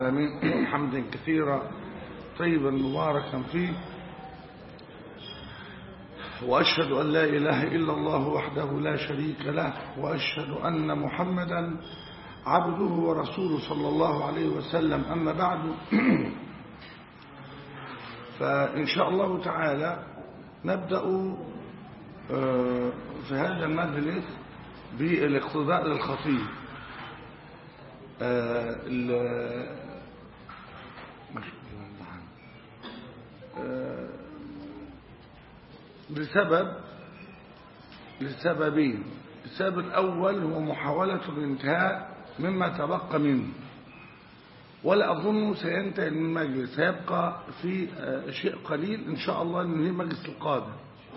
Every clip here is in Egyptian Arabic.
العالمين حمدا كثيرا طيبا مباركا فيه وأشهد أن لا إله إلا الله وحده لا شريك له وأشهد أن محمدا عبده ورسوله صلى الله عليه وسلم أما بعد فإن شاء الله تعالى نبدأ في هذا المجلس بالاقتضاء للخطيب لسبب لسببين السبب الأول هو محاولة الانتهاء مما تبقى منه ولا أظن سينتهي المجلس سيبقى في شيء قليل إن شاء الله أنه هي مجلس القادم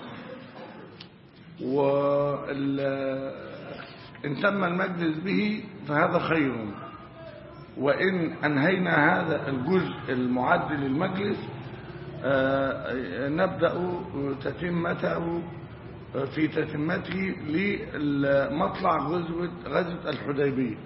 وإن تم المجلس به فهذا خير وإن أنهينا هذا الجزء المعد للمجلس نبدأ تتمته في تتمته لمطلع غزوة غزوة الحديبية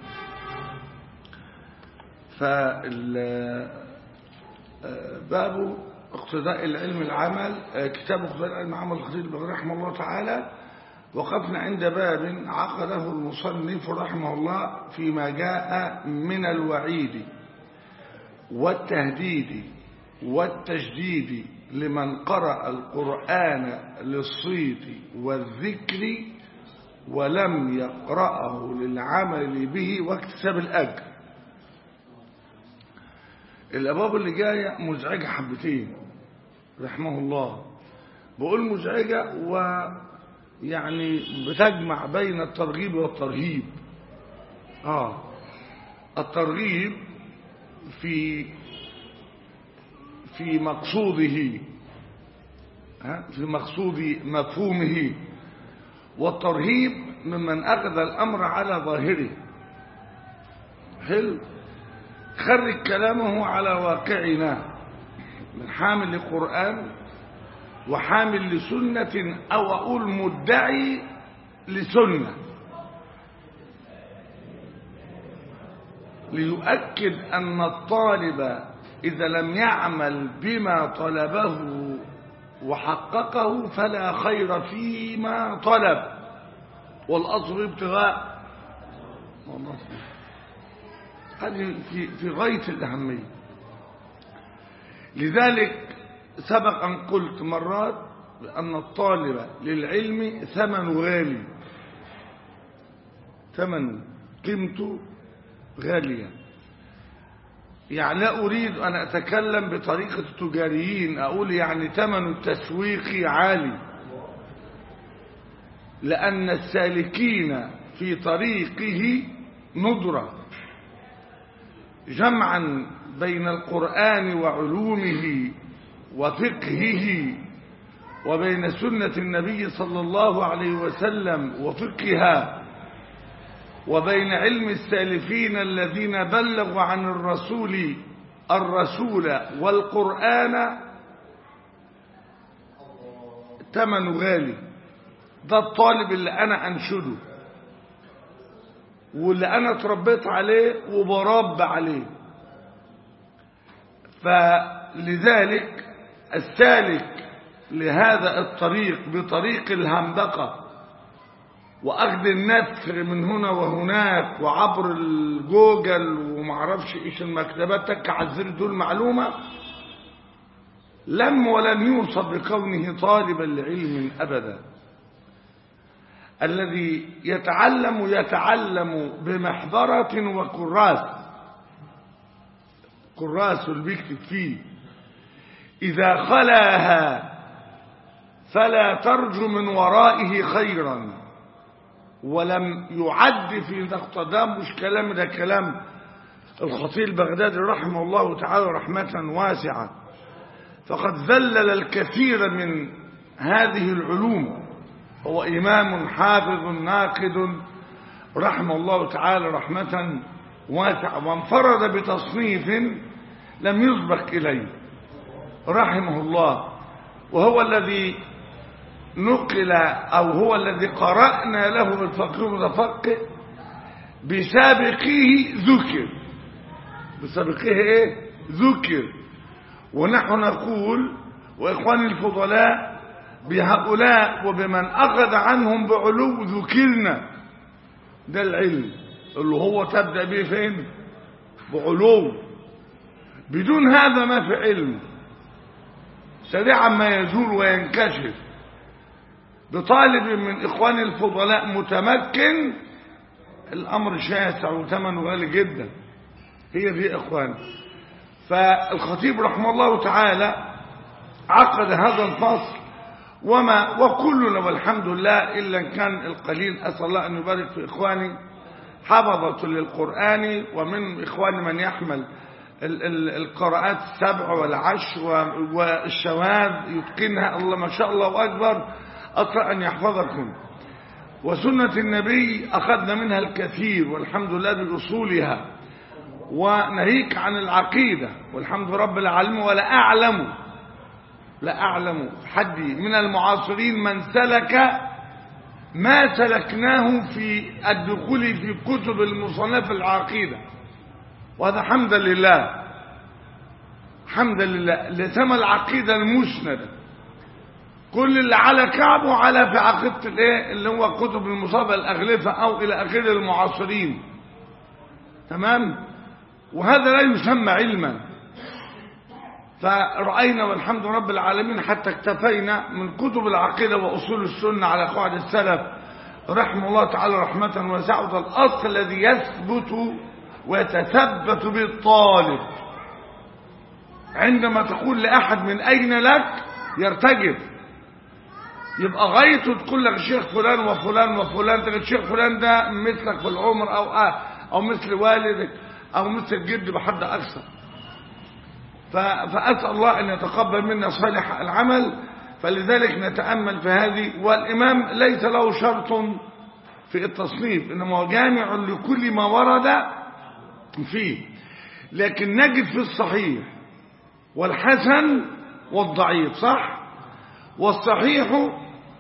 باب اقتضاء العلم العمل كتاب اقتضاء العلم العمل الخطيب رحمه الله تعالى وقفنا عند باب عقده المصنف رحمه الله فيما جاء من الوعيد والتهديد والتجديد لمن قرأ القرآن للصيد والذكر ولم يقرأه للعمل به واكتساب الأجر الأبواب اللي جاية مزعجة حبتين رحمه الله بقول مزعجة ويعني بتجمع بين الترغيب والترهيب آه الترغيب في في مقصوده في مقصود مفهومه والترهيب ممن أخذ الأمر على ظاهره حلو خرج كلامه على واقعنا من حامل لقرآن وحامل لسنة أو أقول مدعي لسنة ليؤكد أن الطالب إذا لم يعمل بما طلبه وحققه فلا خير فيما طلب والأصل ابتغاء هذه في, في غاية الأهمية لذلك سبق أن قلت مرات بأن الطالب للعلم ثمن غالي ثمن قيمته غالية يعني لا أريد أن أتكلم بطريقة التجاريين أقول يعني ثمن التسويق عالي لأن السالكين في طريقه ندرة جمعا بين القرآن وعلومه وفقهه وبين سنة النبي صلى الله عليه وسلم وفقهها وبين علم السالفين الذين بلغوا عن الرسول الرسول والقرآن ثمن غالي ده الطالب اللي أنا أنشده واللي أنا اتربيت عليه وبرب عليه فلذلك السالك لهذا الطريق بطريق الهندقه واخذ النثر من هنا وهناك وعبر الجوجل ومعرفش ايش المكتبات تك على الزر دول معلومه لم ولن يوصف بكونه طالبا لعلم ابدا الذي يتعلم يتعلم بمحضرة وكراس كراس اللي بيكتب فيه إذا خلاها فلا ترجو من ورائه خيرا ولم يعد في ده مش كلام ده كلام الخطيب البغدادي رحمه الله تعالى رحمة واسعة فقد ذلل الكثير من هذه العلوم هو إمام حافظ ناقد رحمه الله تعالى رحمة واسعة وانفرد بتصنيف لم يسبق إليه رحمه الله وهو الذي نقل أو هو الذي قرأنا له الفقيه المتفقه بسابقه ذكر بسابقه ايه ذكر ونحن نقول واخواني الفضلاء بهؤلاء وبمن اخذ عنهم بعلو ذكرنا ده العلم اللي هو تبدأ به فين بعلو بدون هذا ما في علم سريعا ما يزول وينكشف بطالب من إخواني الفضلاء متمكن الأمر شاسع وثمنه غالي جدا هي دي إخوان فالخطيب رحمه الله تعالى عقد هذا الفصل وما وكلنا والحمد لله إلا إن كان القليل أسأل الله أن يبارك في إخواني حفظة للقرآن ومن إخواني من يحمل ال ال القراءات السبع والعش والشواذ يتقنها الله ما شاء الله أكبر أطرأ أن يحفظكم وسنة النبي أخذنا منها الكثير والحمد لله بأصولها ونهيك عن العقيدة والحمد رب العالمين ولا أعلم لا أعلم حدي من المعاصرين من سلك ما سلكناه في الدخول في كتب المصنف العقيدة وهذا حمدا لله حمدا لله لتم العقيدة المسندة كل اللي على كعبه على في عقيدة الايه اللي هو كتب المصابة الأغلفة أو إلى آخره المعاصرين تمام وهذا لا يسمى علما فرأينا والحمد رب العالمين حتى اكتفينا من كتب العقيدة وأصول السنة على قواعد السلف رحمه الله تعالى رحمة واسعة الأصل الذي يثبت ويتثبت به الطالب عندما تقول لأحد من أين لك يرتجف يبقى غايته تقول لك الشيخ فلان وفلان وفلان تقول الشيخ فلان ده مثلك في العمر أو آه أو مثل والدك أو مثل الجد بحد أكثر فأسأل الله أن يتقبل منا صالح العمل فلذلك نتأمل في هذه والإمام ليس له شرط في التصنيف إنما هو جامع لكل ما ورد فيه لكن نجد في الصحيح والحسن والضعيف صح والصحيح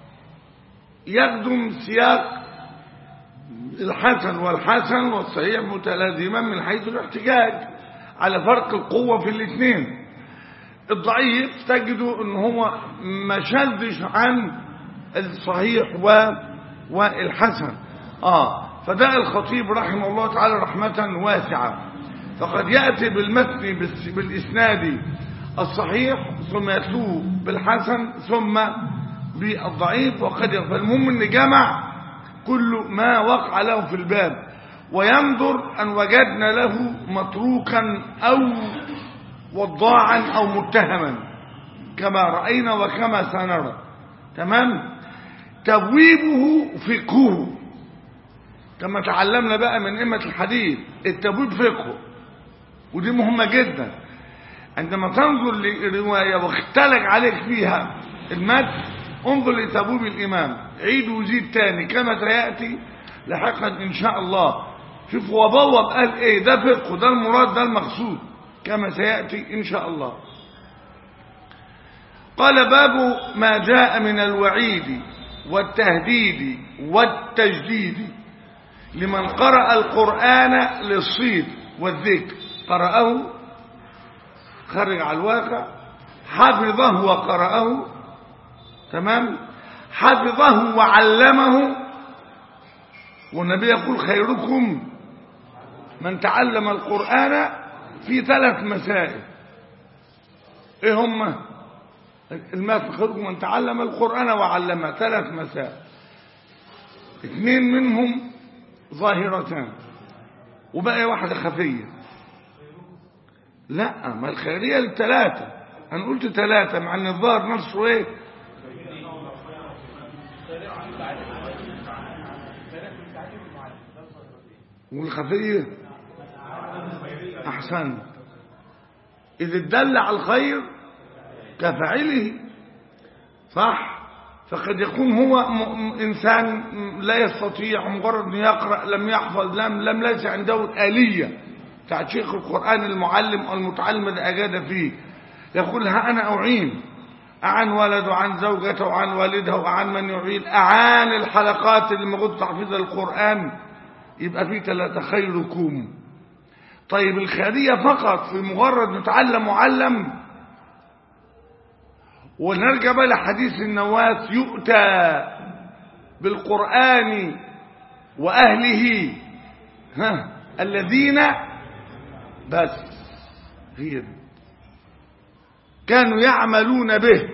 يخدم سياق الحسن والحسن والصحيح متلازما من حيث الاحتجاج على فرق القوة في الاثنين الضعيف تجده ان هو ما شدش عن الصحيح و والحسن اه فده الخطيب رحمه الله تعالى رحمة واسعة فقد يأتي بالمتن بالإسناد الصحيح ثم يتلوه بالحسن ثم بالضعيف وقد فالمهم ان جمع كل ما وقع له في الباب وينظر أن وجدنا له متروكا أو وضاعا أو متهما كما رأينا وكما سنرى تمام تبويبه فقهه كما تعلمنا بقى من إمة الحديث التبويب فقهه ودي مهمة جدا عندما تنظر لرواية واختلج عليك فيها المد انظر لتبويب الإمام عيد وزيد تاني كما سيأتي لاحقا إن شاء الله شوف هو بوب قال ايه ده فقه ده المراد ده المقصود كما سيأتي إن شاء الله قال باب ما جاء من الوعيد والتهديد والتجديد لمن قرأ القرآن للصيد والذكر قرأه خرج على الواقع حفظه وقرأه تمام حفظه وعلمه والنبي يقول خيركم من تعلم القرآن في ثلاث مسائل ايه هم الماء خيركم من تعلم القرآن وعلمه ثلاث مسائل اثنين منهم ظاهرتان وبقي واحدة خفية لا ما الخيرية الثلاثة انا قلت ثلاثة مع ان الظاهر نفسه ايه والخفية أحسن إذا الدل على الخير كفاعله صح فقد يكون هو إنسان لا يستطيع مجرد أن يقرأ لم يحفظ لم لم ليس عنده الآلية بتاعت شيخ القرآن المعلم أو المتعلم اللي أجاد فيه يقول ها أنا أعين أعان ولده وعن زوجته وعن والده وعن من يعين أعان الحلقات اللي موجود تحفيظ القرآن يبقى في ثلاثة خيركم طيب الخارية فقط في مجرد نتعلم معلم ونرجع بقى لحديث النواس يؤتى بالقرآن وأهله ها الذين بس هي دي كانوا يعملون به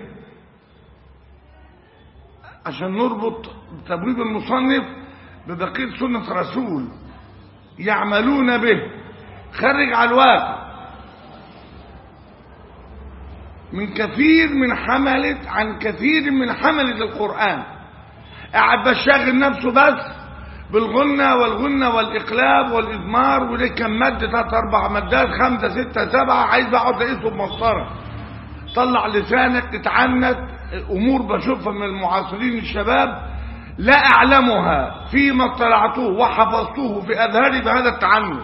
عشان نربط تبويب المصنف ببقية سنة رسول يعملون به خرج على الواقع من كثير من حملة عن كثير من حملة القرآن قاعد بشغل نفسه بس بالغنة والغنة والإقلاب والإضمار وليه كم مادة تلات أربع مادات خمسة ستة سبعة عايز أقعد أقيسه بمسطرة طلع لسانك اتعنت أمور بشوفها من المعاصرين الشباب لا أعلمها فيما اطلعته وحفظته في أذهاني بهذا التعنت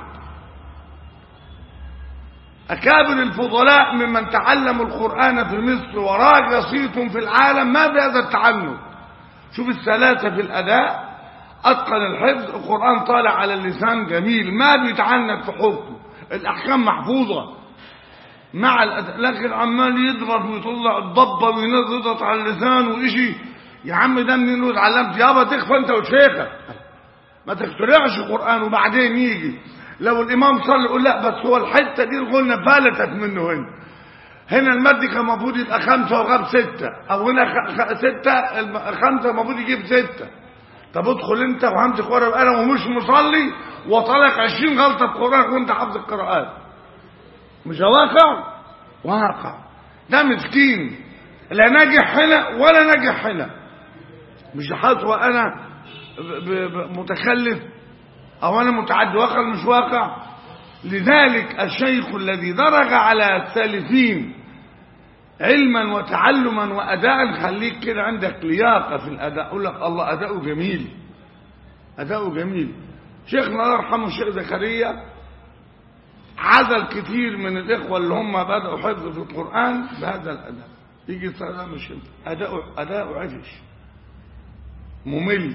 أكابر الفضلاء ممن تعلموا القرآن في مصر وراجع صيتهم في العالم ما بهذا التعنت شوف السلاسة في الأداء أتقن الحفظ القرآن طالع على اللسان جميل ما بيتعنت في حكمه الأحكام محفوظة مع الأداء لكن عمال يضغط ويطلع الضبة وينضغط على اللسان وإشي يا عم ده منين اتعلمت يابا تخفى انت وشيخك ما تخترعش قرآن وبعدين يجي لو الإمام صلى يقول لا بس هو الحتة دي الغنة فلتت منه هنا هنا المد كان المفروض يبقى خمسة وغاب ستة أو هنا خ... خ... ستة الم- خمسة المفروض يجيب ستة طب ادخل انت وهمسك ورقة وقلم ومش مصلي وطلق عشرين غلطة في قرآنك وانت حافظ القراءات مش واقع واقع ده مسكين لا ناجح هنا ولا ناجح هنا مش حاط وانا ب- ب- متخلف او انا متعدي واقع مش واقع لذلك الشيخ الذي درج على السالفين علما وتعلما واداء خليك كده عندك لياقه في الاداء اقول لك الله اداؤه جميل اداؤه جميل شيخنا الله يرحمه الشيخ زكريا عزل كتير من الاخوه اللي هم بداوا حفظ في القران بهذا الاداء يجي صلاه مش اداؤه اداؤه عفش ممل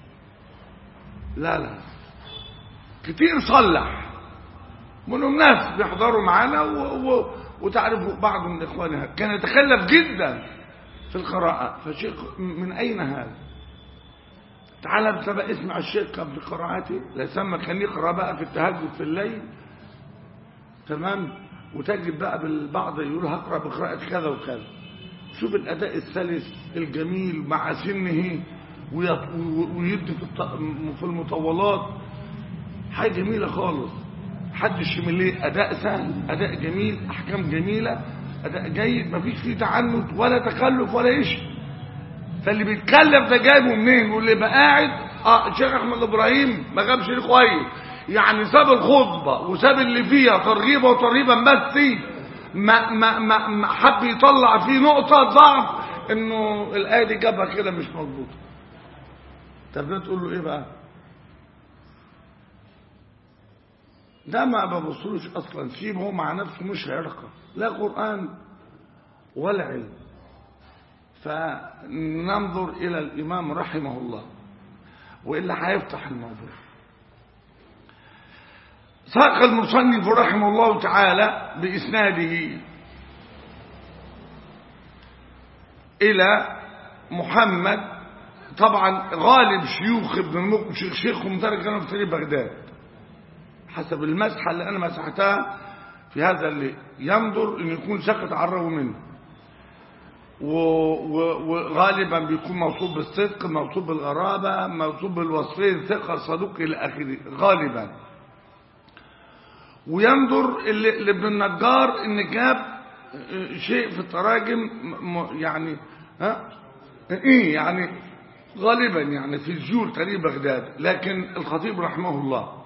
لا لا كتير صلح منهم ناس بيحضروا معانا و... و... وتعرفوا بعض من اخوانها كان يتخلف جدا في القراءة فشيخ من اين هذا تعال انت بقى اسمع الشيخ قبل قراءته لا سمى كان يقرا بقى في التهجد في الليل تمام وتجد بقى بالبعض يقول هقرا بقراءة كذا وكذا شوف الاداء السلس الجميل مع سنه ويط- ويدي في الط- في المطولات حاجة جميلة خالص حدش من ليه أداء سهل أداء جميل أحكام جميلة أداء جيد مفيش فيه تعنت ولا تكلف ولا إيش فاللي بيتكلف ده جايبه منين واللي بقى قاعد اه الشيخ احمد ابراهيم ما جابش ليه كويس يعني ساب الخطبه وساب اللي فيها ترغيبه وترهيبا بس ما ما ما ما حب يطلع فيه نقطه ضعف انه الايه دي جابها كده مش مظبوطه طب ده تقول له ايه بقى ده ما ببصلوش اصلا سيبه هو مع نفسه مش هيرقى لا قران ولا علم فننظر الى الامام رحمه الله والا هيفتح الموضوع ساق المصنف رحمه الله تعالى باسناده الى محمد طبعا غالب شيوخ ابن المقدم شيخ شيخهم ترك كانوا في تاريخ بغداد حسب المسحة اللي أنا مسحتها في هذا اللي ينظر أن يكون سقط عره منه و- و- وغالبا بيكون موصوب بالصدق موصوب بالغرابة موصوب بالوصفين ثقة صدوق إلى آخره غالبا وينظر اللي- لابن النجار ان جاب شيء في التراجم م- م- يعني ها ايه يعني غالبا يعني في الجول تاريخ بغداد لكن الخطيب رحمه الله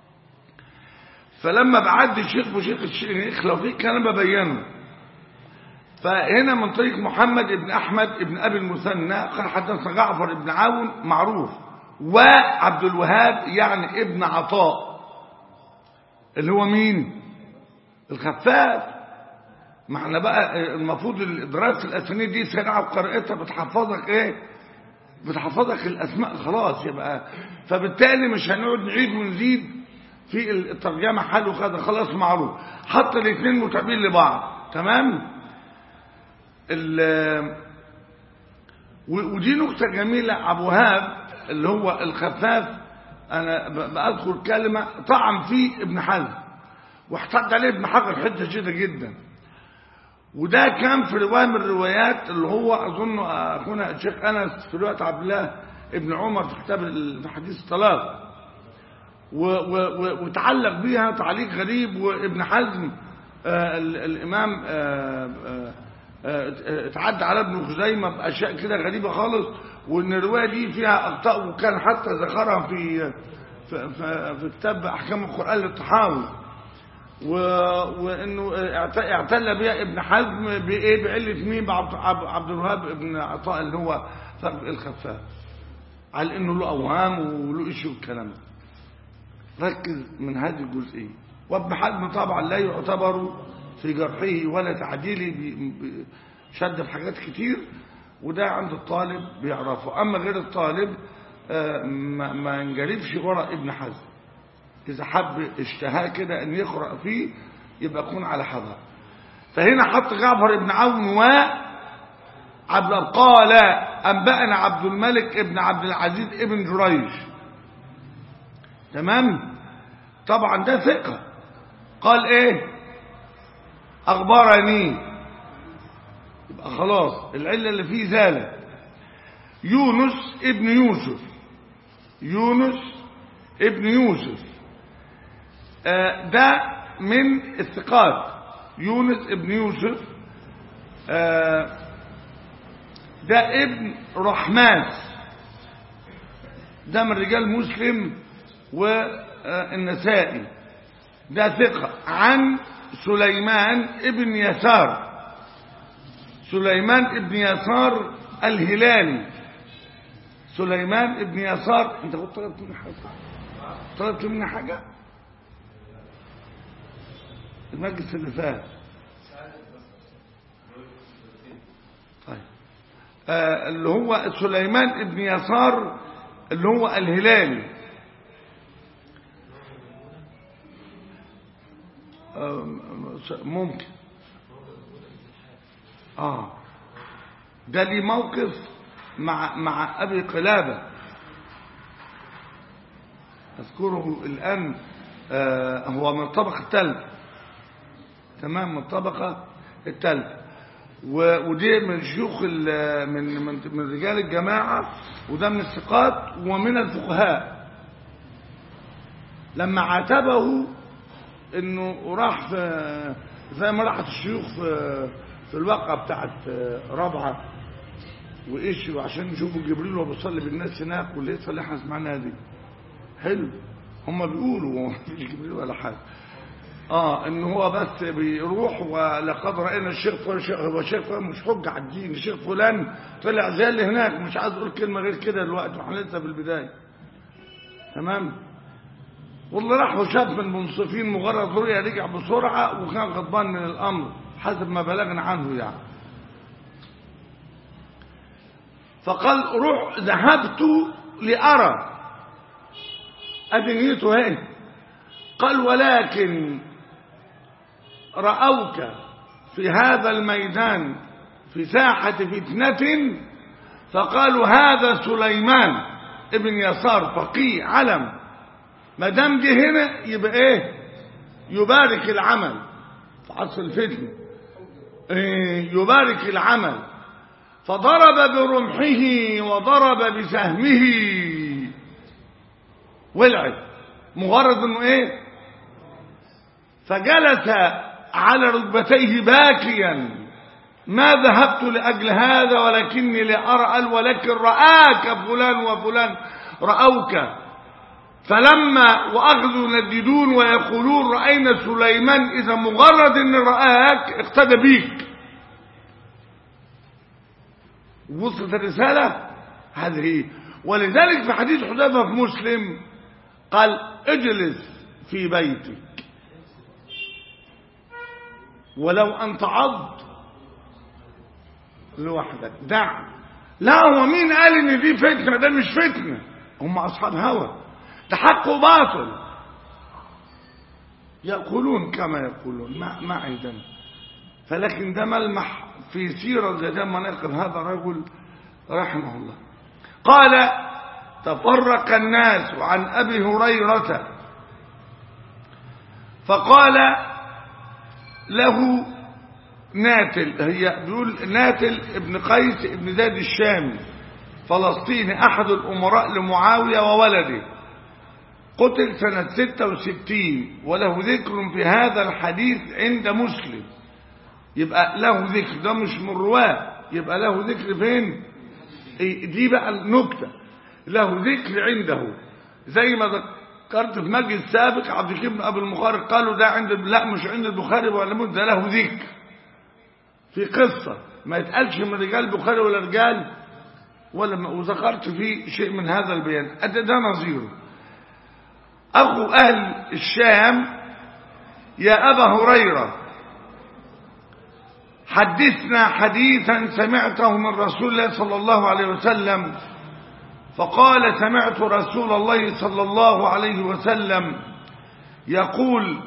فلما بعد الشيخ وشيخ الشيخ لو في كان ببينه فهنا من طريق محمد بن احمد بن ابي المثنى قال حدثنا جعفر بن عون معروف وعبد الوهاب يعني ابن عطاء اللي هو مين الخفاف ما احنا بقى المفروض دراسه الاسانيد دي سريعه وقراءتها بتحفظك ايه بتحفظك الاسماء خلاص يبقى فبالتالي مش هنقعد نعيد ونزيد في الترجمة حل وكذا خلاص معروف حط الاثنين متابعين لبعض تمام ودي نكتة جميلة أبو هاب اللي هو الخفاف أنا بأذكر كلمة طعن فيه ابن حزم واحتج عليه ابن حجر حته شديده جدا وده كان في روايه من الروايات اللي هو اظن اخونا الشيخ انس في روايه عبد الله ابن عمر في كتاب في حديث الطلاق وتعلق بيها تعليق غريب وابن حزم آه الامام آه آه اتعدى على ابن خزيمه باشياء كده غريبه خالص وان الروايه دي فيها اخطاء وكان حتى ذكرها في في, في, في كتاب احكام القران للطحاوي وانه اعتل بها ابن حزم بايه بعله مين عبد الوهاب ابن عطاء اللي هو الخفاف على انه له اوهام وله ايش والكلام ده ركز من هذه الجزئيه وابن حزم طبعا لا يعتبر في جرحه ولا تعديله شد في حاجات كتير وده عند الطالب بيعرفه اما غير الطالب ما ينجرفش وراء ابن حزم إذا حب اشتهاه كده أن يقرأ فيه يبقى يكون على حذر فهنا حط جعفر بن عون و عبد قال أنبأنا عبد الملك ابن عبد العزيز ابن جريج تمام طبعا ده ثقة قال ايه أخبرني يبقى خلاص العلة اللي فيه زالت يونس ابن يوسف يونس ابن يوسف ده من الثقات يونس ابن يوسف ده ابن رحماس ده من رجال مسلم والنسائي ده ثقة عن سليمان ابن يسار سليمان ابن يسار الهلالي سليمان ابن يسار انت كنت طلبت مني حاجة طلبت مني حاجة المجلس اللي فات طيب آه اللي هو سليمان ابن يسار اللي هو الهلالي آه ممكن اه ده لي موقف مع مع ابي قلابه اذكره الان آه هو من الطبقه الثالثه تمام من الطبقة الثالثة ودي من شيوخ من من من رجال الجماعة وده من الثقات ومن الفقهاء لما عاتبه انه راح في زي ما راحت الشيوخ في في الواقعة بتاعت رابعة وايش عشان يشوفوا جبريل وهو بيصلي بالناس هناك والقصه اللي احنا سمعناها دي حلو هم بيقولوا مفيش جبريل ولا حاجه اه ان هو بس بيروح ولقد راينا الشيخ فلان هو الشيخ فلان مش حجه على الدين الشيخ فلان طلع زي اللي هناك مش عايز اقول كلمه غير كده دلوقتي واحنا لسه في البدايه تمام والله راح وشاف من المنصفين مجرد رؤيا رجع بسرعه وكان غضبان من الامر حسب ما بلغنا عنه يعني فقال روح ذهبت لارى ادنيته هنا قال ولكن رأوك في هذا الميدان في ساحة فتنة فقالوا هذا سليمان ابن يسار فقيه علم ما دام جه هنا يبقى ايه يبارك العمل في عصر الفتنة إيه يبارك العمل فضرب برمحه وضرب بسهمه ولعب مجرد انه ايه فجلس على ركبتيه باكيا ما ذهبت لأجل هذا ولكني لأرى ولكن رآك فلان وفلان رأوك فلما وأخذوا ينددون ويقولون رأينا سليمان إذا مجرد أن رآك اقتدى بيك وصلت الرسالة هذه ولذلك في حديث حذيفة في مسلم قال اجلس في بيتك ولو أن تعض لوحدك دع لا هو مين قال ان دي فتنة ده مش فتنة هم اصحاب هوى ده حق وباطل يقولون كما يقولون ما, ما عندنا فلكن ده ملمح في سيرة زي ده مناقب هذا الرجل رحمه الله قال تفرق الناس عن أبي هريرة فقال له ناتل هي بيقول ناتل ابن قيس ابن زيد الشامي فلسطيني أحد الأمراء لمعاوية وولده قتل سنة 66 وله ذكر في هذا الحديث عند مسلم يبقى له ذكر ده مش من رواه يبقى له ذكر فين دي بقى النكتة له ذكر عنده زي ما ذكرت في مجلس سابق عبد الكريم بن ابي المخارق قالوا ده عند لا مش عند البخاري ولا مسلم ده له ذكر في قصة ما يتقالش من رجال البخاري ولا رجال ولا وذكرت فيه شيء من هذا البيان ده, ده نظيره أخو أهل الشام يا أبا هريرة حدثنا حديثا سمعته من رسول الله صلى الله عليه وسلم فقال سمعت رسول الله صلى الله عليه وسلم يقول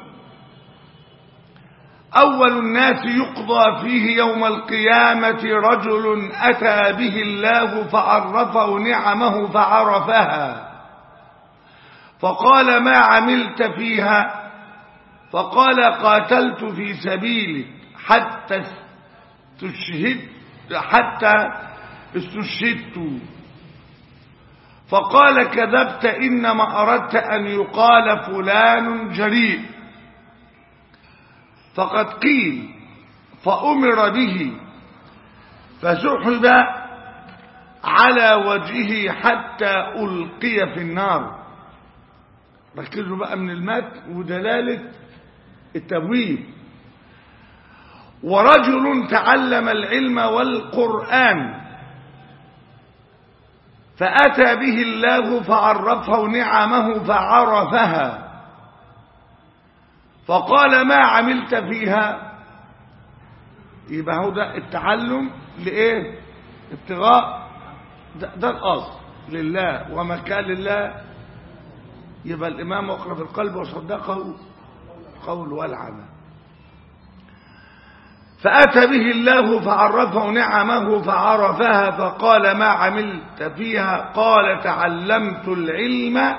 أول الناس يقضى فيه يوم القيامة رجل أتى به الله فعرفه نعمه فعرفها فقال ما عملت فيها فقال قاتلت في سبيلك حتى استشهد حتى استشهدت فقال كذبت إنما أردت أن يقال فلان جريء فقد قيل فأمر به فسحب على وجهه حتى ألقي في النار ركزوا بقى من المات ودلالة التبويب ورجل تعلم العلم والقرآن فأتى به الله فعرفه نعمه فعرفها فقال ما عملت فيها يبقى هو ده التعلم لإيه ابتغاء ده, ده الأصل لله وما كان لله يبقى الإمام وقر في القلب وصدقه قول والعمل فأتى به الله فعرفه نعمه فعرفها فقال ما عملت فيها قال تعلمت العلم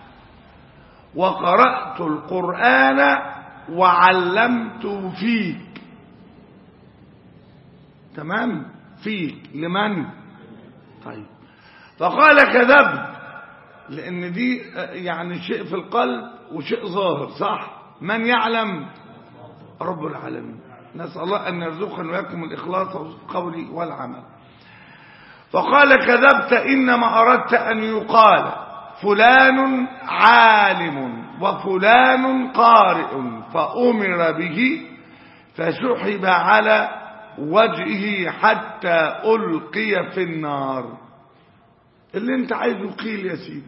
وقرأت القرآن وعلمت فيك تمام فيك لمن طيب فقال كذبت لأن دي يعني شيء في القلب وشيء ظاهر صح من يعلم رب العالمين نسأل الله أن يرزقنا وياكم الإخلاص والقول والعمل فقال كذبت إنما أردت أن يقال فلان عالم وفلان قارئ فأمر به فسحب على وجهه حتى ألقي في النار اللي انت عايزه قيل يا سيدي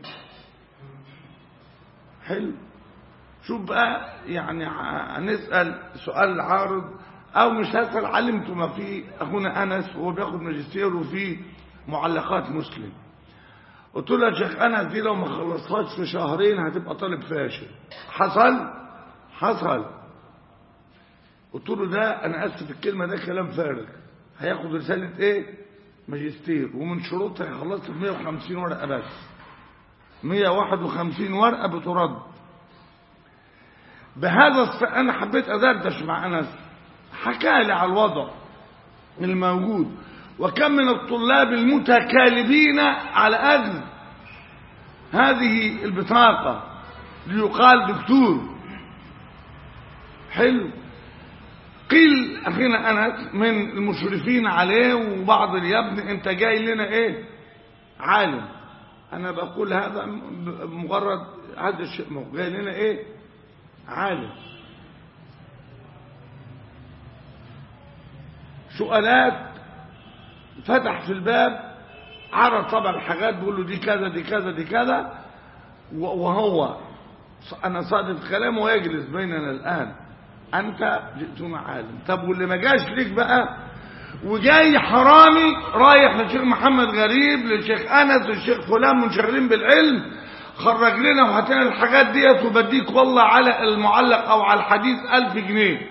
حلو شوف بقى يعني هنسأل سؤال عارض او مش هسأل علمت ما في اخونا انس وهو بياخد ماجستير وفي معلقات مسلم قلت له يا شيخ انس دي لو ما خلصتهاش في شهرين هتبقى طالب فاشل حصل حصل قلت له ده انا اسف الكلمه ده كلام فارغ هياخد رساله ايه ماجستير ومن شروطها يخلصها في 150 ورقه بس 151 ورقه بترد بهذا الص... انا حبيت ادردش مع انس حكى لي على الوضع الموجود وكم من الطلاب المتكالبين على اجل هذه البطاقه ليقال دكتور حلو قيل اخينا انس من المشرفين عليه وبعض يا ابني انت جاي لنا ايه عالم انا بقول هذا مجرد هذا الشيء جاي لنا ايه عالم سؤالات فتح في الباب عرض طبعا الحاجات بيقول له دي كذا دي كذا دي كذا وهو انا صادق كلامه ويجلس بيننا الان انت جئتنا عالم طب واللي ما جاش ليك بقى وجاي حرامي رايح للشيخ محمد غريب للشيخ انس للشيخ فلان منشغلين بالعلم خرج لنا وهات لنا الحاجات ديت وبديك والله على المعلق او على الحديث ألف جنيه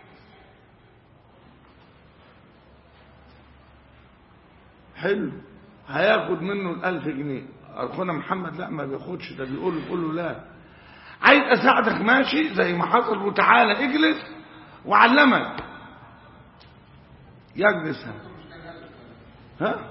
حلو هياخد منه الألف جنيه أخونا محمد لا ما بياخدش ده بيقول بيقول له لا عايز أساعدك ماشي زي ما حصل وتعالى اجلس وعلمك يجلس ها ها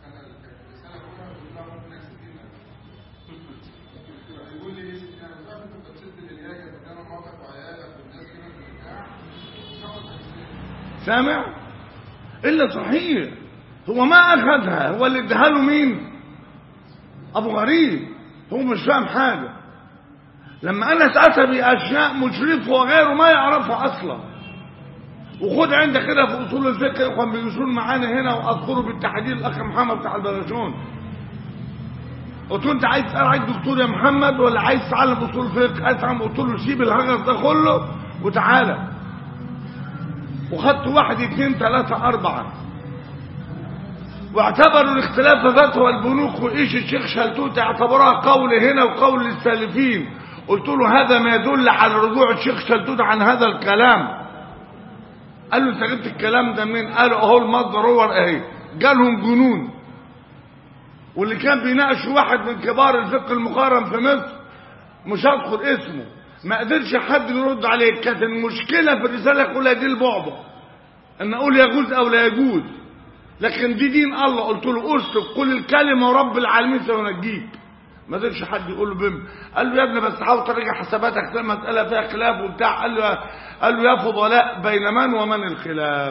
سامع إلا صحيح هو ما أخذها هو اللي اداها له مين أبو غريب هو مش فاهم حاجة لما أنا سألت بأشياء مشرف وغيره ما يعرفها أصلا وخد عندك كده في أصول الفقه كان بيوصول معانا هنا وأذكره بالتحديد الأخ محمد بتاع البلاشون قلت له أنت عايز تسأل عايز دكتور يا محمد ولا عايز تتعلم أصول الفقه عايز تتعلم قلت له سيب الهجس ده كله وتعالى وخدت واحد اثنين ثلاثة أربعة واعتبروا الاختلاف في فتوى البنوك وإيش الشيخ شلتوت اعتبرها قول هنا وقول للسالفين قلت له هذا ما يدل على رجوع الشيخ شلتوت عن هذا الكلام قال له انت جبت الكلام ده منين قال اهو المصدر هو اهي جالهم جنون واللي كان بيناقش واحد من كبار الفقه المقارن في مصر مش هذكر اسمه ما قدرش حد يرد عليه كانت المشكله في الرساله كلها دي البعبع ان اقول يجوز او لا يجوز لكن دي دين الله قلت له ارسل قل الكلمه ورب العالمين سينجيك ما قدرش حد يقول له بم قال له يا ابني بس حاول تراجع حساباتك في مساله فيها خلاف وبتاع قال له قال له يا فضلاء بين من ومن الخلاف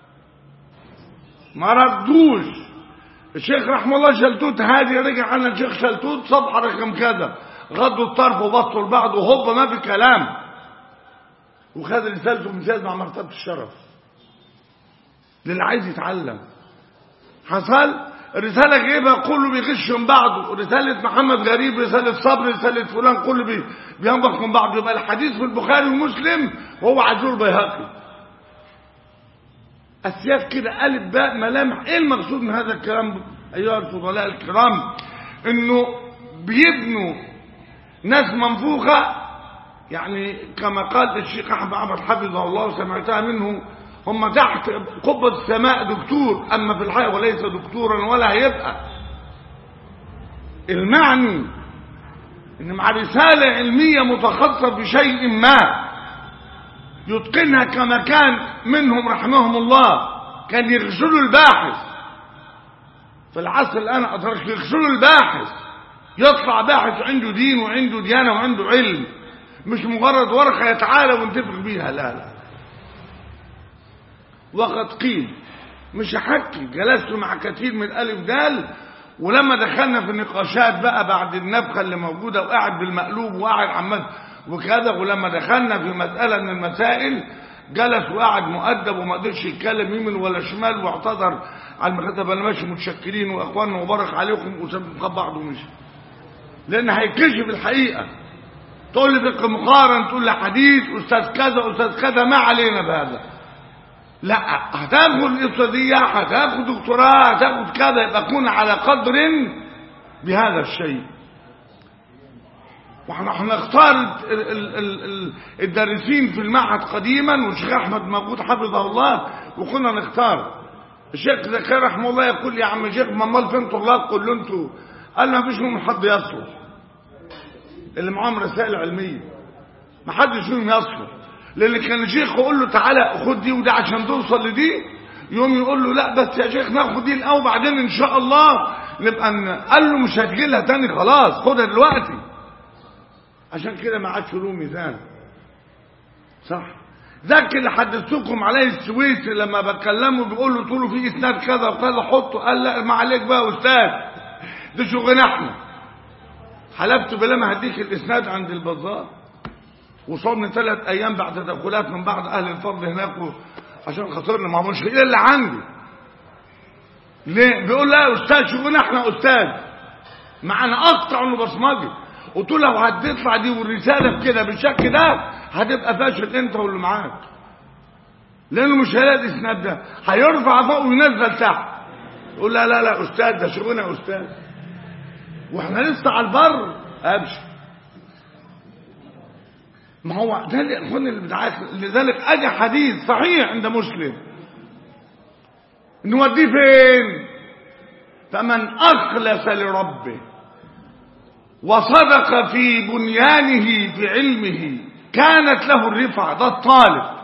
ما ردوش الشيخ رحمه الله شلتوت هادي رجع عن الشيخ شلتوت صفحه رقم كذا غضوا الطرف وبصوا لبعض وهوب ما في كلام وخد رسالته امتياز مع مرتبه الشرف للي عايز يتعلم حصل الرسالة جايبها كله بيغش من بعضه رسالة محمد غريب رسالة صبر رسالة فلان كله بي بينبخ من بعضه يبقى الحديث في البخاري ومسلم وهو عزور بيهقي أسياف كده ألف باء ملامح إيه المقصود من هذا الكلام أيها الفضلاء الكرام إنه بيبنوا ناس منفوخة يعني كما قال الشيخ أحمد عبد حفظه الله سمعتها منه هم تحت قبة السماء دكتور أما في الحقيقة وليس دكتورا ولا هيبقى المعني إن مع رسالة علمية متخصصة بشيء ما يتقنها كما كان منهم رحمهم الله كان يغسلوا الباحث في العصر الآن أدرك يغسلوا الباحث يطلع باحث عنده دين وعنده ديانة وعنده علم مش مجرد ورقة يتعالى ونتفق بيها لا لا وقد قيل مش هحكي جلست مع كثير من الالف دال ولما دخلنا في النقاشات بقى بعد النفخه اللي موجوده وقاعد بالمقلوب وقاعد عمال وكذا ولما دخلنا في مساله من المسائل جلس وقعد مؤدب وما قدرش يتكلم يمين ولا شمال واعتذر على المكتب انا ماشي متشكرين واخواننا وبارك عليكم وساب بعض ومشي لان هيكشف الحقيقه تقول لي فقه مقارن تقول لي حديث استاذ كذا استاذ كذا ما علينا بهذا لا هتاخد الاستاذيه هتاخد دكتوراه هتاخد كذا يبقى تكون على قدر بهذا الشيء واحنا هنختار الدارسين في المعهد قديما والشيخ احمد موجود حفظه الله وكنا نختار الشيخ زكريا رحمه الله يقول يا عم شيخ امال فين طلاب قول له انتوا قال ما فيش منهم حد يصلح اللي معاهم رسائل علميه ما حدش فيهم يصلح لان كان الشيخ يقول له تعالى خد دي وده عشان توصل لدي يوم يقول له لا بس يا شيخ ناخد دي الاول بعدين ان شاء الله نبقى ن... قال له مش هتجيلها تاني خلاص خدها دلوقتي عشان كده ما عادش له ميزان صح ذاك اللي حدثتكم عليه السويسي لما بكلمه بيقول له طوله في اسناد كذا وكذا حطه قال لا ما عليك بقى يا استاذ ده شغلنا احنا حلفت بالله ما هديك الاسناد عند البزار وصومنا ثلاث ايام بعد تدخلات من بعض اهل الفضل هناك عشان خاطرنا ما هو مش ايه اللي عندي ليه بيقول لا يا استاذ شوفونا احنا استاذ معانا اقطع انه بصمجي قلت له لو هتطلع دي والرساله بكده بالشكل ده هتبقى فاشل انت واللي معاك لانه مش هيلاقي الاسناد ده هيرفع فوق وينزل تحت يقول لا لا لا استاذ ده شغلنا يا استاذ واحنا لسه على البر ابشر ما هو ده الاخوان اللي بتاعت لذلك اجى حديث صحيح عند مسلم نوديه فين فمن اخلص لربه وصدق في بنيانه في علمه كانت له الرفعه ده الطالب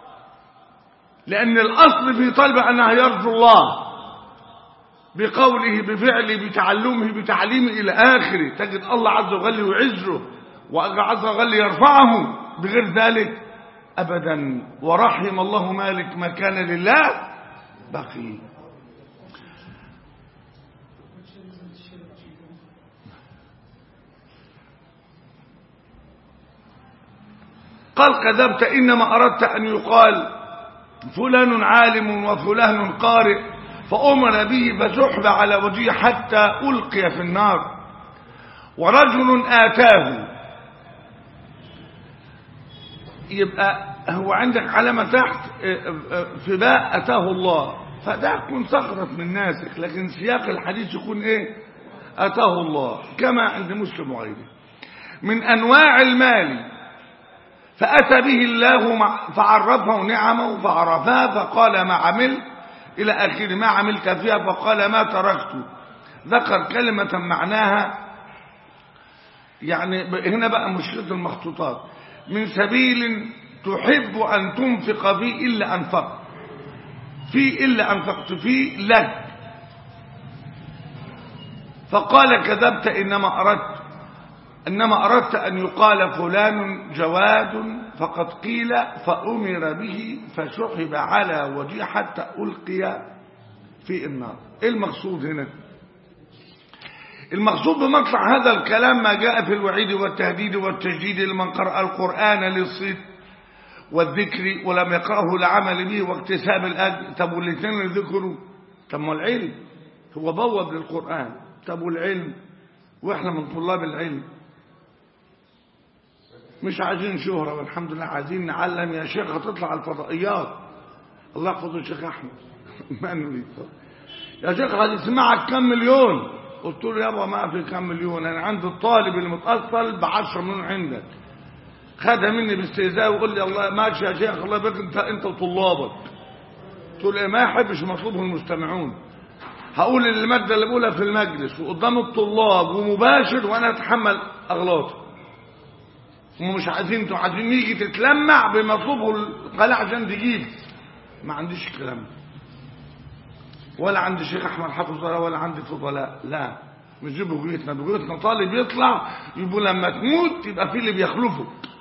لان الاصل في طلب انه يرجو الله بقوله بفعله بتعلمه بتعليمه الى اخره تجد الله عز وجل يعزه وعز وجل يرفعه بغير ذلك ابدا ورحم الله مالك ما كان لله بقي قال كذبت انما اردت ان يقال فلان عالم وفلان قارئ فأمر به فسحب على وجهه حتى ألقي في النار ورجل آتاه يبقى هو عندك علامة تحت في باء أتاه الله فده يكون سخرت من ناسك لكن سياق الحديث يكون ايه أتاه الله كما عند مسلم وغيره من أنواع المال فأتى به الله فعرفه نعمه فعرفها فقال ما عملت إلى آخر ما عملت فيها فقال ما تركت ذكر كلمة معناها يعني هنا بقى مشكلة المخطوطات من سبيل تحب أن تنفق فيه إلا أنفقت فيه إلا أنفقت فيه لك فقال كذبت إنما أردت إنما أردت أن يقال فلان جواد فقد قيل فأمر به فسحب على وجهه حتى ألقي في النار إيه المقصود هنا المقصود بمطلع هذا الكلام ما جاء في الوعيد والتهديد والتجديد لمن قرأ القرآن للصيت والذكر ولم يقرأه لعمل به واكتساب الأجر طب والاثنين اللي ذكروا طب ما العلم هو بوب للقرآن طب والعلم واحنا من طلاب العلم مش عايزين شهرة والحمد لله عايزين نعلم يا شيخ هتطلع على الفضائيات الله يحفظ الشيخ احمد ما نريد يا شيخ هتسمعك كم مليون قلت له يابا ما في كم مليون انا عندي الطالب اللي متأصل ب 10 مليون عندك خدها مني باستهزاء ويقول لي الله ماشي يا شيخ الله يبارك انت انت وطلابك قلت له ما يحبش مطلوبه المستمعون هقول المادة اللي بقولها في المجلس وقدام الطلاب ومباشر وانا اتحمل اغلاطه هم مش عايزين انتوا عايزين نيجي تتلمع بمطلوبه القلع عشان تجيب ما عنديش الكلام ده ولا عند الشيخ احمد حافظ ولا عندي فضلاء لا مش دي بجويتنا بجويتنا طالب يطلع يبقوا لما تموت يبقى في اللي بيخلفه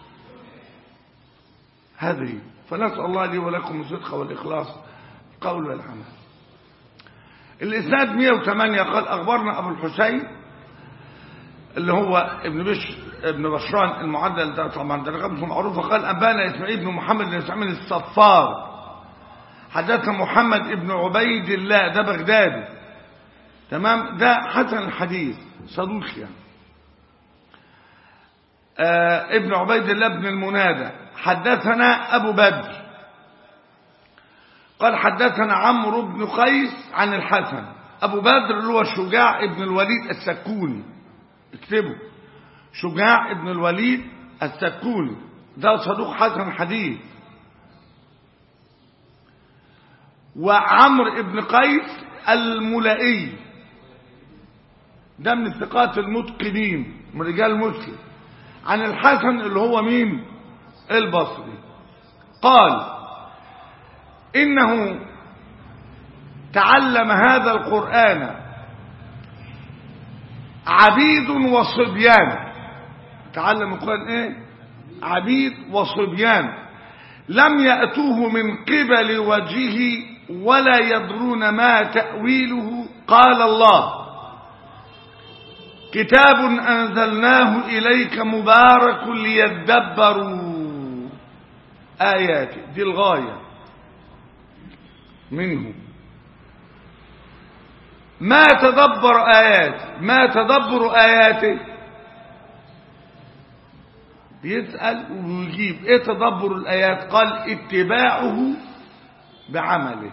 هذه فنسال الله لي ولكم الصدق والاخلاص القول والعمل الاسناد 108 قال اخبرنا ابو الحسين اللي هو ابن بش ابن بشران المعدل ده طبعا ده رقمه معروفه قال ابانا اسماعيل بن محمد بن اسماعيل الصفار حدثنا محمد ابن عبيد الله ده بغدادي تمام ده حسن الحديث صدوق يعني آه ابن عبيد الله بن المنادى حدثنا ابو بدر قال حدثنا عمرو بن قيس عن الحسن ابو بدر اللي هو شجاع ابن الوليد السكوني اكتبوا شجاع ابن الوليد السكوني ده صدوق حسن حديث وعمرو ابن قيس الملائي ده من الثقات المتقنين من رجال مسلم عن الحسن اللي هو مين البصري قال انه تعلم هذا القرآن عبيد وصبيان تعلم القرآن ايه عبيد وصبيان لم يأتوه من قبل وجهه ولا يدرون ما تأويله قال الله كتاب أنزلناه إليك مبارك ليدبروا آياته دي الغاية منه ما تدبر آياته ما تدبر آياته بيسأل ويجيب ايه تدبر الآيات قال اتباعه بعمله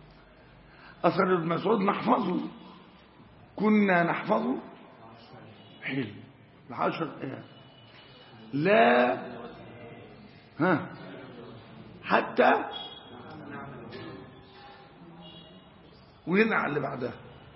أثر ابن مسعود نحفظه كنا نحفظه حلو العشر آيات لا ها حتى وينع اللي بعدها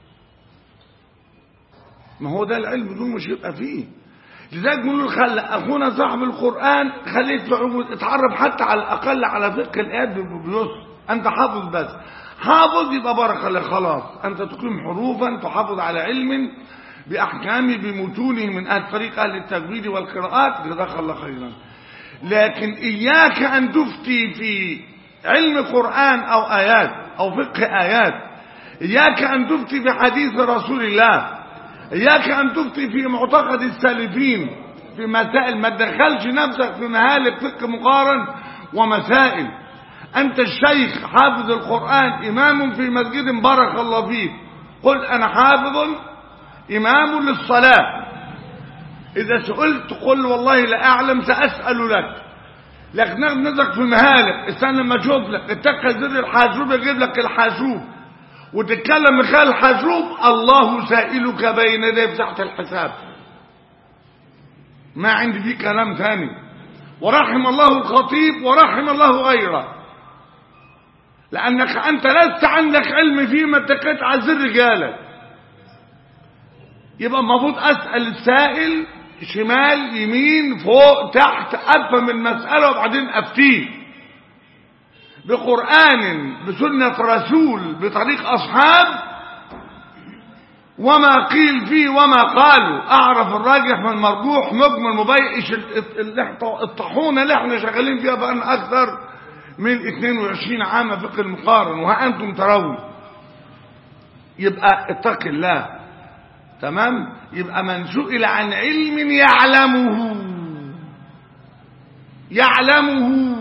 ما هو ده العلم بدون مش يبقى فيه لذلك بنقول خلى اخونا صاحب القران خليه اتعرف حتى على الاقل على فقه الايات بيسر انت حافظ بس حافظ يبقى بارك الله خلاص انت تقيم حروفا تحافظ على علم باحكامه بمتونه من اهل طريق اهل التجويد والقراءات جزاك الله خيرا لكن اياك ان تفتي في علم قران او ايات او فقه ايات اياك ان تفتي في حديث رسول الله إياك أن تفتي في معتقد السالفين في مسائل ما تدخلش نفسك في مهالك فقه مقارن ومسائل أنت الشيخ حافظ القرآن إمام في مسجد بارك الله فيك قل أنا حافظ إمام للصلاة إذا سئلت قل والله لا أعلم سأسأل لك لكن نظرك في مهالك استنى لما أشوف لك اتقى زر الحاسوب يجيب لك الحاسوب وتتكلم من خلال الحاسوب الله سائلك بين يديه تحت الحساب ما عندي فيه كلام ثاني ورحم الله الخطيب ورحم الله غيره لأنك أنت لست عندك علم فيما اتكيت على زر رجالك يبقى المفروض أسأل السائل شمال يمين فوق تحت أفهم المسألة وبعدين أفتيه بقرآن بسنة رسول بطريق أصحاب وما قيل فيه وما قالوا أعرف الراجح من المرجوح مجمل مبيئش الطحونة اللي احنا شغالين فيها بقى أكثر من 22 عام فقه المقارن وأنتم ترون يبقى اتق الله تمام يبقى من سئل عن علم يعلمه يعلمه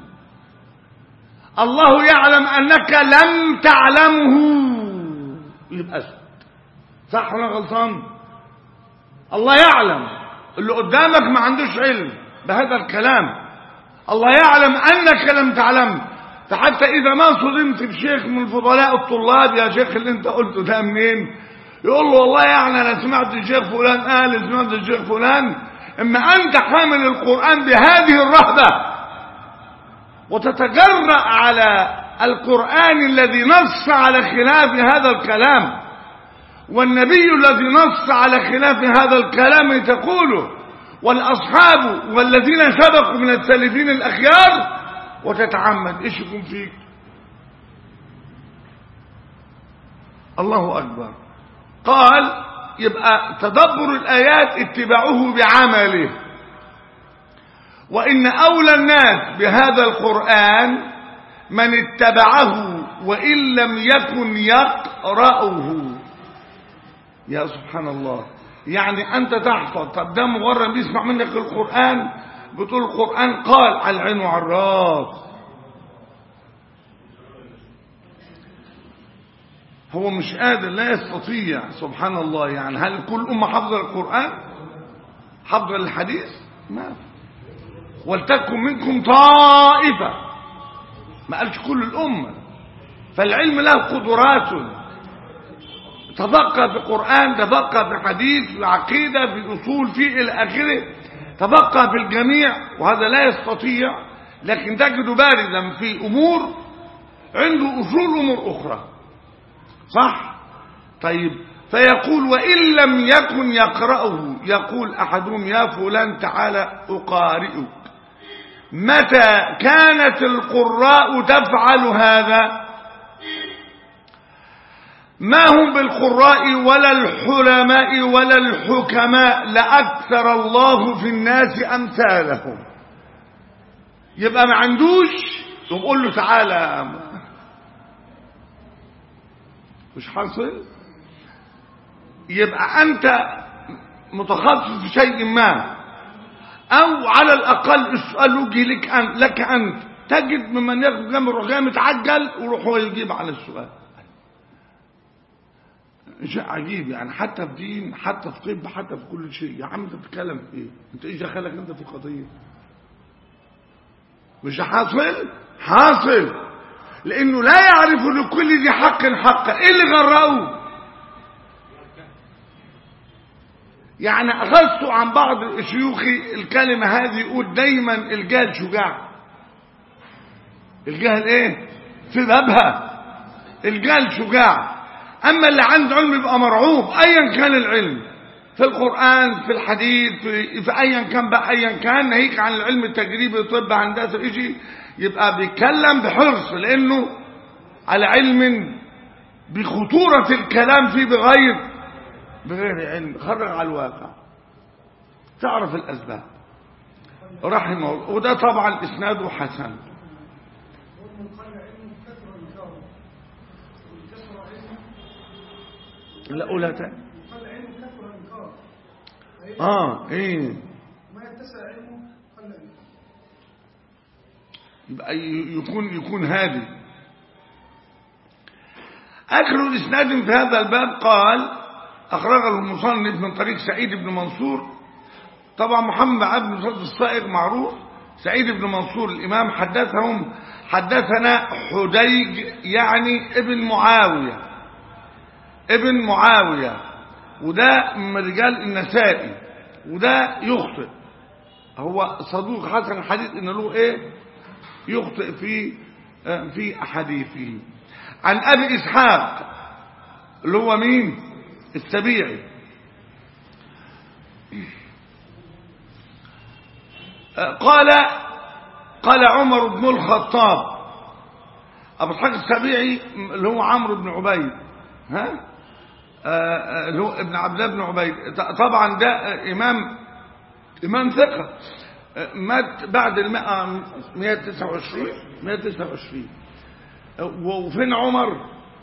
الله يعلم أنك لم تعلمه يبقى اسكت صح ولا غلطان الله يعلم اللي قدامك ما عندوش علم بهذا الكلام الله يعلم أنك لم تعلم فحتى إذا ما صدمت بشيخ من فضلاء الطلاب يا شيخ اللي انت قلته ده منين يقول له والله يعني أنا سمعت الشيخ فلان قال سمعت الشيخ فلان اما أنت حامل القرآن بهذه الرهبة وتتجرأ على القرآن الذي نص على خلاف هذا الكلام والنبي الذي نص على خلاف هذا الكلام تقوله والأصحاب والذين سبقوا من السالفين الأخيار وتتعمد إيش يكون فيك الله أكبر قال يبقى تدبر الآيات اتباعه بعمله وإن أولى الناس بهذا القرآن من اتبعه وإن لم يكن يقرأه يا سبحان الله يعني أنت تحفظ طب ده مجرد بيسمع منك القرآن بتقول القرآن قال على العين وعلى الراس هو مش قادر لا يستطيع سبحان الله يعني هل كل أمة حفظ القرآن حفظ الحديث ما في ولتكن منكم طائفة ما قالش كل الأمة فالعلم له قدرات تفقه في قرآن تفقه في حديث في عقيدة في أصول في إلى آخره تفقه في الجميع وهذا لا يستطيع لكن تجد بارزا في أمور عنده أصول أمور أخرى صح طيب فيقول وإن لم يكن يقرأه يقول أحدهم يا فلان تعالى أقارئك متى كانت القراء تفعل هذا ما هم بالقراء ولا الحلماء ولا الحكماء لأكثر الله في الناس أمثالهم يبقى ما عندوش تقول له تعالى مش حاصل يبقى أنت متخصص في شيء ما أو على الأقل السؤال وجه لك أنت, لك أنت تجد ممن ياخذ جنب الروح جاي متعجل ويروح هو يجيب على السؤال شيء عجيب يعني حتى في دين حتى في طب حتى في كل شيء يا عم انت بتتكلم في ايه انت ايش دخلك انت في القضيه مش حاصل حاصل لانه لا يعرف لكل ذي حق حقا ايه اللي غرقه يعني أخذت عن بعض شيوخي الكلمة هذه يقول دايما الجهل شجاع الجهل ايه في بابها الجهل شجاع اما اللي عنده علم يبقى مرعوب ايا كان العلم في القرآن في الحديث في, في ايا كان بقى ايا كان ناهيك عن العلم التجريبي طب هندسه شيء يبقى بيتكلم بحرص لانه على علم بخطورة الكلام فيه بغير بغير علم خرج على الواقع تعرف الأسباب رحمه الله وده طبعا إسناده حسن لا أولا تاني قل علم كثر انكار اه ايه ما يتسع علمه قل انكار يبقى ي- يكون يكون هادي آخر الإسناد في هذا الباب قال أخرجه المصنف من طريق سعيد بن منصور طبعا محمد عبد بن صدق الصائغ معروف سعيد بن منصور الإمام حدثهم حدثنا حديج يعني ابن معاوية ابن معاوية وده من رجال النسائي وده يخطئ هو صدوق حسن الحديث ان له ايه يخطئ في في احاديثه عن ابي اسحاق اللي هو مين السبيعي قال قال عمر بن الخطاب ابو اسحاق السبيعي اللي هو عمرو بن عبيد ها آه، آه، اللي هو ابن عبد الله بن عبيد ط- طبعا ده آه، امام امام ثقه آه، مات بعد المئة 129 129 آه، وفين عمر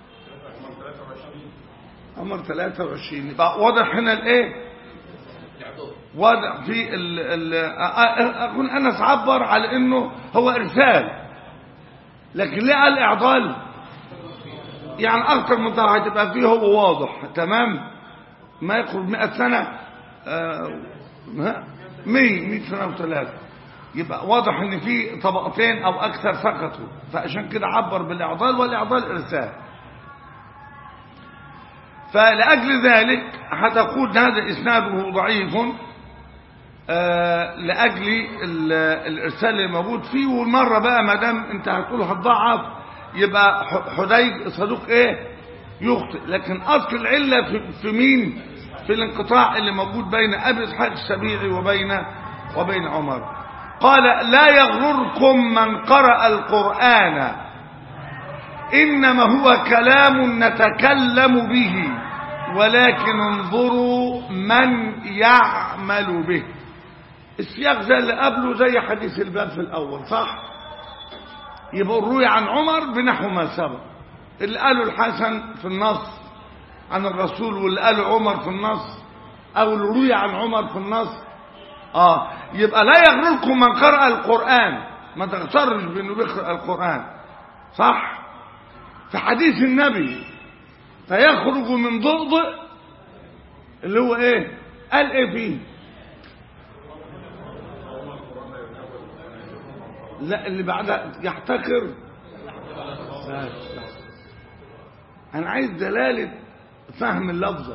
عمر 23 يبقى واضح هنا الايه واضح في ال ال اكون انس عبر على انه هو ارسال لكن ليه قال اعضال يعني اكتر من طرح هتبقى فيه هو واضح تمام ما يقرب 100 سنه آه، ها 100 100 سنه وثلاثه يبقى واضح ان في طبقتين او اكثر سقطوا فعشان كده عبر بالاعضال والاعضال ارسال فلأجل ذلك هتقول هذا إسناده ضعيف آه، لأجل ال- الإرسال اللي موجود فيه والمرة بقى ما دام أنت هتقول هتضعف يبقى ح- حديج صدوق إيه يخطئ لكن أصل العلة في, في مين في الانقطاع اللي موجود بين أبي إسحاق السبيعي وبين وبين عمر قال لا يغرركم من قرأ القرآن إنما هو كلام نتكلم به ولكن انظروا من يعمل به السياق زي اللي قبله زي حديث الباب في الأول صح يبقى الروي عن عمر بنحو ما سبق اللي قاله الحسن في النص عن الرسول واللي قاله عمر في النص أو اللي روي عن عمر في النص آه يبقى لا يغرركم من قرأ القرآن ما تغترش بأنه بيقرأ القرآن صح في حديث النبي فيخرج من ضئضئ اللي هو ايه قال ايه فيه لا اللي بعدها يحتكر بس بس. انا عايز دلالة فهم اللفظة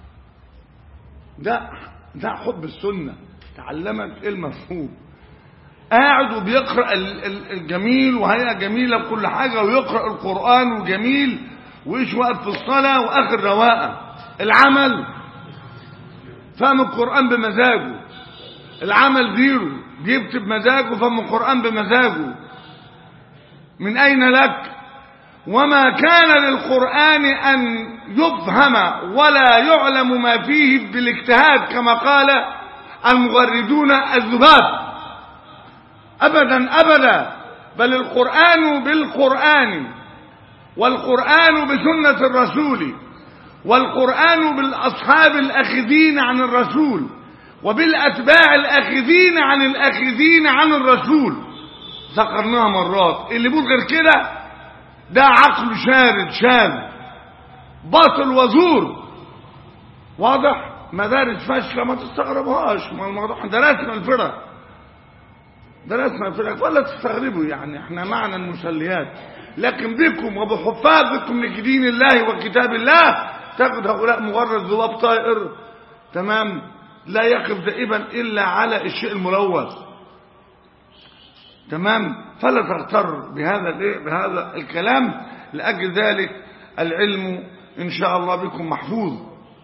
ده ده حب السنة تعلمك ايه المفهوم قاعد وبيقرأ ال- ال- الجميل وهيئة جميلة بكل حاجة ويقرأ القرآن وجميل وإيش وقت في الصلاة وآخر رواقة العمل فهم القرآن بمزاجه العمل غيره بيكتب مزاجه فهم القرآن بمزاجه من أين لك وما كان للقرآن أن يفهم ولا يعلم ما فيه بالاجتهاد كما قال المغردون الذباب أبدا أبدا بل القرآن بالقرآن والقرآن بسنة الرسول والقرآن بالأصحاب الأخذين عن الرسول وبالأتباع الأخذين عن الأخذين عن الرسول ذكرناها مرات اللي بيقول غير كده ده عقل شارد شاذ باطل وزور واضح مدارس فاشلة ما تستغربهاش ما الموضوع احنا درسنا الفرق درسنا الفرق ولا تستغربوا يعني احنا معنا المسليات لكن بكم وبحفاظكم لدين الله وكتاب الله تجد هؤلاء مجرد ذباب طائر تمام لا يقف دائما إلا على الشيء الملوث تمام فلا تغتر بهذا الايه بهذا الكلام لأجل ذلك العلم إن شاء الله بكم محفوظ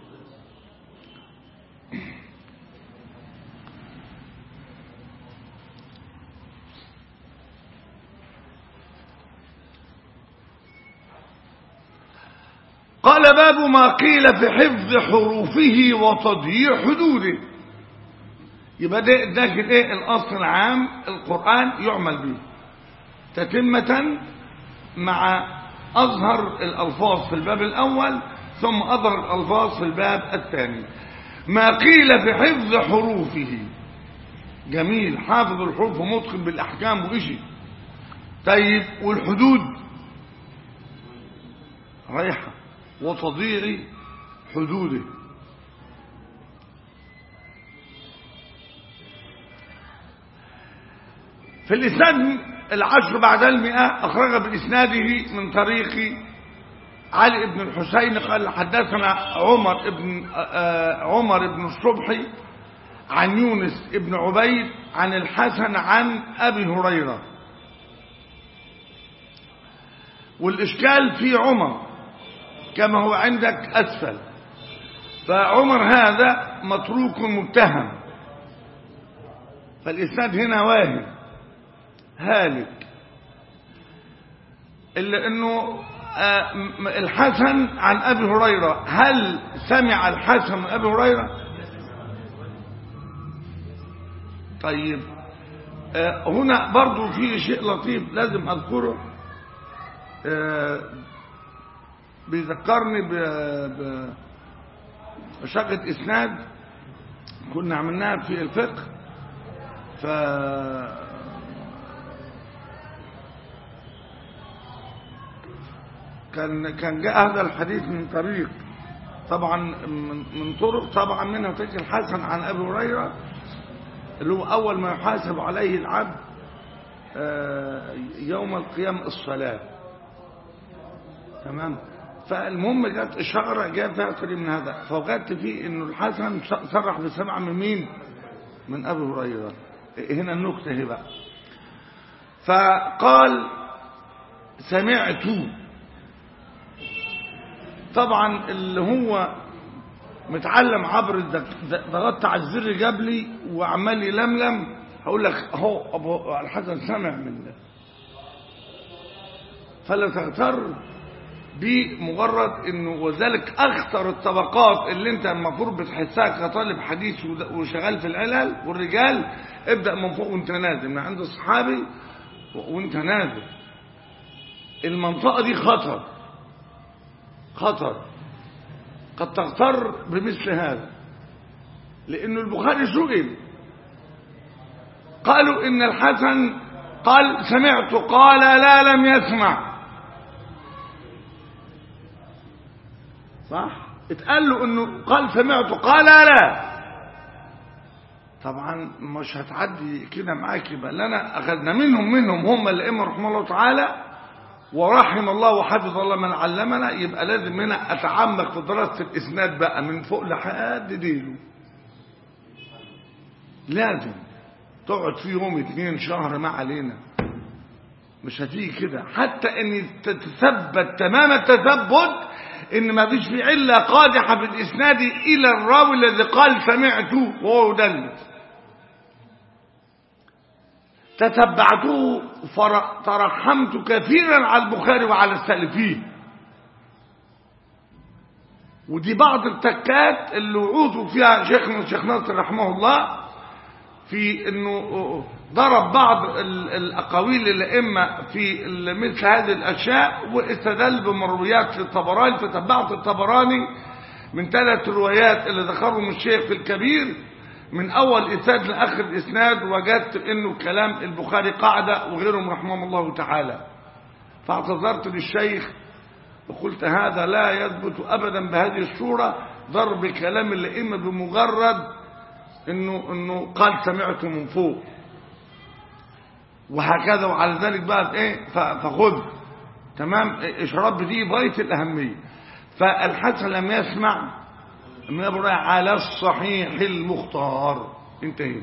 قال باب ما قيل في حفظ حروفه وتضييع حدوده يبقى ده ده كده ايه الاصل العام القران يعمل به تتمه مع اظهر الالفاظ في الباب الاول ثم اظهر الالفاظ في الباب الثاني ما قيل في حفظ حروفه جميل حافظ الحروف ومتقن بالاحكام وإشي طيب والحدود رايحه وتضييع حدوده في الإسناد العشر بعد المئة أخرج بإسناده من طريق علي بن الحسين قال حدثنا عمر بن عمر بن الصبحي عن يونس بن عبيد عن الحسن عن أبي هريرة والإشكال في عمر كما هو عندك أسفل فعمر هذا متروك متهم فالإسناد هنا واهم هالك إلا أنه الحسن عن أبي هريرة هل سمع الحسن من أبي هريرة طيب هنا برضو في شيء لطيف لازم أذكره بيذكرني بشقة إسناد كنا عملناها في الفقه ف كان كان جاء هذا الحديث من طريق طبعا من, من طرق طبعا منها طريق الحسن عن ابي هريره اللي هو اول ما يحاسب عليه العبد يوم القيامه الصلاه تمام فالمهم جت الشجرة جاء فيها طريق من هذا فوجدت فيه انه الحسن صرح بسبعة من مين من ابي هريرة هنا النكتة هي بقى فقال سمعت طبعا اللي هو متعلم عبر ضغطت على الزر جاب لي وعمال يلملم هقول لك اهو ابو الحسن سمع من ده فلا تغتر بمجرد انه وذلك اخطر الطبقات اللي انت المفروض بتحسها كطالب حديث وشغال في العلل والرجال ابدا من فوق وانت نازل من عند الصحابي وانت نازل المنطقه دي خطر خطر قد تغتر بمثل هذا لأن البخاري سئل قالوا إن الحسن قال سمعت قال لا لم يسمع صح اتقال له انه قال سمعت قال لا طبعا مش هتعدي كده معاك يبقى لنا اخذنا منهم منهم هم الائمه رحمه الله تعالى ورحم الله وحفظ الله من علمنا يبقى لازم هنا اتعمق في دراسه الاسناد بقى من فوق لحد ديله لازم تقعد فيه يوم اتنين شهر ما علينا مش هتيجي كده حتى ان تتثبت تمام التثبت ان ما فيش في عله قادحه في الاسناد الى الراوي الذي قال سمعته وهو يدلس تتبعته ترحمت كثيرا على البخاري وعلى السلفين ودي بعض التكات اللي وعوده فيها شيخنا الشيخ ناصر رحمه الله في انه ضرب بعض الاقاويل الائمه في مثل هذه الاشياء واستدل بمرويات للطبراني فتبعت الطبراني من ثلاث روايات اللي ذكرهم الشيخ في الكبير من اول اسناد لاخر الاسناد وجدت انه كلام البخاري قاعده وغيرهم رحمهم الله تعالى فاعتذرت للشيخ وقلت هذا لا يثبت ابدا بهذه الصوره ضرب كلام الائمه بمجرد انه انه قال سمعته من فوق وهكذا وعلى ذلك بقى ايه فخذ تمام اشراف دي غايه الاهميه فالحسن لم يسمع نبرأ على الصحيح المختار انتهينا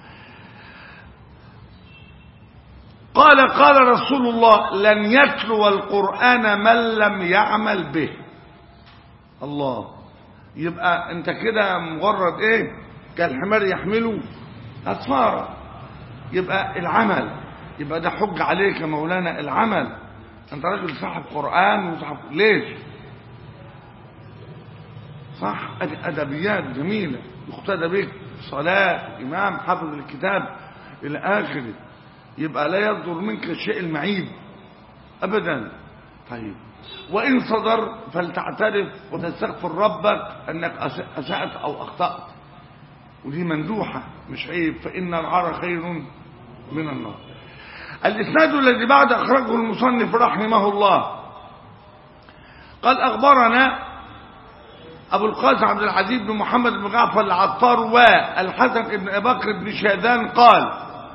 قال قال رسول الله لن يتلو القرآن من لم يعمل به الله يبقى انت كده مجرد ايه كالحمار يحمله أسفارا يبقى العمل يبقى ده حج عليك يا مولانا العمل انت راجل صاحب قرآن وصاحب ليش صح أد- أدبيات جميلة يقتدى بك صلاة إمام حافظ الكتاب إلى آخره يبقى لا يصدر منك الشيء المعيب أبدا طيب وإن صدر فلتعترف وتستغفر ربك أنك أس- أسأت أو أخطأت ودي مندوحة مش عيب فإن العار خير من النار الإسناد الذي بعد أخرجه المصنف رحمه الله قال أخبرنا أبو القاسم عبد العزيز بن محمد بن جعفر العطار والحسن بن أبي بكر بن شاذان قال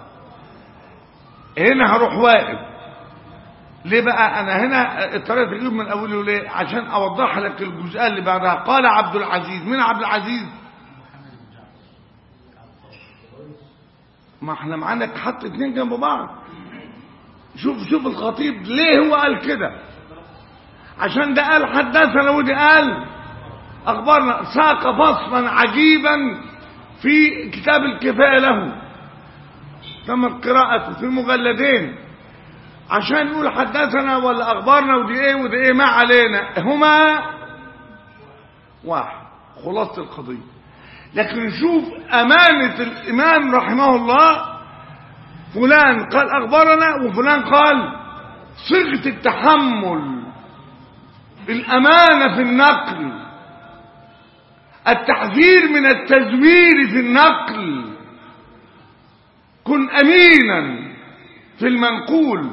هنا هروح واقف ليه بقى أنا هنا اضطريت أجيب من أوله ليه عشان أوضح لك الجزئية اللي بعدها قال عبد العزيز مين عبد العزيز ما احنا معانا حط اتنين جنب بعض شوف شوف الخطيب ليه هو قال كده عشان ده قال حدثنا ودي قال اخبرنا ساق فصلا عجيبا في كتاب الكفايه له تم قراءته في مجلدين عشان يقول حدثنا ولا اخبرنا ودي ايه ودي ايه ما علينا هما واحد خلاصه القضيه لكن شوف امانه الامام رحمه الله فلان قال اخبرنا وفلان قال صيغه التحمل الامانه في النقل التحذير من التزوير في النقل كن امينا في المنقول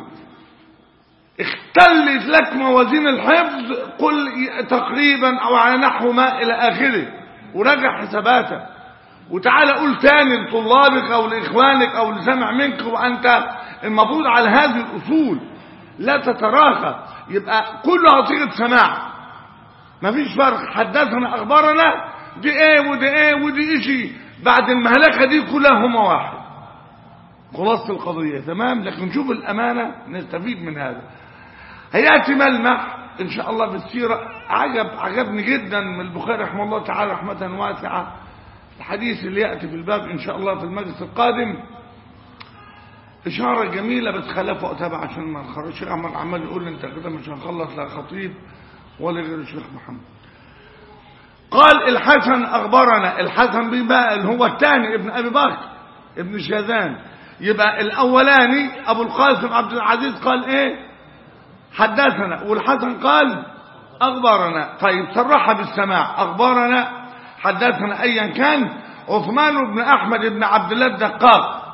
اختلت لك موازين الحفظ قل تقريبا او على نحو ما الى اخره وراجع حساباتك وتعالى قول تاني لطلابك او لاخوانك او لسمع منك وانت المفروض على هذه الاصول لا تتراخى يبقى كلها صيغه سماع مفيش فرق حدثنا اخبارنا دي ايه ودي ايه ودي اشي بعد المهلكه دي كلها هما واحد خلاصة القضية تمام لكن شوف الأمانة نستفيد من هذا هيأتي ملمح إن شاء الله بالسيرة عجب عجبني جدا من البخاري رحمه الله تعالى رحمة واسعة الحديث اللي يأتي في الباب إن شاء الله في المجلس القادم إشارة جميلة بس خلف وقتها بقى عشان ما نخرجش الشيخ أحمد عمال يقول لي أنت كده مش هنخلص لا خطيب ولا غير الشيخ محمد قال الحسن أخبرنا الحسن بن بقى اللي هو الثاني ابن أبي بكر ابن شاذان يبقى الأولاني أبو القاسم عبد العزيز قال إيه حدثنا والحسن قال أخبرنا طيب صرحها بالسماع أخبرنا حدثنا أيا كان عثمان بن أحمد بن عبد الله الدقاق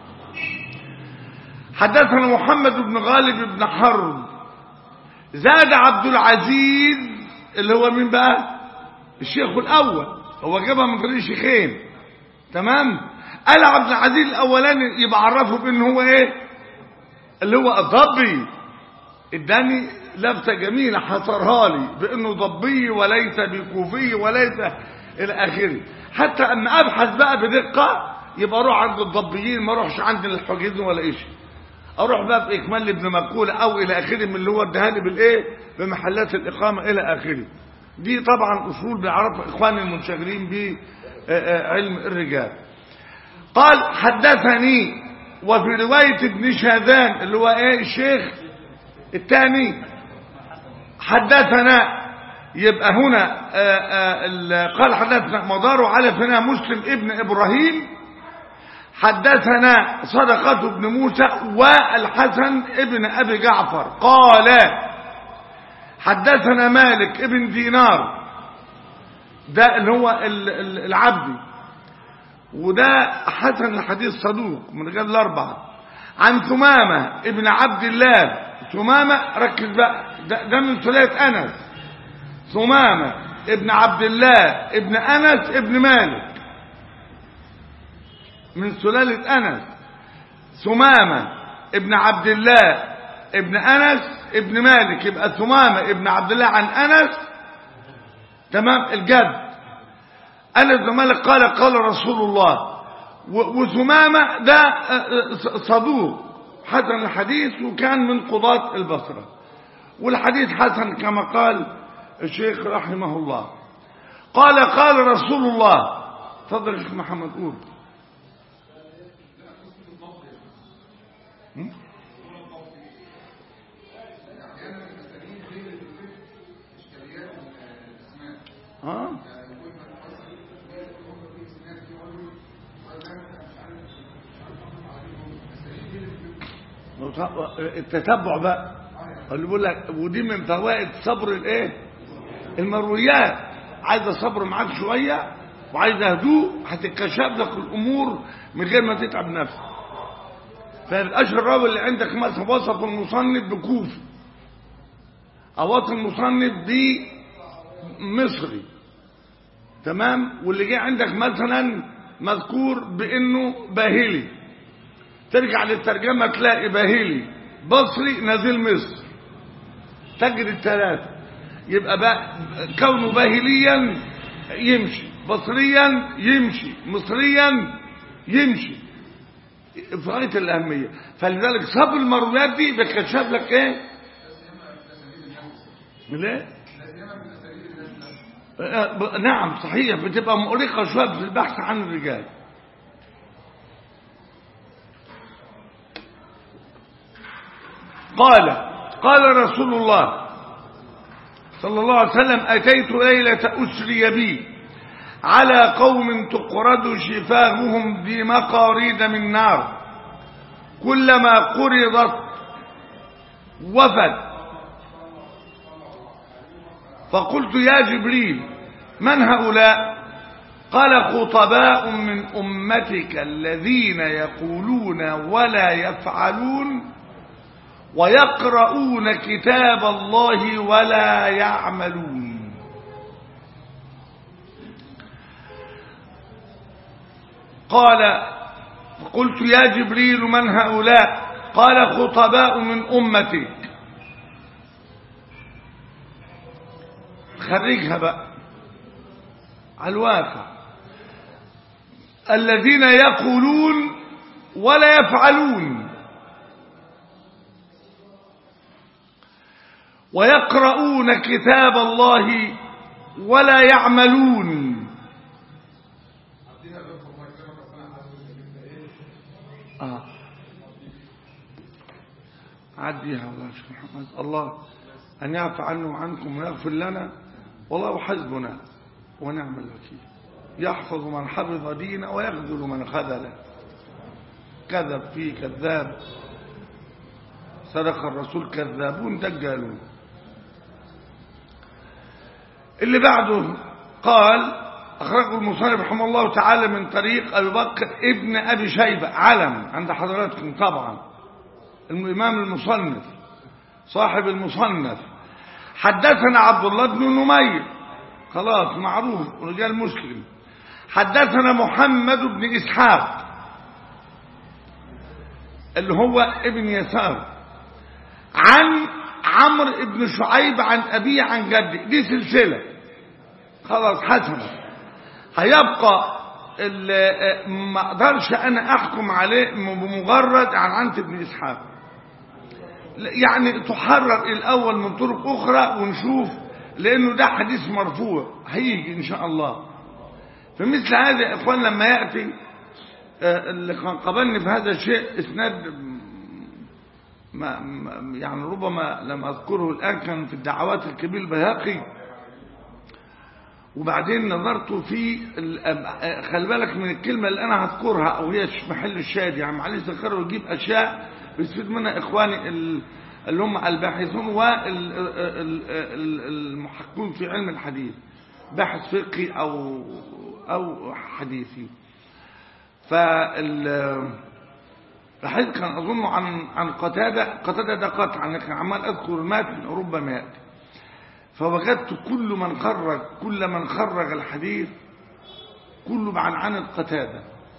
حدثنا محمد بن غالب بن حرب زاد عبد العزيز اللي هو مين بقى الشيخ الأول هو جابها من طريق شيخين تمام قال عبد العزيز الأولاني يبقى عرفه بأن هو إيه اللي هو الضبي اداني لفتة جميلة حصرها لي بأنه ضبي وليس بكوفي وليس إلى آخره حتى أما أبحث بقى بدقة يبقى أروح عند الضبيين ما أروحش عند الحجيز ولا إيش أروح بقى في إكمال ابن مكولة أو إلى آخره من اللي هو ادهالي بالإيه بمحلات الإقامة إلى آخره دي طبعا أصول بيعرفها إخواني المنشغلين بعلم الرجال قال حدثني وفي رواية ابن شاذان اللي هو ايه الشيخ الثاني حدثنا يبقى هنا آآ آآ قال حدثنا مدار على فينا مسلم ابن ابراهيم حدثنا صدقة ابن موسى والحسن ابن ابي جعفر قال حدثنا مالك ابن دينار ده اللي هو العبدي وده حسن الحديث صدوق من رجال الأربعة عن ثمامة ابن عبد الله ثمامة ركز بقى ده, ده من سلالة أنس ثمامة ابن عبد الله ابن أنس ابن مالك من سلالة أنس ثمامة ابن عبد الله ابن أنس ابن مالك يبقى ثمامة ابن عبد الله عن أنس تمام الجد أنس بن مالك قال قال رسول الله و- وثمامة ده آه، آه، صدوق حسن الحديث وكان من قضاة البصرة والحديث حسن كما قال الشيخ رحمه الله قال قال رسول الله تفضل يا شيخ محمد قول م? اه التتبع بقى اللي بيقول لك ودي من فوائد صبر الايه المرويات عايزه صبر معاك شويه وعايزه هدوء هتتكشف لك الامور من غير ما تتعب نفسك فالاشهر الراوي اللي عندك مثلا وصف المصنف بكوفي او وصف المصنف بمصري تمام واللي جه عندك مثلا مذكور بانه باهلي ترجع للترجمة تلاقي باهلي بصري نزيل مصر تجد الثلاثة يبقى بقى كونه باهليا يمشي بصريا يمشي مصريا يمشي في غاية الأهمية فلذلك صبر المرويات دي بتكشف لك ايه ليه آه، ب- نعم صحيح بتبقى مؤرقة شوية في البحث عن الرجال قال قال رسول الله صلى الله عليه وسلم أتيت ليلة أسري بي على قوم تقرد شفاههم بمقاريد من نار كلما قرضت وفد فقلت يا جبريل من هؤلاء قال خطباء من أمتك الذين يقولون ولا يفعلون ويقرؤون كتاب الله ولا يعملون قال قلت يا جبريل من هؤلاء قال خطباء من أمتك خرجها بقى على الواقع الذين يقولون ولا يفعلون ويقرؤون كتاب الله ولا يعملون آه. عديها والله يا شيخ محمد الله أن يعفى عنه وعنكم ويغفر لنا والله حسبنا ونعم الوكيل يحفظ من حفظ دينه ويخذل من خذله كذب فيه كذاب صدق الرسول كذابون دجالون اللي بعده قال أخرجه المصنف رحمه الله تعالى من طريق أبي بكر ابن أبي شيبة علم عند حضراتكم طبعا الإمام المصنف صاحب المصنف حدثنا عبد الله بن نمير خلاص معروف رجال مسلم حدثنا محمد بن إسحاق اللي هو ابن يسار عن عمرو بن شعيب عن أبيه عن جده دي سلسلة خلاص حسنة هيبقى ال- ما اقدرش انا احكم عليه بمجرد عن عنت بن اسحاق يعني تحرر الاول من طرق اخرى ونشوف لانه ده حديث مرفوع هيجي ان شاء الله فمثل هذا يا اخوان لما ياتي آه، اللي كان قابلني في هذا الشيء اسناد ما ما- يعني ربما لم اذكره الان كان في الدعوات الكبير البيهقي وبعدين نظرت في ال- خلي بالك من الكلمة اللي أنا هذكرها أو هي محل الشاهد يعني معلش ذكره ويجيب أشياء بيستفيد منها إخواني ال- اللي هم الباحثون والمحققون في علم الحديث باحث فقهي أو أو حديثي فال الحديث كان أظن عن عن قتادة قتادة ده قطعا لكن عمال أذكر المتن ربما يأتي فوجدت كل من خرج كل من خرج الحديث كله بعنعنة قتادة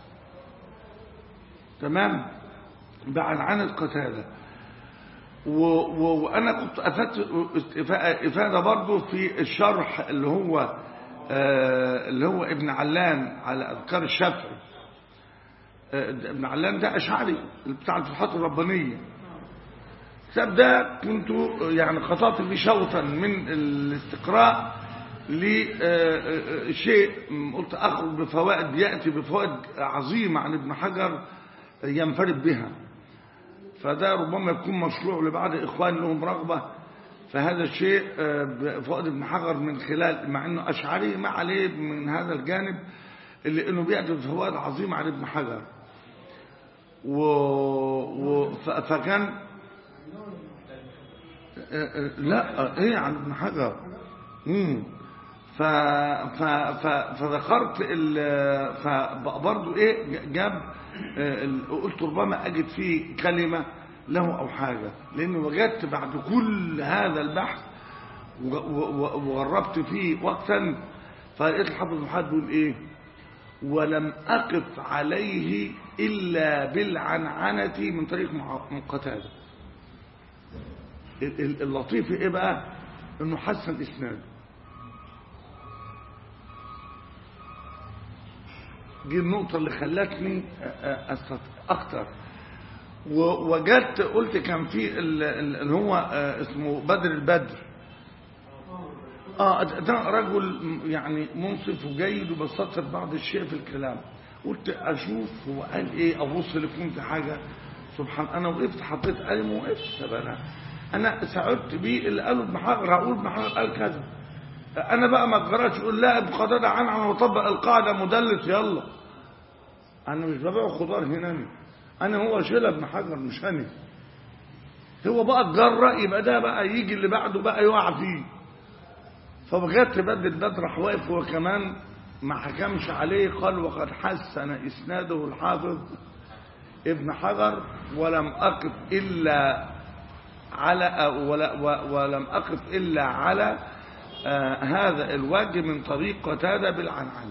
تمام بعنعنة قتادة و و وأنا كنت أفدت إفادة برضه في الشرح اللي هو آه، اللي هو ابن علان على أذكار الشافعي آه، ده ابن علان ده أشعري بتاع الفتوحات الربانية الكتاب ده كنت يعني قطعت فيه شوطا من الاستقراء لشيء قلت أخرج بفوائد يأتي بفوائد عظيمة عن ابن حجر ينفرد بها فده ربما يكون مشروع لبعض إخوان لهم رغبة فهذا الشيء آه، بفوائد ابن حجر من خلال مع أنه أشعري ما عليه من هذا الجانب اللي أنه بيأتي بفوائد عظيمة عن ابن حجر و... و... ف... فكان آه، آه، لا آه، ايه عن ابن حجر امم ف... ف... ف... فذكرت ال... فبرضه ايه جاب آه، ال- قلت ربما اجد فيه كلمه له او حاجه لان وجدت بعد كل هذا البحث و- و- و- وغربت فيه وقتا فلقيت الحافظ محمد بيقول ايه ولم أقف عليه إلا بالعنعنة من طريق مع- من قتادة ال- ال- اللطيف ايه بقى انه حسن اسناده دي النقطة اللي خلتني أ- أ- أستط- أكتر ووجدت قلت كان في ال- ال- اللي هو آه، اسمه بدر البدر اه ده ده رجل يعني منصف وجيد وبسطر بعض الشيء في الكلام قلت اشوف هو قال ايه ابص لكم في حاجه سبحان انا وقفت حطيت قلم وقفت طب انا انا سعدت بيه اللي قاله ابن حجر هقول ابن حجر قال كذا انا بقى ما قراتش اقول لا ابن قتاده عن عن وطبق القاعده مدلس يلا انا مش ببيع خضار هنا أنا. انا هو شيل ابن حجر مش انا هو بقى اتجرأ يبقى ده بقى يجي اللي بعده بقى يقع فيه فبجت بدل بدر راح واقف هو كمان ما حكمش عليه قال وقد حسن اسناده الحافظ ابن حجر ولم اقف الا على ولا و- ولم اقف الا على آه هذا الوجه من طريق قتاده بالعنعن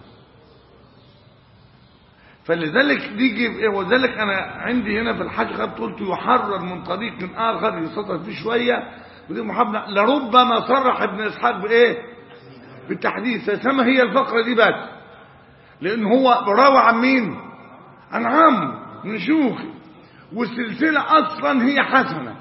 فلذلك نيجي وذلك انا عندي هنا في الحاج خدت قلت يحرر من طريق اخر يسطر فيه شويه ودي محمد لربما صرح ابن اسحاق بايه بالتحديث سما هي الفقره دي بس لان هو روى عن مين عن عمه من شيوخي والسلسله اصلا هي حسنه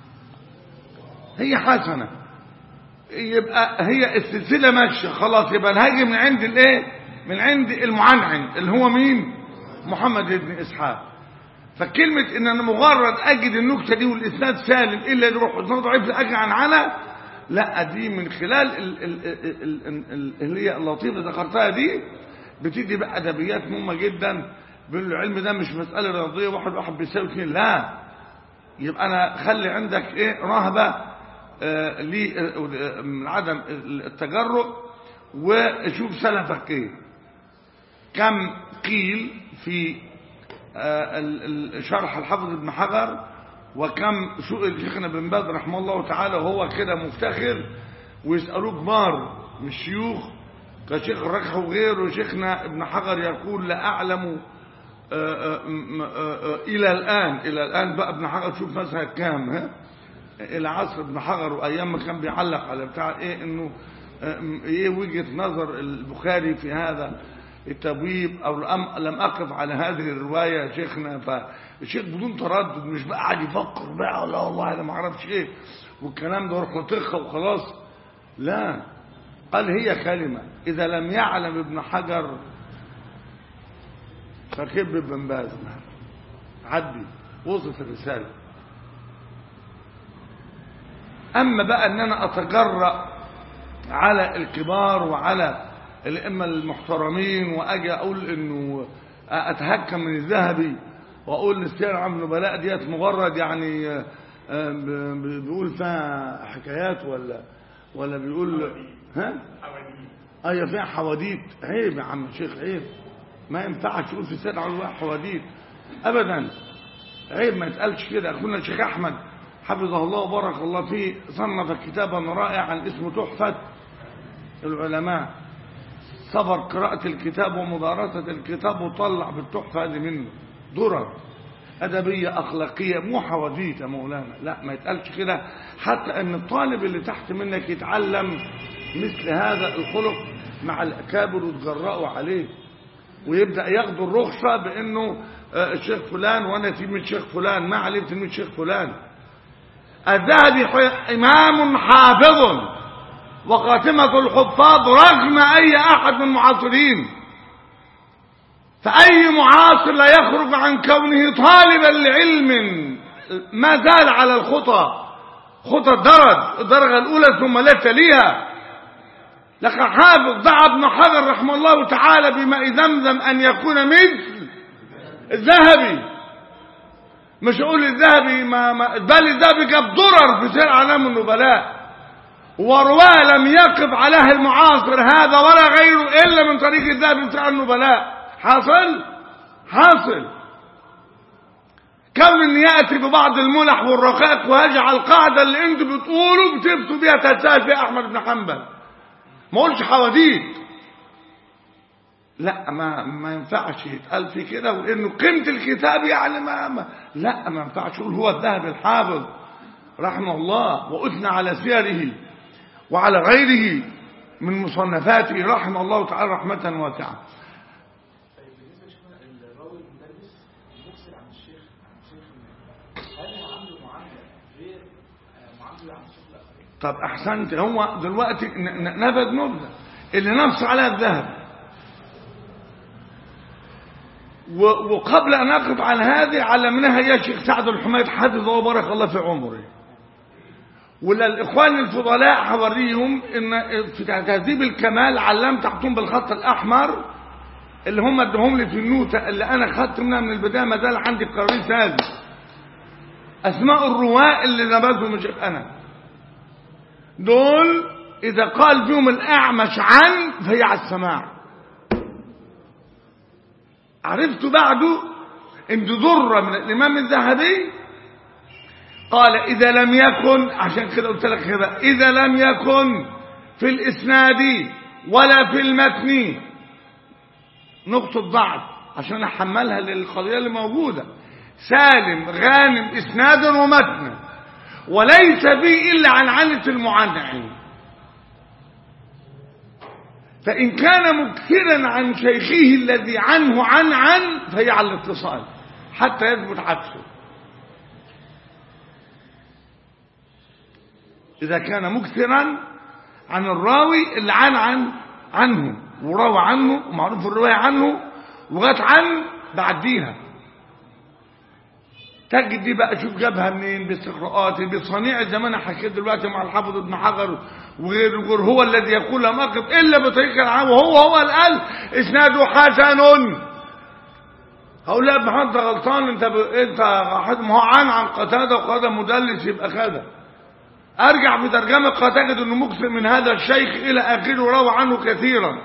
هي حسنه يبقى هي السلسله ماشيه خلاص يبقى الهاجي من عند الايه من عند المعنعن اللي هو مين محمد بن اسحاق فكلمة ان انا مجرد اجد النكتة دي والاسناد سالم الا يروح اسناد ضعيف لاجل عن على لا دي من خلال ال- ال- ال- ال- ال- اللي هي اللطيفة اللي ذكرتها دي بتدي بقى ادبيات مهمة جدا بيقول له العلم ده مش مسألة رياضية واحد واحد بيساوي اتنين لا يبقى انا خلي عندك ايه رهبة آه لي آه، من عدم التجرؤ وشوف سلفك ايه كم قيل في آه، ال- ال- شرح الحافظ ابن حجر وكم سئل شيخنا بن باز رحمه الله تعالى وهو كده مفتخر ويسألوه كبار من الشيوخ كشيخ الركح وغيره شيخنا ابن حجر يقول لا أعلم آه، آه، م- آه، آه، إلى الآن إلى الآن بقى ابن حجر شوف مثلا كام ها إلى عصر ابن حجر وأيام ما كان بيعلق على بتاع إيه إنه آه، م- إيه وجهة نظر البخاري في هذا التبويب او لم لم اقف على هذه الروايه يا شيخنا فالشيخ بدون تردد مش بقى قاعد يفكر بقى لا والله انا ما اعرفش ايه والكلام ده روح لطخه وخلاص لا قال هي كلمه اذا لم يعلم ابن حجر فكب ابن باز عدي وصلت الرساله اما بقى ان انا اتجرأ على الكبار وعلى الائمه المحترمين واجي اقول انه اتهكم من الذهبي واقول ان السير عن النبلاء ديت مجرد يعني آه، آه، ب- ب- بيقول فيها حكايات ولا ولا بيقول ها ايوه فيها حواديت عيب يا عم الشيخ عيب ما ينفعش تقول في السير عن النبلاء حواديت ابدا عيب ما يتقالش كده اخونا الشيخ احمد حفظه الله وبارك الله فيه صنف كتابا رائعا اسمه تحفه العلماء صبر قراءة الكتاب ومدارسة الكتاب وطلع بالتحفة هذه منه درر أدبية أخلاقية مو حواديت يا مولانا لا ما يتقالش كده حتى أن الطالب اللي تحت منك يتعلم مثل هذا الخلق مع الأكابر ويتجرأوا عليه ويبدأ ياخدوا الرخصة بأنه آه، الشيخ فلان وأنا تلميذ الشيخ فلان ما عليه تلميذ الشيخ فلان الذهبي ح- إمام حافظ وخاتمة الحفاظ رغم أي أحد من المعاصرين فأي معاصر لا يخرج عن كونه طالبا لعلم ما زال على الخطى خطى الدرج الدرجة الأولى ثم لا تليها لقد حافظ دعا ابن حجر رحمه الله تعالى بماء زمزم أن يكون مثل الذهبي مش أقول الذهبي ما, ما بل الذهبي جاب ضرر في سير أعلام النبلاء ورواه لم يقف عليه المعاصر هذا ولا غيره إلا من طريق الذهبي في سير النبلاء حاصل حاصل كون ان ياتي ببعض الملح والرقائق ويجعل القاعده اللي انتوا بتقولوا بتفتوا بيها تتساهل فيها احمد بن حنبل ما قولش حواديت لا ما ما ينفعش يتقال في كده ولانه قيمه الكتاب يعني ما, ما لا ما ينفعش يقول هو الذهب الحافظ رحمه الله واثنى على سيره وعلى غيره من مصنفاته رحمه الله تعالى رحمه واسعه طيب بالنسبه لشيخنا الراوي المدرس المكسر عن الشيخ عن الشيخ هل هو عنده معامله غير آه، معامله عن الشيخ الاخرين؟ طب احسنت هو دلوقتي ن- ن- نبذ نبذه اللي نص على الذهب و- وقبل ان اقف على هذه علمناها يا شيخ سعد الحميد حفظه وبارك الله في عمره وللاخوان الفضلاء هوريهم ان في تهذيب الكمال علمت تحتهم بالخط الاحمر اللي هم ادوهم لي في النوتة اللي انا خدت منها من البدايه ما زال عندي قراريس هذه اسماء الرواة اللي نبذهم من شيخ انا دول اذا قال فيهم الاعمش عن فهي على السماع عرفت بعده ان دي ضرة من الامام الذهبي قال اذا لم يكن عشان كده قلت لك كده اذا لم يكن في الاسناد ولا في المتن نقطة ضعف عشان احملها للقضية اللي موجودة سالم غانم اسنادا ومتنا وليس به الا عن عنة المعنعين فإن كان مكثرا عن شيخه الذي عنه عن عن فهي على الاتصال حتى يثبت عكسه إذا كان مكثرا عن الراوي اللي عن عن عنه وروى عنه ومعروف الرواية عنه وغات عن بعديها تجد دي بقى شوف جابها منين باستقراءات بصنيع زي ما انا حكيت دلوقتي مع الحافظ ابن حجر وغير وغير هو الذي يقول لم اقف الا بطريق العام وهو هو اللي قال اسناده حسن هقول لا ابن حجر غلطان انت ب... انت حد ما هو عن عن قتاده وقتاده مدلس يبقى كذا ارجع في ترجمه قد تجد انه مكثر من هذا الشيخ الى اخره وروى عنه كثيرا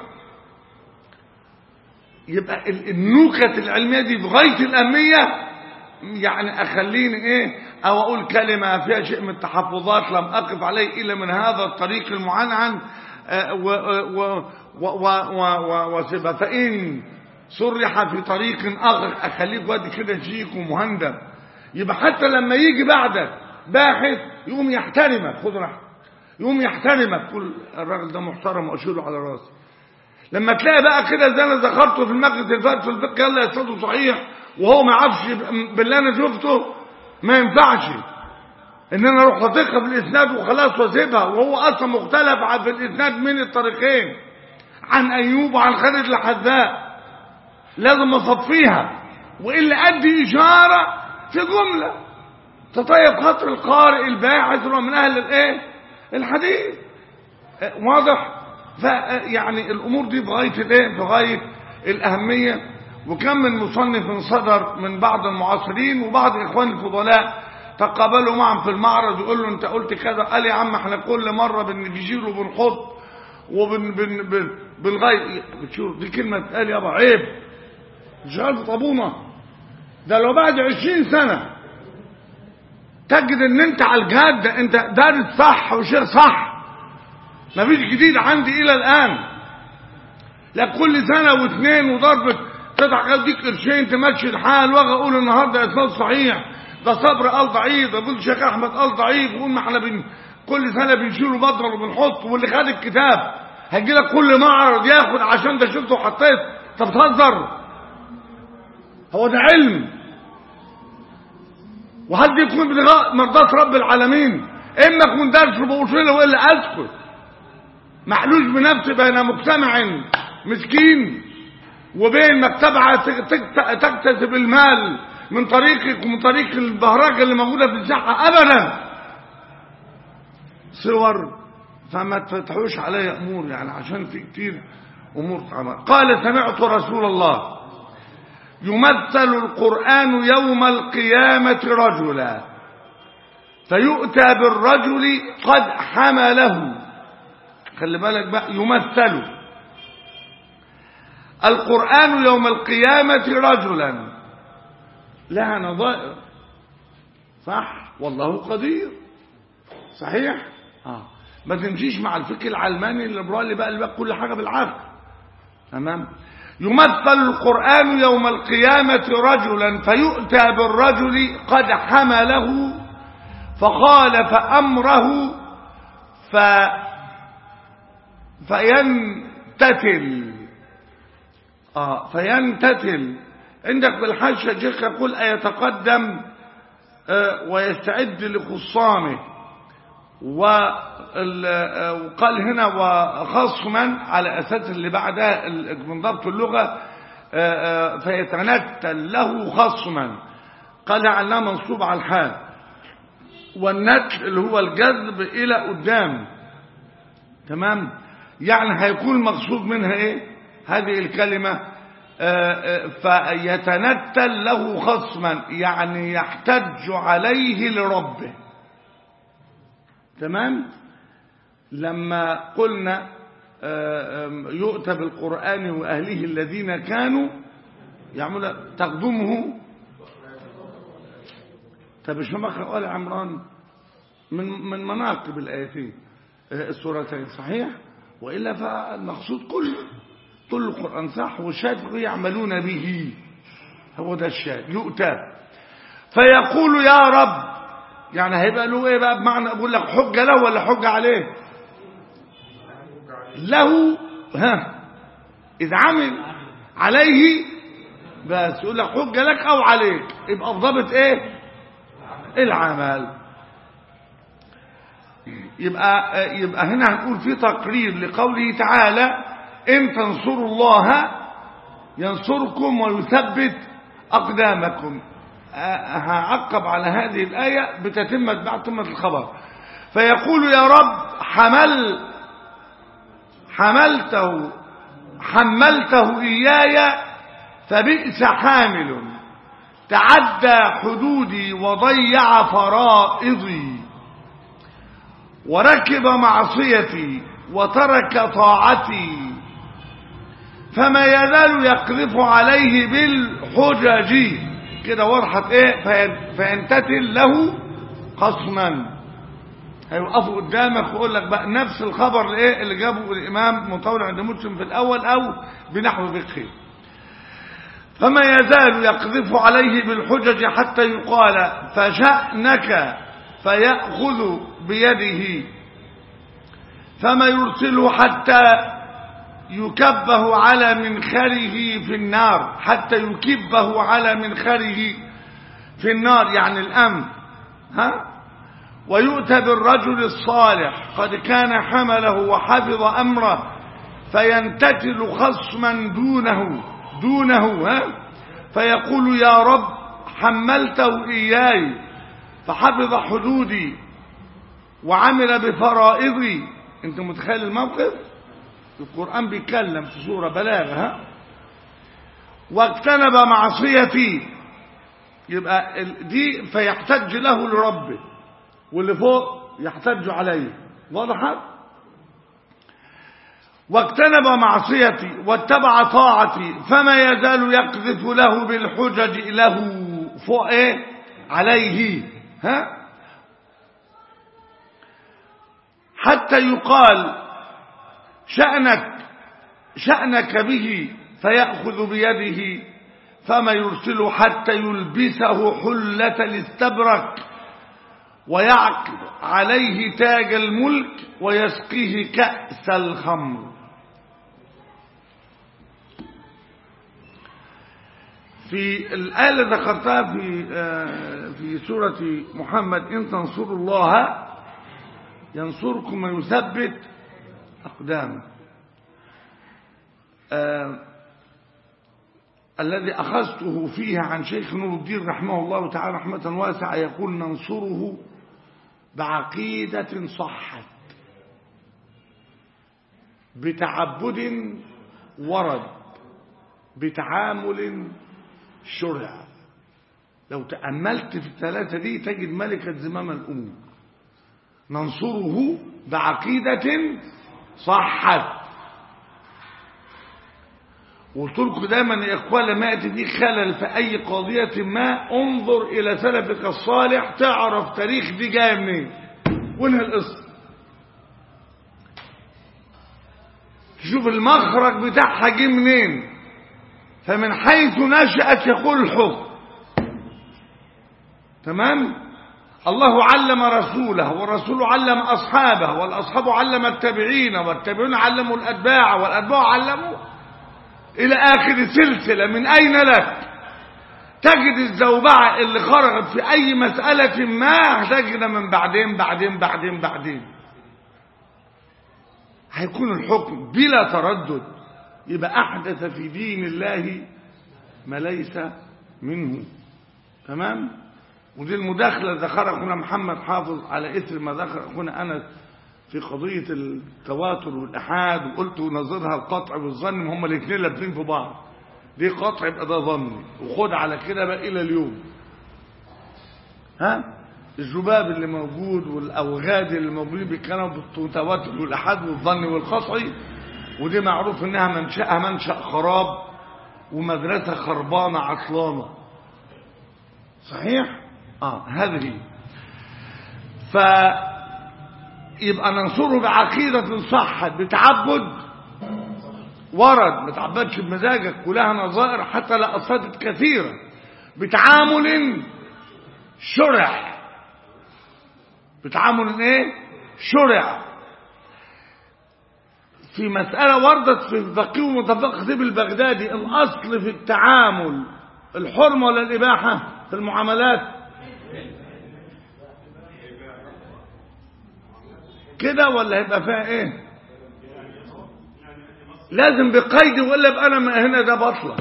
يبقى ال- النكت العلميه دي بغايه الاهميه يعني اخليني ايه او اقول كلمه فيها شيء من التحفظات لم اقف عليه الا من هذا الطريق المعنعن آه، و و و و و و وسبها فان صرح في طريق اخر اخليك وادي كده شيك ومهندم يبقى حتى لما يجي بعدك باحث يقوم يحترمك خد راحتك يقوم يحترمك كل الراجل ده محترم واشيله على راسي لما تلاقي بقى كده زي انا ذكرته في المجلس الفات في الفقه يلا يصطادوا صحيح وهو ما يعرفش باللي انا شفته ما ينفعش ان انا اروح اطيقها بالاسناد وخلاص واسيبها وهو اصلا مختلف عن- في الاسناد من الطريقين عن ايوب وعن خالد الحذاء لازم اصفيها والا ادي اشاره في جمله تطيب خاطر القارئ الباحث اللي هو من اهل الايه الحديث آه، واضح فيعني الامور دي بغايه الايه بغايه الاهميه وكم من مصنف صدر من بعض المعاصرين وبعض اخوان الفضلاء تقابلوا معهم في المعرض يقول له انت قلت كذا قال يا عم احنا كل مره بنجيل وبنحط وبن بن بن بنغير بتشوف دي كلمه تقال يابا عيب مش عارف طابونه ده لو بعد عشرين سنه تجد ان انت على الجهاد ده انت دارس صح وشيء صح مفيش جديد عندي الى الان لا كل سنة واثنين وضربة تضحك اديك قرشين تمشي الحال واجي اقول النهارده اسناد صحيح ده صبر قال ضعيف اقول الشيخ احمد قال ضعيف وقول ما احنا بن كل سنة بنشيل وبضرب وبنحط واللي خد الكتاب هيجي لك كل معرض ياخد عشان ده شفته وحطيت طب بتهزر هو ده علم وهل دي يكون ابتغاء مرضات رب العالمين اما يكون درس بأصول والا اسكت محلوش بنفسي بين مجتمع مسكين وبين مكتبة تكت- تكتسب المال من طريقك ومن طريق البهرجة اللي موجودة في الساحة ابدا صور فما تفتحوش علي امور يعني عشان في كتير امور تعمل قال سمعت رسول الله يمثل القرآن يوم القيامة رجلا فيؤتى بالرجل قد حمله خلي بالك بقى يمثل القرآن يوم القيامة رجلا لها نظائر صح والله قدير صحيح اه ما تمشيش مع الفكر العلماني الليبرالي بقى اللي بقى كل حاجه بالعقل تمام يمثل القرآن يوم القيامة رجلا فيؤتى بالرجل قد حمله فخالف أمره ف فينتتل آه فينتتل عندك بالحاشة شيخ يقول أيتقدم آه ويستعد لخصامه وال- آه، وقال هنا وخصما على أساس اللي بعدها ال- من ضبط اللغة آه، آه، فيتنتل له خصما قال علاه منصوب على الحال والنتل اللي هو الجذب إلى قدام تمام يعني هيكون مقصود منها ايه هذه الكلمة آه، آه، فيتنتل له خصما يعني يحتج عليه لربه تمام لما قلنا آه، آم، يؤتى بالقرآن وأهله الذين كانوا يعمل تقدمه طب مش مخرج آل عمران من من مناقب الآيتين آه، السورتين صحيح وإلا فالمقصود كله كل القرآن صح والشاهد يعملون به هو ده الشاهد يؤتى فيقول يا رب يعني هيبقى له ايه بقى بمعنى اقول لك حجة له ولا حجة عليه له ها اذا عمل عليه بس يقول لك حجة لك او عليك يبقى بضابط ايه العمل يبقى يبقى هنا هنقول في تقرير لقوله تعالى ان تنصروا الله ينصركم ويثبت اقدامكم أه، هعقب على هذه الآية بتتمة بعد تمة الخبر فيقول يا رب حمل حملته حملته إياي فبئس حامل تعدى حدودي وضيع فرائضي وركب معصيتي وترك طاعتي فما يزال يقذف عليه بالحجج كده ورحت ايه في- فينتتل له خصما هيوقفوا قدامك ويقول لك بقى نفس الخبر الايه اللي جابه الامام مطول عند مسلم في الاول او بنحو فقهي فما يزال يقذف عليه بالحجج حتى يقال فشأنك فيأخذ بيده فما يرسله حتى يكبه على منخره في النار حتى يكبه على منخره في النار يعني الأمن ها ويؤتى بالرجل الصالح قد كان حمله وحفظ أمره فينتتل خصما دونه دونه ها فيقول يا رب حملته إياي فحفظ حدودي وعمل بفرائضي انت متخيل الموقف القرآن بيتكلم في سورة بلاغة ها واجتنب معصيتي يبقى ال- دي فيحتج له لربه واللي فوق يحتج عليه واضحة واجتنب معصيتي واتبع طاعتي فما يزال يقذف له بالحجج له فوق ايه عليه ها حتى يقال شأنك شأنك به فيأخذ بيده فما يرسله حتى يلبسه حلة الاستبرك ويعقد عليه تاج الملك ويسقيه كأس الخمر في الآية اللي ذكرتها في آه، في سورة محمد إن تنصروا الله ينصركم ويثبت أقدامه آه، الذي أخذته فيه عن شيخ نور الدين رحمه الله تعالى رحمة واسعة يقول ننصره بعقيدة صحت بتعبد ورد بتعامل شرع لو تأملت في الثلاثة دي تجد ملكة زمام الأمور ننصره بعقيدة صحت وقلت لكم دايما يا اخوان لما ياتي فيك خلل في اي قضيه ما انظر الى سلفك الصالح تعرف تاريخ دي جايه منين وانهي القصه تشوف المخرج بتاعها جه منين فمن حيث نشأت يقول الحكم تمام الله علم رسوله والرسول علم أصحابه والأصحاب علم التابعين والتابعين علموا الأتباع والأتباع علموا إلى آخر سلسلة من أين لك تجد الزوبعة اللي خرجت في أي مسألة ما هتجد من بعدين بعدين بعدين بعدين هيكون الحكم بلا تردد يبقى أحدث في دين الله ما ليس منه تمام ودي المداخلة ذكرها أخونا محمد حافظ على إثر ما ذكر أخونا أنس في قضية التواتر والإحاد وقلت نظرها القطع والظن هم الاثنين لابسين في بعض دي قطع يبقى ده ظني وخد على كده بقى إلى اليوم ها الذباب اللي موجود والأوغاد اللي موجودين بيتكلموا بالتواتر والإحاد والظن والقطعي ودي معروف إنها منشأها منشأ خراب ومدرسة خربانة عطلانة صحيح؟ آه هذه ف يبقى ننصره بعقيدة صحت بتعبد ورد ما تعبدش بمزاجك ولها نظائر حتى لا أصادت كثيرة بتعامل شرع بتعامل ايه شرع في مسألة وردت في فقيه ومتفق خطيب البغدادي الأصل في التعامل الحرمة ولا الإباحة في المعاملات كده ولا هيبقى فيها ايه لازم بقيد ولا يبقى انا هنا ده بطلة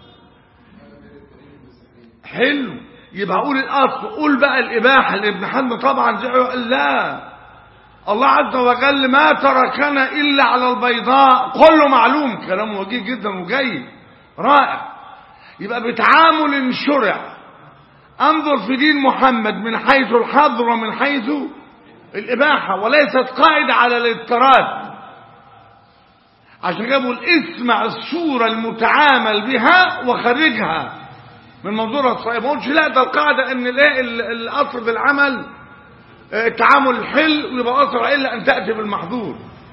حلو يبقى اقول الاصل قول بقى الاباحه لابن حزم طبعا قال لا الله عز وجل ما تركنا الا على البيضاء كله معلوم كلام وجيه جدا وجيد رائع يبقى بتعامل شرع انظر في دين محمد من حيث الحظر ومن حيث الإباحة وليست قائدة على الاضطراد عشان جابوا اسمع الصورة المتعامل بها وخرجها من منظورها الصحيح ما قلتش لا ده القاعدة ان الايه الاصل في العمل التعامل الحل ويبقى اصل الا ان تأتي بالمحظور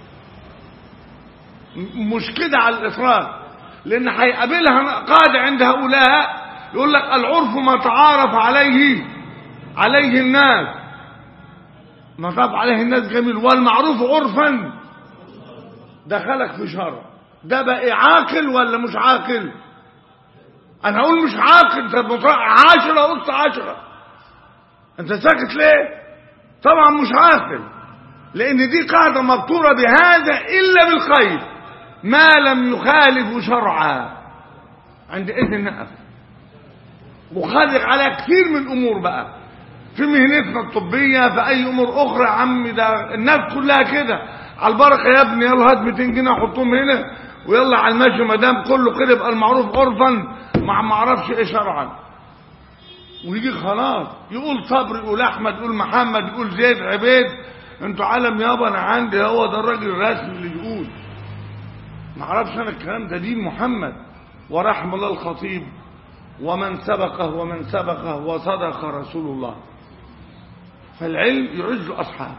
مش كده على الافراد لان هيقابلها قاعدة عند هؤلاء يقول لك العرف ما تعارف عليه عليه الناس ما طاب عليه الناس جميل والمعروف عرفا دخلك في شر ده بقى عاقل ولا مش عاقل انا اقول مش عاقل طب عشرة قلت عشرة انت ساكت ليه طبعا مش عاقل لان دي قاعدة مبطورة بهذا الا بالخير ما لم يخالف شرعا عند اذن نقف وخالق على كثير من الامور بقى في مهنتنا الطبية في أي أمور أخرى يا عم ده الناس كلها كده على البركة يا ابني يلا هات 200 جنيه حطهم هنا ويلا على المشي ما دام كله كده يبقى المعروف عرفا مع ما اعرفش ايه شرعا ويجي خلاص يقول صبري يقول احمد يقول محمد يقول زيد عبيد انتوا عالم يابا انا عندي هو ده الراجل الرسمي اللي يقول ما اعرفش انا الكلام ده دين محمد ورحم الله الخطيب ومن سبقه ومن سبقه وصدق رسول الله فالعلم يعز أصحابه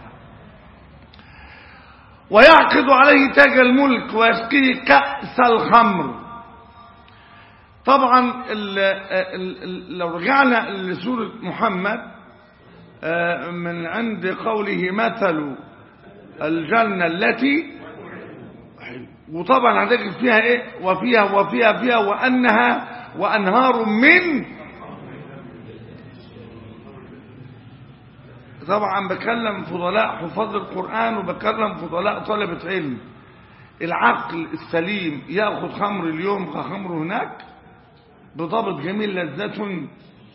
ويعقد عليه تاج الملك ويسقيه كأس الخمر طبعا ال ال ال لو رجعنا لسورة محمد من عند قوله مثل الجنة التي وطبعا هتجد فيها ايه وفيها وفيها فيها وأنها وأنهار من طبعا بكلم فضلاء حفاظ القرآن وبكلم فضلاء طلبة علم العقل السليم يأخذ خمر اليوم كخمر هناك بضابط جميل لذة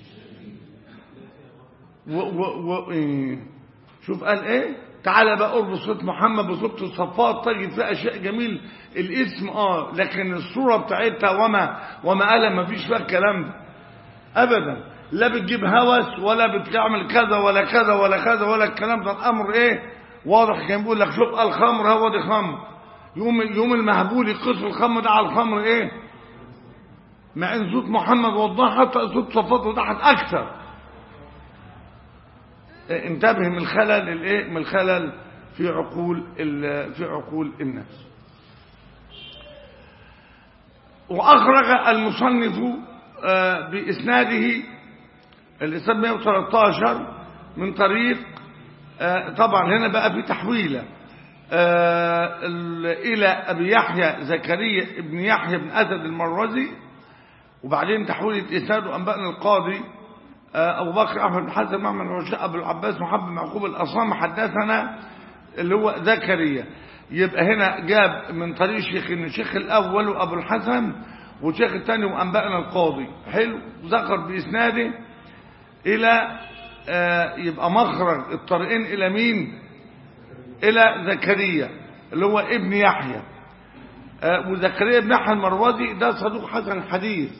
و و و إيه شوف قال ايه تعالى بقى قرب صوت محمد بصوت الصفات تجد فيها اشياء جميل الاسم اه لكن الصوره بتاعتها وما وما قال ما فيش فيها الكلام ده ابدا لا بتجيب هوس ولا بتعمل كذا ولا كذا ولا كذا ولا الكلام ده الامر ايه واضح كان بيقول لك شوف الخمر هو دي خمر يوم يوم المهبول يقيس الخمر ده على الخمر ايه مع ان صوت محمد وضح حتى صوت صفات وضحت اكثر انتبه من الخلل الايه من الخلل في عقول في عقول الناس واخرج المصنف باسناده الاسناد 113 من طريق طبعا هنا بقى في تحويله الى ابي يحيى زكريا ابن يحيى بن اسد المروزي وبعدين تحويله اسناده انبانا القاضي أبو بكر أحمد بن حسن محمد الرشاء أبو العباس محمد معقوب الأصام حدثنا اللي هو زكريا يبقى هنا جاب من طريق الشيخ إن الشيخ الأول أبو الحسن والشيخ الثاني وأنبأنا القاضي حلو ذكر بإسناده إلى آه يبقى مخرج الطريقين إلى مين إلى زكريا اللي هو ابن يحيى آه وزكريا ابن يحيى المروزي ده صدوق حسن الحديث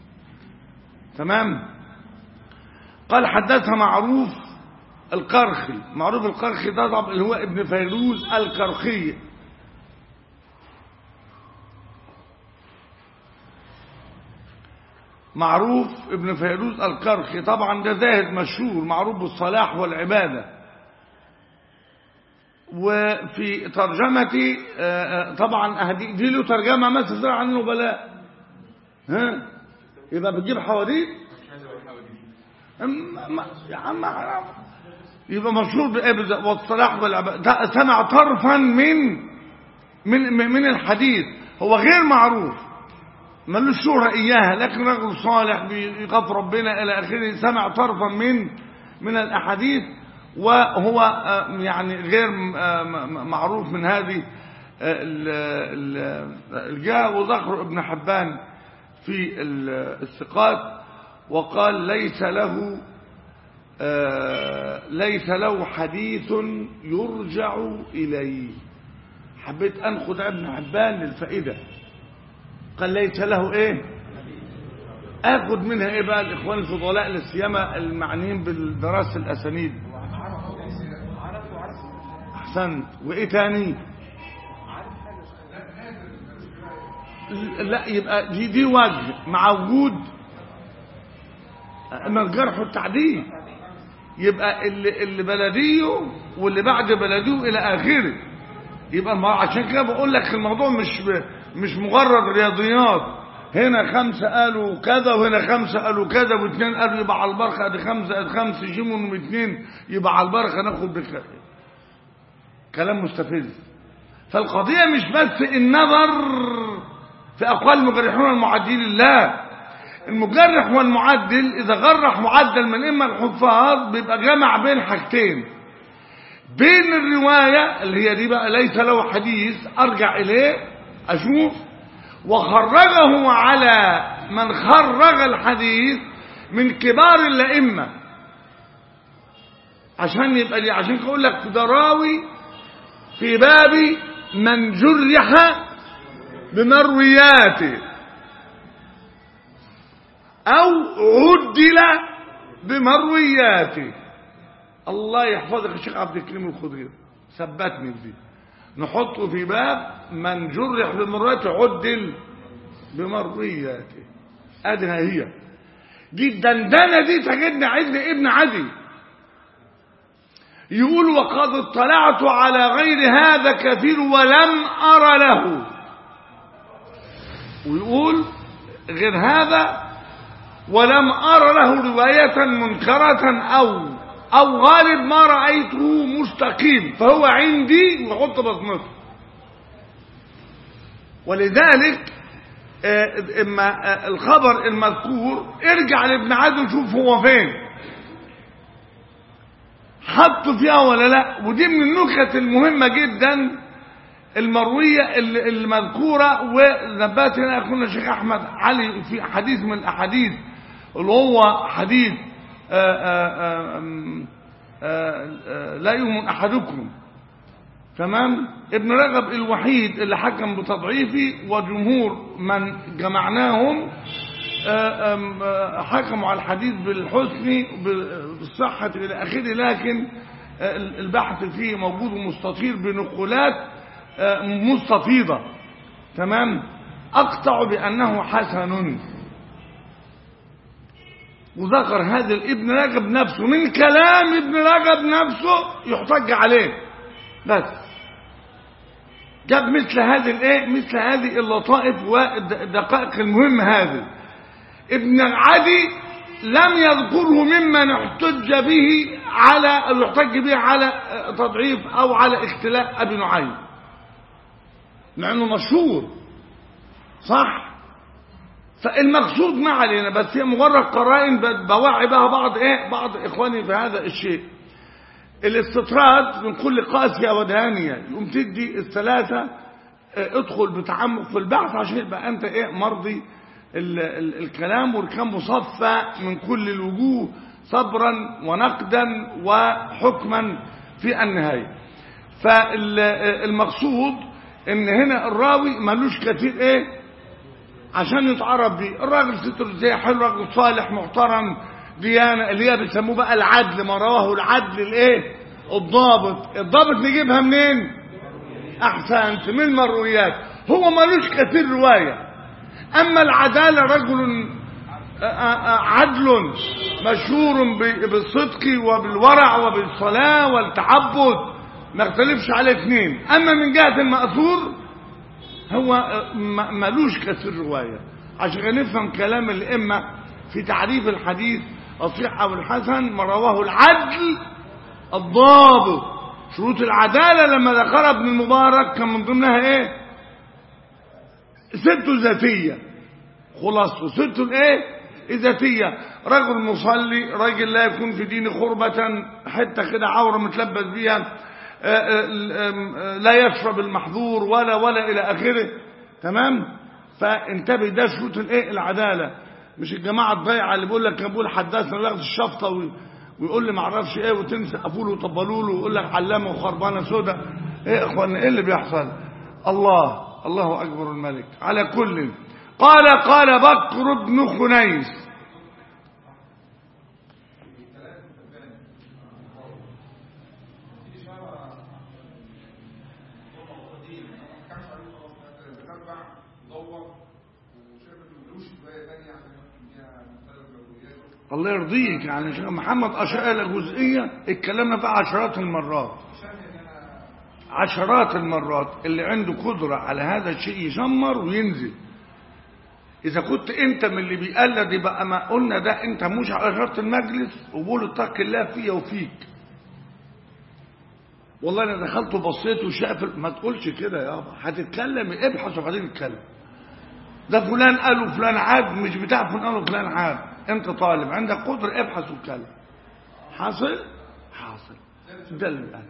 تمام قال حدثها معروف القرخي معروف القرخي ده طبعا اللي هو ابن فيروز القرخي معروف ابن فيروز القرخي طبعا ده زاهد مشهور معروف بالصلاح والعبادة وفي ترجمتي طبعا دي له ترجمة مثل عن النبلاء ها يبقى بتجيب حواديت يا عم حرام يبقى مشهور بإبزة والصلاح والعبادة سمع طرفا من من من الحديث هو غير معروف ملوش شهرة إياها لكن رجل صالح بيخاف ربنا إلى آخره سمع طرفا من من الأحاديث وهو يعني غير معروف من هذه الجهة وذكر ابن حبان في الثقات وقال ليس له آه ليس له حديث يرجع إليه حبيت أنخذ ابن حبان للفائدة قال ليس له إيه أخذ منها إيه بقى الإخوان الفضلاء للسيما المعنيين بالدراسة الأسانيد أحسنت وإيه تاني لا يبقى دي دي وجه مع وجود من الجرح والتعديل يبقى اللي, اللي بلديه واللي بعد بلديه الى اخره يبقى عشان كده بقول لك الموضوع مش مش مجرد رياضيات هنا خمسة قالوا كذا وهنا خمسة قالوا كذا واثنين قالوا يبقى على البرخة ادي خمسة ادي خمسة يجيبوا واثنين يبقى على البرخة ناخد بك كلام مستفز فالقضية مش بس النظر في أقوال المجرحون المعدين لله المجرح والمعدل إذا غرح معدل من إما الحفاظ بيبقى جمع بين حاجتين بين الرواية اللي هي دي بقى ليس له حديث أرجع إليه أشوف وخرجه على من خرج الحديث من كبار الأئمة عشان يبقى لي عشان أقول لك ده راوي في باب من جرح بمروياته أو عدل بمروياته الله يحفظك يا شيخ عبد الكريم الخضير ثبتني في دي نحطه في باب من جرح بمروياته عدل بمروياته ادي هي دي الدندنه دي تجدنا عند ابن عدي يقول وقد اطلعت على غير هذا كثير ولم أر له ويقول غير هذا ولم أر له رواية منكرة أو أو غالب ما رأيته مستقيم فهو عندي وحط بصمته ولذلك آه، اما آه، الخبر المذكور ارجع لابن عدي وشوف هو فين حط فيها ولا لا ودي من النكت المهمة جدا المروية ال- المذكورة ونبات هنا أخونا الشيخ أحمد علي في حديث من الأحاديث اللي هو حديث آآ آآ آم، آآ آآ لا يؤمن أحدكم تمام ابن رجب الوحيد اللي حكم بتضعيفي وجمهور من جمعناهم آه، آم، آه، حكموا على الحديث بالحسن بالصحة إلى آخره لكن آه، البحث فيه موجود مستطير بنقولات آه، مستفيضة تمام أقطع بأنه حسن وذكر هذا الابن رجب نفسه من كلام ابن رجب نفسه يحتج عليه بس جاب مثل هذه الايه مثل هذه اللطائف والدقائق المهمة هذه ابن عدي لم يذكره ممن احتج به على أو يحتج به على تضعيف او على اختلاء ابي نعيم مع انه مشهور صح فالمقصود ما علينا بس هي مجرد قرائن ب- بوعي بها بعض ايه بعض اخواني في هذا الشيء الاستطراد من كل قاسية ودانية يقوم تدي الثلاثة اه، ادخل بتعمق في البحث عشان يبقى انت ايه مرضي ال ال الكلام وكان مصفى من كل الوجوه صبرا ونقدا وحكما في النهاية فالمقصود ان هنا الراوي ملوش كثير ايه عشان يتعرف بيه الراجل ستر زي حلو راجل صالح محترم ديانة اللي هي بيسموه بقى العدل ما رواه العدل الايه الضابط الضابط نجيبها منين احسنت من المرويات هو ملوش كثير رواية اما العدالة رجل آه، آه، عدل مشهور ب- بالصدق وبالورع وبالصلاة والتعبد ما اختلفش على اثنين اما من جهة المأثور هو آه، م- ملوش كثير رواية عشان نفهم كلام الائمة في تعريف الحديث الصحيح او الحسن ما رواه العدل الضابط شروط العدالة لما ذكرها ابن المبارك كان من ضمنها ايه ست ذاتية خلاصته ست الايه ذاتية رجل مصلي راجل لا يكون في دين خربة حتة كده عورة متلبس بيها آه، آه، آه، لا يشرب المحظور ولا ولا الى اخره تمام فانتبه ده شروط الايه العدالة مش الجماعة الضيعة اللي بيقول لك كان بيقول حدثنا وياخد الشفطة وي- ويقول لي ما اعرفش ايه وتنسى قفول وطبلوا له ويقول لك علامة وخربانة سودا ايه يا اخوانا ايه اللي بيحصل الله الله اكبر الملك على كل قال قال بكر بن خنيس الله يرضيك يعني شيخ محمد أشار إلى جزئية اتكلمنا فيها عشرات المرات عشرات المرات اللي عنده قدرة على هذا الشيء يشمر وينزل إذا كنت أنت من اللي بيقلد يبقى ما قلنا ده أنت مش على شرط المجلس وبقول اتق الله فيا وفيك والله أنا دخلت وبصيت وشاف ما تقولش كده يابا هتتكلم ابحث وبعدين اتكلم ده فلان قال وفلان عاد مش بتاع فلان قال وفلان عاد انت طالب عندك قدر ابحث واتكلم حاصل حاصل ده اللي قال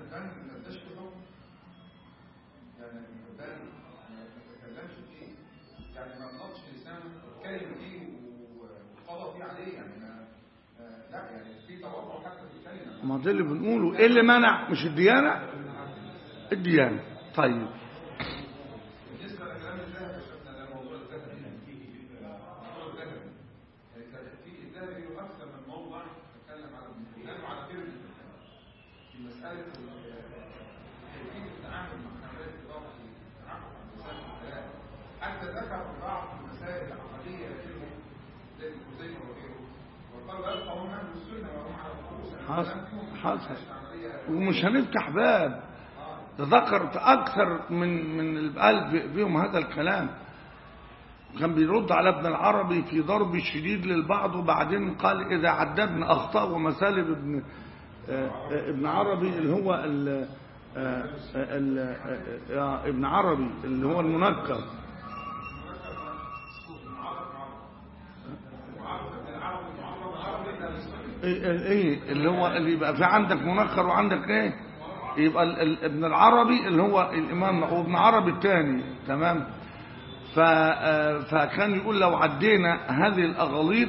يعني الإنسان ما تتكلمش فيه يعني ما نطقش لسانه اتكلم فيه وقضى فيه عليه يعني ما ما- لا يعني في تواضع حتى في الكلمة ما ده اللي بنقوله ايه اللي منع مش الديانة الديانة طيب بالنسبة لكلام الذهب شفنا ده موضوع الذهب يعني موضوع الذهب يعني كان في الذهب له أكثر من موضع تتكلم على بنتكلم على كلمة في مسألة ال- كيفية التعامل مع حملات الإضافة التعامل مع مسائل الكلام حتى ذكر بعض المسائل العقدية منهم زي الخزيمة وغيره وقال ويبقى هم أهل السنة وهم على الخروج حصل حصل ومش هنفتح باب ده ذكر في اكثر من من القلب بيهم هذا الكلام كان بيرد على ابن العربي في ضرب شديد للبعض وبعدين قال اذا عددنا اخطاء ومسالب ابن آه، آه، ابن عربي اللي هو ال- آه، آه، ال- آه، آه، ابن عربي اللي هو المنكر ايه إيه اللي هو اللي يبقى في عندك منخر وعندك ايه يبقى ال- ال- ابن العربي اللي هو الامام وابن عربي الثاني تمام ف آه، فكان يقول لو عدينا هذه الاغاليط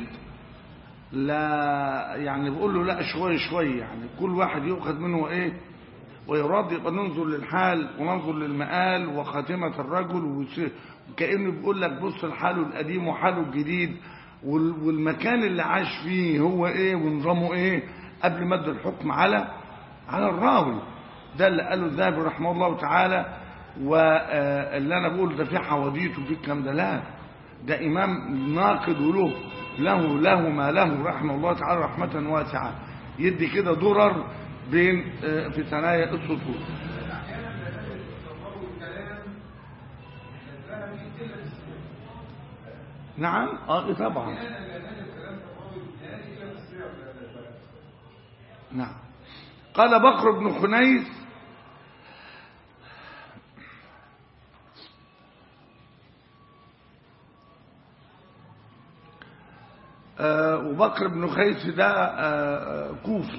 لا يعني بقول له لا شوي شوي يعني كل واحد يؤخذ منه ايه ويراد يبقى ننظر للحال وننظر للمآل وخاتمة الرجل وس- وكأنه بيقول لك بص لحاله القديم وحاله الجديد وال- والمكان اللي عاش فيه هو ايه ونظامه ايه قبل ما ادى الحكم على على الراوي ده اللي قاله الذهبي رحمه الله تعالى واللي انا بقول ده في حواديت وفي الكلام ده لا ده امام ناقد وله له له ما له رحمه الله تعالى رحمة واسعة يدي كده درر بين آه، في ثنايا السطور نعم اه إيه طبعا نعم قال بكر بن خنيس آه، وبكر بن خيس ده آه، آه، كوفي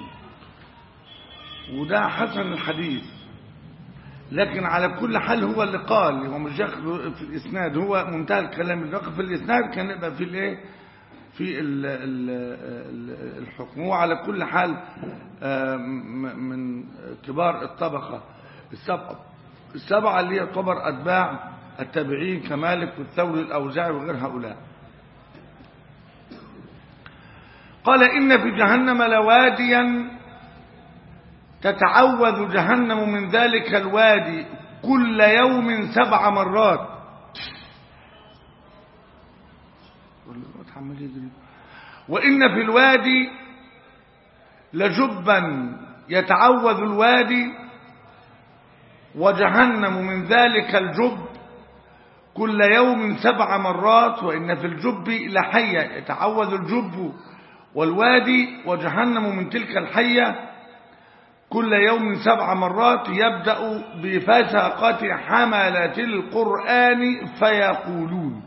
وده حسن الحديث لكن على كل حال هو اللي قال هو مش ياخد في الاسناد هو منتهى الكلام اللي ياخد في الاسناد كان يبقى في الايه في ال ال ال الحكم هو على كل حال آه، م- من كبار الطبقه السبعه السبعه اللي هي تعتبر اتباع التابعين كمالك والثوري الاوزاعي وغير هؤلاء قال إن في جهنم لواديا تتعوذ جهنم من ذلك الوادي كل يوم سبع مرات وإن في الوادي لجبا يتعوذ الوادي وجهنم من ذلك الجب كل يوم سبع مرات وإن في الجب لحية يتعوذ الجب والوادي وجهنم من تلك الحية كل يوم سبع مرات يبدأ بفسقة حملة القرآن فيقولون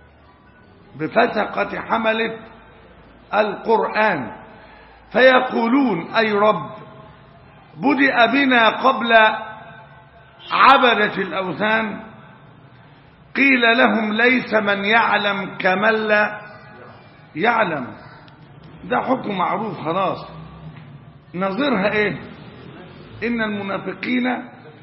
بفسقة حملة القرآن فيقولون أي رب بدأ بنا قبل عبدة الأوثان قيل لهم ليس من يعلم كمن لا يعلم ده حكم معروف خلاص نظيرها ايه ان المنافقين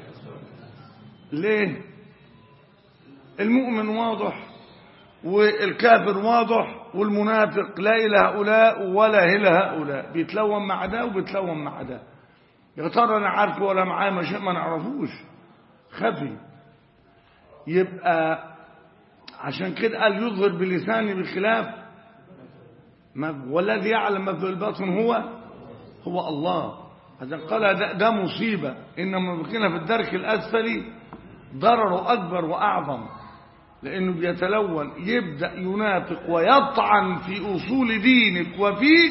ليه المؤمن واضح والكافر واضح والمنافق لا إلى هؤلاء ولا إلى هؤلاء بيتلون مع ده وبيتلون مع ده يا ترى انا عارفه ولا معاه ما شيء ما نعرفوش خفي يبقى عشان كده قال يظهر بلسانه بخلاف ما والذي يعلم ما في الباطن هو هو الله هذا قال ده, ده مصيبة إن المنافقين في الدرك الأسفل ضرره أكبر وأعظم لأنه بيتلون يبدأ ينافق ويطعن في أصول دينك وفيك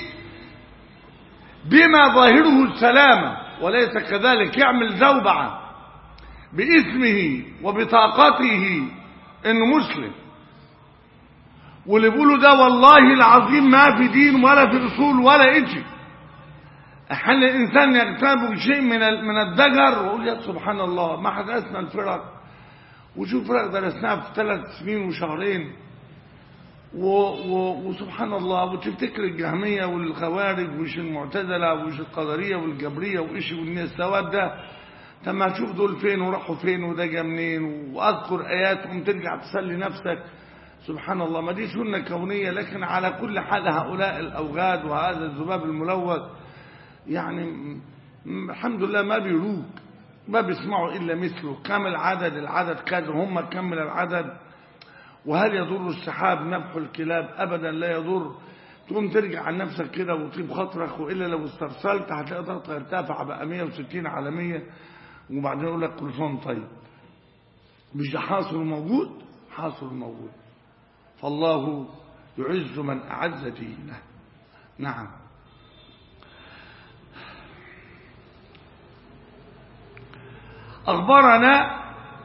بما ظاهره السلامة وليس كذلك يعمل زوبعة باسمه وبطاقته انه مسلم واللي بيقولوا ده والله العظيم ما في دين ولا في اصول ولا اجي احيانا الانسان يغتاب بشيء من من الدجر ويقول يا سبحان الله ما حدثنا الفرق وشوف فرق درسناها في ثلاث سنين وشهرين و و وسبحان الله وتفتكر الجهمية والخوارج وش المعتزلة وش القدرية والجبرية وإيش والناس السواد ده طب ما تشوف دول فين وراحوا فين وده جا منين واذكر اياتهم ترجع تسلي نفسك سبحان الله ما دي سنه كونيه لكن على كل حال هؤلاء الاوغاد وهذا الذباب الملوث يعني م- الحمد لله ما بيروك ما بيسمعوا الا مثله كم العدد العدد كذا هم كمل العدد وهل يضر السحاب نبح الكلاب ابدا لا يضر تقوم ترجع عن نفسك كده وطيب خاطرك والا لو استرسلت هتلاقي ضغطك ارتفع بقى 160 على 100 وبعدين يقول لك كل سنه طيب مش ده حاصل موجود حاصل موجود فالله يعز من اعز دينه نعم اخبرنا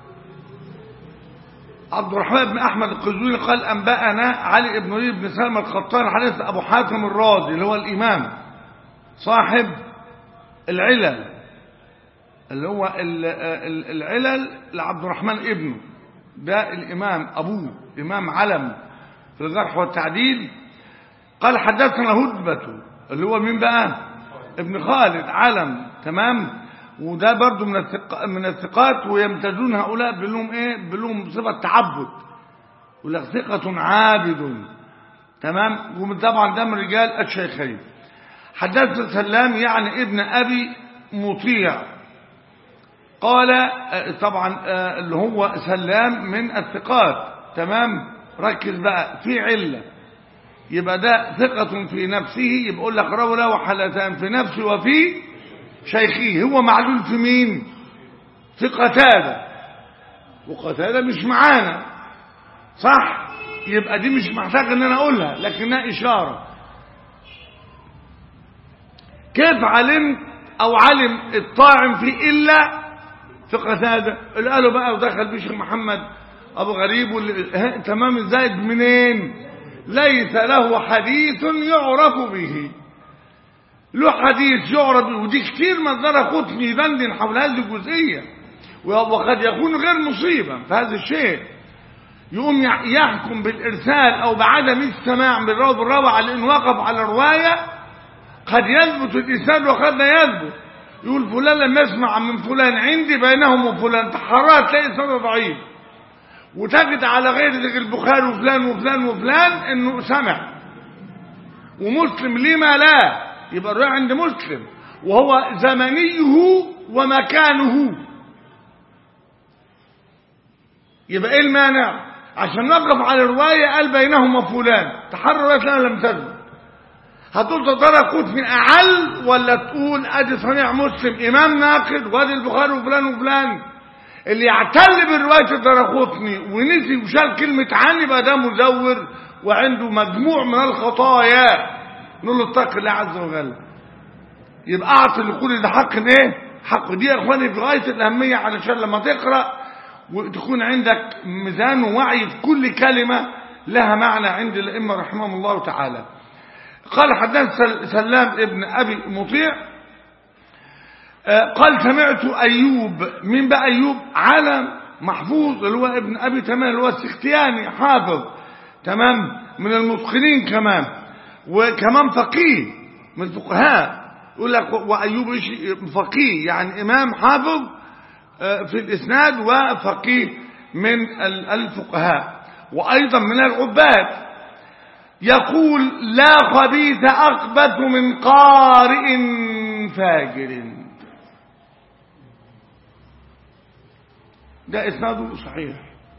عبد الرحمن بن احمد القزويني قال انبانا علي بن وليد بن سلمى الخطان حديث ابو حاتم الرازي اللي هو الامام صاحب العلل اللي هو ال- ال- العلل لعبد الرحمن ابنه ده الإمام أبوه إمام علم في الجرح والتعديل قال حدثنا هدبة اللي هو مين بقى ابن خالد علم تمام وده برضو من الثق... من الثقات ويمتازون هؤلاء بلهم ايه بلهم صفة تعبد ولك ثقة عابد تمام وطبعا ده من رجال الشيخين حدثنا سلام يعني ابن ابي مطيع قال آه، طبعا آه، اللي هو سلام من الثقات تمام ركز بقى في عله يبقى ده ثقة في نفسه يبقى يقول لك روى له حالتان في نفسه وفي شيخه هو معلول في مين في قتادة وقتادة مش معانا صح يبقى دي مش محتاج ان انا اقولها لكنها اشارة كيف علمت او علم الطاعن في الا في قتادة اللي قالوا بقى ودخل بشيخ محمد ابو غريب واللي ها، تمام الزايد منين ليس له حديث يعرف به له حديث يعرف به ودي كتير مصدر قطني يدندن حول هذه الجزئية وقد يكون غير مصيبا في هذا الشيء يقوم يحكم بالإرسال أو بعدم السماع من الراوي بالراوي على إنه وقف على رواية قد يثبت الإسناد وقد لا يثبت يقول فلان لم يسمع من فلان عندي بينهم وفلان تحرات تلاقي إسناده ضعيف وتجد على غير ذلك البخاري وفلان وفلان وفلان انه سمع ومسلم لما لا يبقى الرواية عند مسلم وهو زمنيه ومكانه يبقى ايه المانع عشان نقف على الرواية قال بينهما فلان تحررت لنا لم تثبت هتقول تدرك من اعل ولا تقول ادي صنيع مسلم امام ناقد وادي البخاري وفلان وفلان اللي يعتل بالرواية الدرقطني ونسي وشال كلمة عني يبقى ده مزور وعنده مجموع من الخطايا نقول له اتق الله عز وجل يبقى اعطي لكل ده حق ايه حق دي يا اخواني في غايه الاهميه علشان لما تقرا وتكون عندك ميزان ووعي في كل كلمه لها معنى عند الائمه رحمهم الله تعالى قال حدثنا سلام ابن ابي مطيع قال سمعت أيوب مين بقى أيوب علم محفوظ اللي هو ابن أبي تمام اللي هو السختياني حافظ تمام من المتقنين كمان وكمان فقيه من الفقهاء يقول لك وأيوب إيش فقيه يعني إمام حافظ في الإسناد وفقيه من الفقهاء وأيضا من العباد يقول لا خبيث أقبث من قارئ فاجر ده إسناده صحيح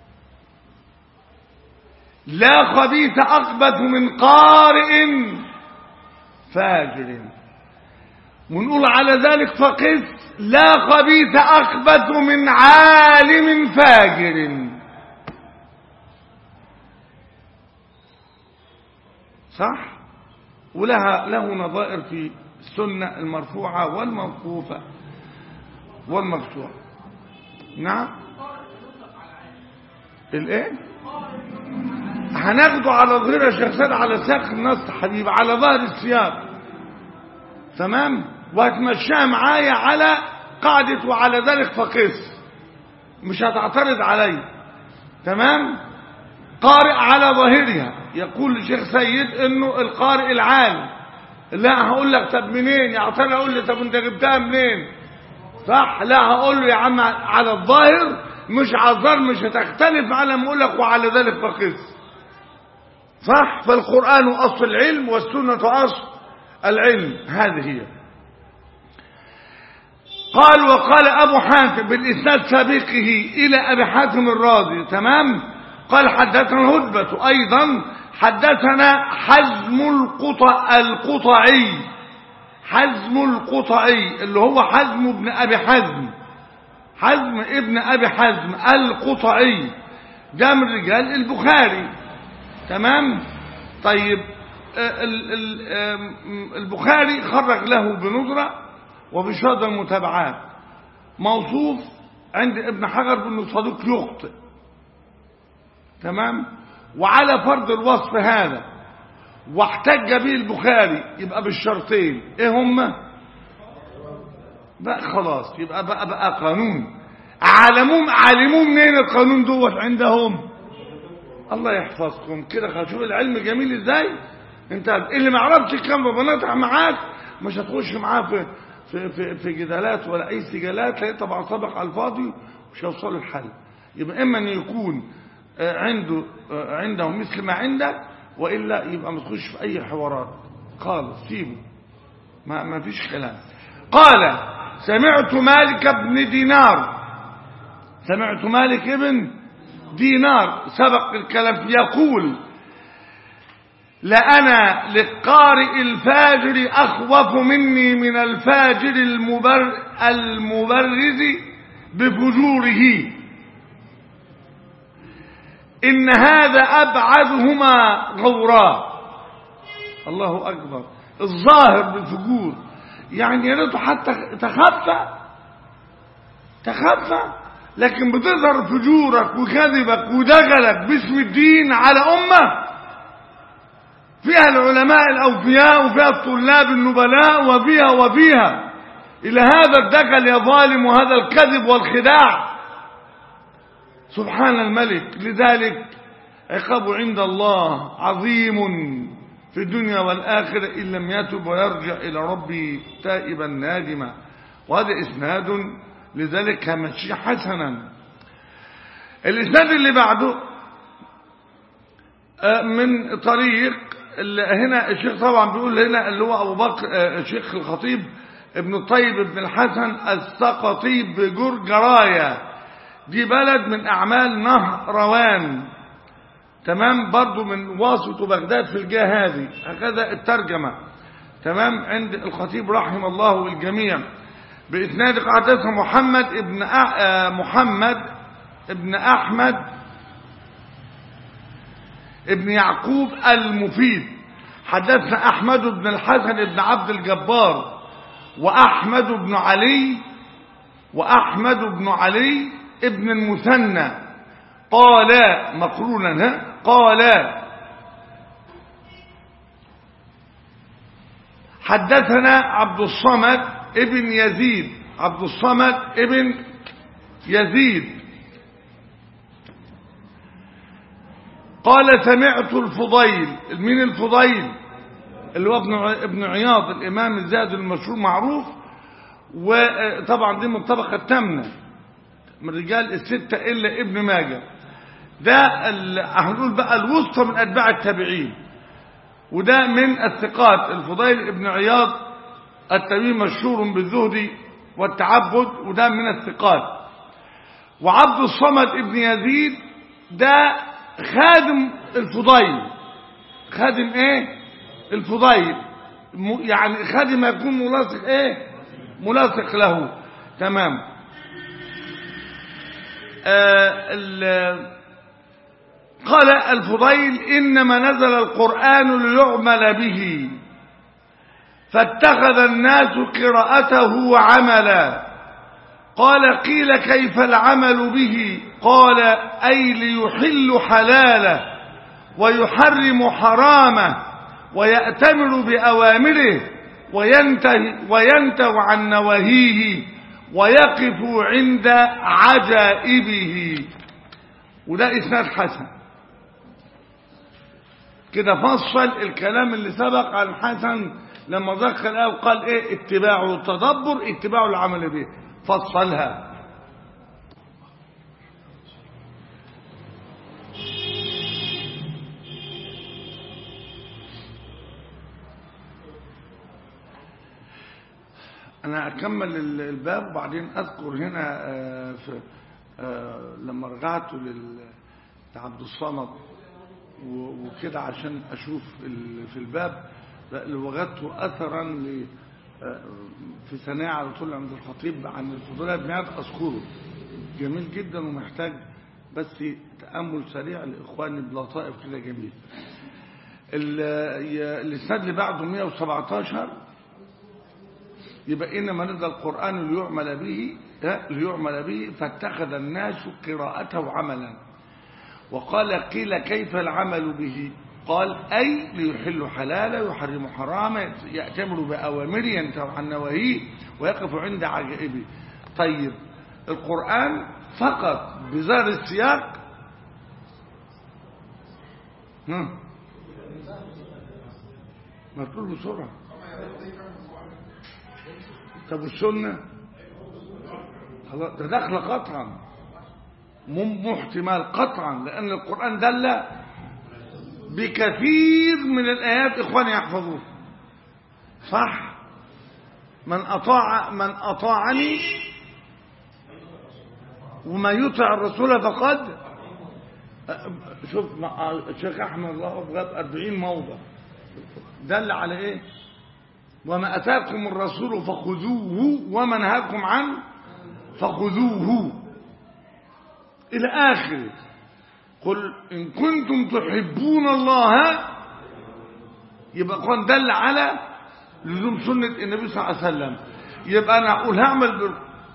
لا خبيث أقبث من قارئ فاجر ونقول على ذلك فقس لا خبيث أقبث من عالم فاجر صح ولها له نظائر في السنة المرفوعة والموقوفة والمقطوعة نعم الايه هناخده على ظهير يا شيخ سيد على ساق النص حبيبي على ظهر السياق تمام وهتمشيها معايا على قاعدة وعلى ذلك فقس مش هتعترض علي تمام قارئ على ظاهرها يقول الشيخ سيد انه القارئ العالم لا هقول لك طب منين يعترض اقول لي طب انت جبتها منين صح لا هقول له يا عم على الظاهر مش على الظاهر مش هتختلف على ما اقول لك وعلى ذلك فقس صح فالقرآن أصل العلم والسنة أصل العلم هذه هي قال وقال أبو حاتم بالإسناد سابقه إلى أبي حاتم الرازي تمام قال حدثنا هدبة أيضا حدثنا حزم القطع القطعي حزم القطعي اللي هو حزم ابن أبي حزم حزم ابن أبي حزم القطعي ده من رجال البخاري تمام طيب البخاري خرج له بنظرة وبشهادة المتابعات موصوف عند ابن حجر بأنه صديق يخطئ تمام وعلى فرض الوصف هذا واحتج به البخاري يبقى بالشرطين ايه هما بقى خلاص يبقى بقى بقى قانون علموم علموم منين القانون دوت عندهم الله يحفظكم كده شوف العلم جميل ازاي انت اللي ما عرفش الكلام ده بنطع معاك مش هتخش معاه في في في, في جدالات ولا اي سجالات لا طبعا سبق على الفاضي مش هيوصلوا الحل يبقى اما ان يكون آه، عنده آه، عنده مثل ما عندك والا يبقى ما تخش في اي حوارات خالص سيبه ما ما فيش كلام قال سمعت مالك بن دينار سمعت مالك ابن دينار سبق الكلام يقول لأنا للقارئ الفاجر أخوف مني من الفاجر المبر المبرز بفجوره إن هذا أبعدهما غورا الله أكبر الظاهر بالفجور يعني يا ريته حتى تخفى تخفى لكن بتظهر فجورك وكذبك ودغلك باسم الدين على أمة فيها العلماء الأوفياء وفيها الطلاب النبلاء وفيها وفيها إلى هذا الدجل يا ظالم وهذا الكذب والخداع سبحان الملك لذلك عقاب عند الله عظيم في الدنيا والآخرة إن لم يتب ويرجع إلى ربه تائبا نادما وهذا إسناد لذلك مشي حسنا الإسناد اللي بعده آه، من طريق اللي هنا الشيخ طبعا بيقول هنا اللي هو أبو بكر آه، الشيخ الخطيب ابن الطيب ابن الحسن السقطي بجرجرايا دي بلد من أعمال نهروان تمام برضو من واسط وبغداد في الجهة هذه هكذا الترجمة تمام عند الخطيب رحمه الله الجميع بإسناد حدثنا محمد ابن أح... آه، محمد ابن أحمد ابن يعقوب المفيد حدثنا أحمد بن الحسن بن عبد الجبار وأحمد بن علي وأحمد بن علي ابن المثنى قال مقرونا ها؟ قال حدثنا عبد الصمد ابن يزيد عبد الصمد ابن يزيد قال سمعت الفضيل مين الفضيل اللي هو ابن ابن عياض الامام الزاد المشهور معروف وطبعا دي من الطبقه الثامنه من رجال الستة إلا ابن ماجه ده ال- هنقول بقى الوسطى من أتباع التابعين وده من الثقات الفضيل ابن عياض التابعي مشهور بالزهد والتعبد وده من الثقات وعبد الصمد ابن يزيد ده خادم الفضيل خادم ايه الفضيل م- يعني خادم يكون ملاصق ايه ملاصق له تمام آه، ال- قال الفضيل إنما نزل القرآن ليعمل به فاتخذ الناس قراءته عملا قال قيل كيف العمل به قال أي ليحل حلاله ويحرم حرامه ويأتمر بأوامره وينتهي, وينتهي عن نواهيه ويقف عند عجائبه وده إسناد حسن كده فصل الكلام اللي سبق عن حسن لما ذكر الآية وقال ايه اتباع التدبر اتباع العمل به فصلها انا اكمل ال- الباب وبعدين اذكر هنا آه، في آه، لما رجعت لل- لعبد الصمد و- وكده عشان اشوف ال- في الباب لا، وجدت اثرا ل آه، في ثناء على طول عند الخطيب عن الفضلاء بن عياض اذكره جميل جدا ومحتاج بس تامل سريع لاخواني بلطائف كده جميل ال- ي- الاسناد اللي بعده 117 يبقى إنما نزل القرآن ليعمل به ها، ليعمل به فاتخذ الناس قراءته عملا وقال قيل كيف العمل به قال أي ليحل حلالا يحرم حراما يأتمر بأوامره ينتهي عن نواهيه ويقف عند عجائبه طيب القرآن فقط بظاهر السياق ها ما تقول بسرعة طب والسنة خلاص ده داخله قطعا مم- محتمل قطعا لأن القرآن دل بكثير من الآيات إخواني يحفظوه صح من أطاع من أطاعني وما يطع الرسول فقد شوف مع الشيخ أحمد الله غاب 40 موضع دل على إيه وما أتاكم الرسول فخذوه وما نهاكم عنه فخذوه إلى آخره قل إن كنتم تحبون الله يبقى قد دل على لزوم سنة النبي صلى الله عليه وسلم يبقى أنا أقول هعمل بال...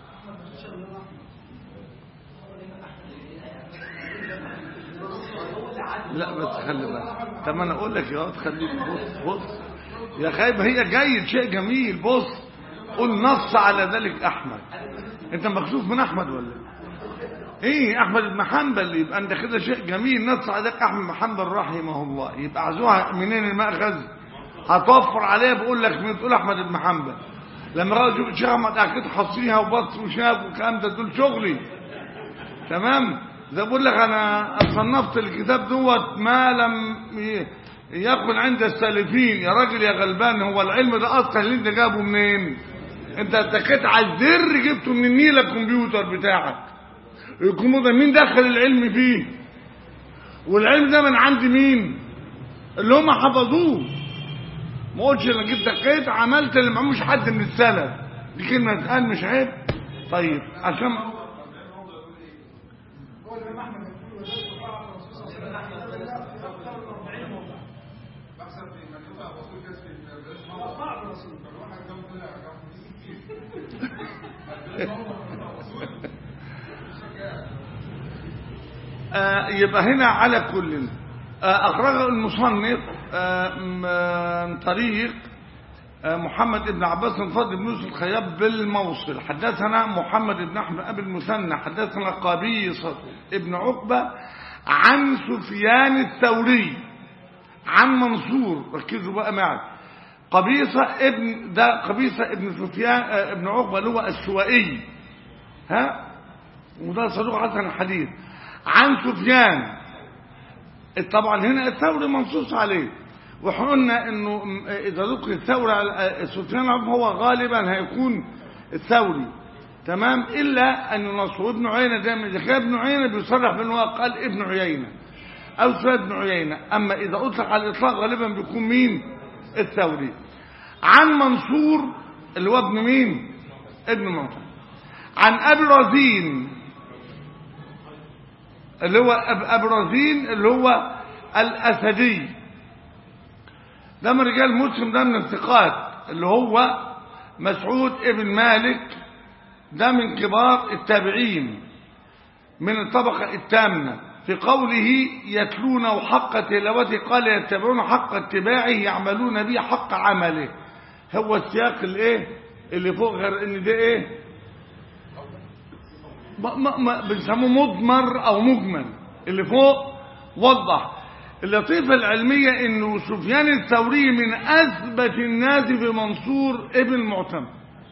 لا بس خلي بالك طب ما انا اقول لك يا واد خليك بص بص يا خايب هي جيد شيء جميل بص قل نص على ذلك احمد انت مكسوف من احمد ولا ايه احمد بن حنبل يبقى انت كده شيء جميل نص على ذلك احمد بن حنبل رحمه الله يبقى عزوها منين المأخذ هتوفر عليها بقول لك من تقول احمد بن حنبل لما راجل شوف الشيخ احمد اكيد حصيها وبص وشاف والكلام ده دول شغلي تمام زي بقول لك انا صنفت الكتاب دوت ما لم ي- يكن عند السالفين يا راجل يا غلبان هو العلم ده اصلا اللي انت جابه منين انت اتكيت على الزر جبته من النيل الكمبيوتر بتاعك الكمبيوتر مين دخل العلم فيه والعلم ده من عند مين اللي هم حفظوه ما قلتش انا جيت دقيت عملت اللي ما عملوش حد من السلف دي كلمه تقال مش عيب طيب عشان هو الإمام أحمد يقول وجدت بعض الرسول صلى الله عليه وسلم أكثر من 40 موضع بحسب في من يطلع الرسول كاس في بلاش مرة بعض الرسول فالواحد كم طلع كم كتير آه، يبقى هنا على كل آه، أخرجه المصنف آه، م- آه، من طريق آه، محمد بن عباس الفضل بن يوسف الخياب بالموصل حدثنا محمد بن أحمد أبي المثنى حدثنا قبيصة ابن عقبة عن سفيان الثوري عن منصور ركزوا بقى معي قبيصة ابن ده قبيصة ابن سفيان آه، ابن عقبة اللي هو السوائي ها وده صدوق حسن الحديث عن سفيان طبعا هنا الثوري منصوص عليه واحنا قلنا انه م- اذا ذكر الثوري على- سفيان هو غالبا هيكون الثوري تمام الا ان ينصر وابن عيينه دايما اذا كان ابن عيينه بيصرح بانه هو قال ابن عيينه او سفيان بن عيينه اما اذا اطلق على الاطلاق غالبا بيكون مين الثوري عن منصور اللي هو ابن مين ابن معتمد عن ابي رزين اللي هو أب- ابي رزين اللي هو الاسدي ده من رجال مسلم ده من الثقات اللي هو مسعود ابن مالك ده من كبار التابعين من الطبقة الثامنة في قوله يتلونه حق تلاوته قال يتبعون حق اتباعه يعملون به حق عمله هو السياق الايه اللي فوق غير ان ده ايه ما ما ما بنسموه مضمر او مجمل اللي فوق وضح اللطيفة العلمية انه سفيان الثوري من اثبت الناس في منصور ابن المعتمد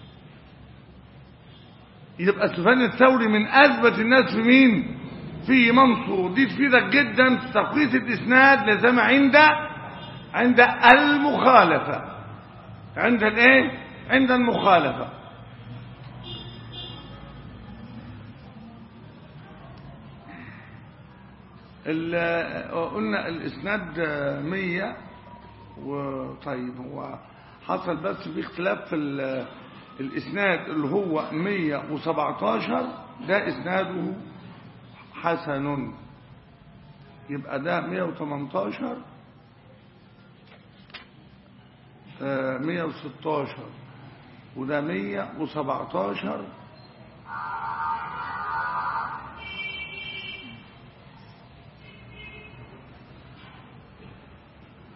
يبقى سفيان الثوري من اثبت الناس في مين في منصور دي تفيدك جدا في تقوية الاسناد لازم عند عند المخالفة عند الايه عند المخالفة ال- قلنا الاسناد مية وطيب هو حصل بس في اختلاف في ال- الاسناد اللي هو مية وسبعتاشر ده اسناده حسن يبقى ده مية وتمنتاشر مية وستاشر وده مية وسبعتاشر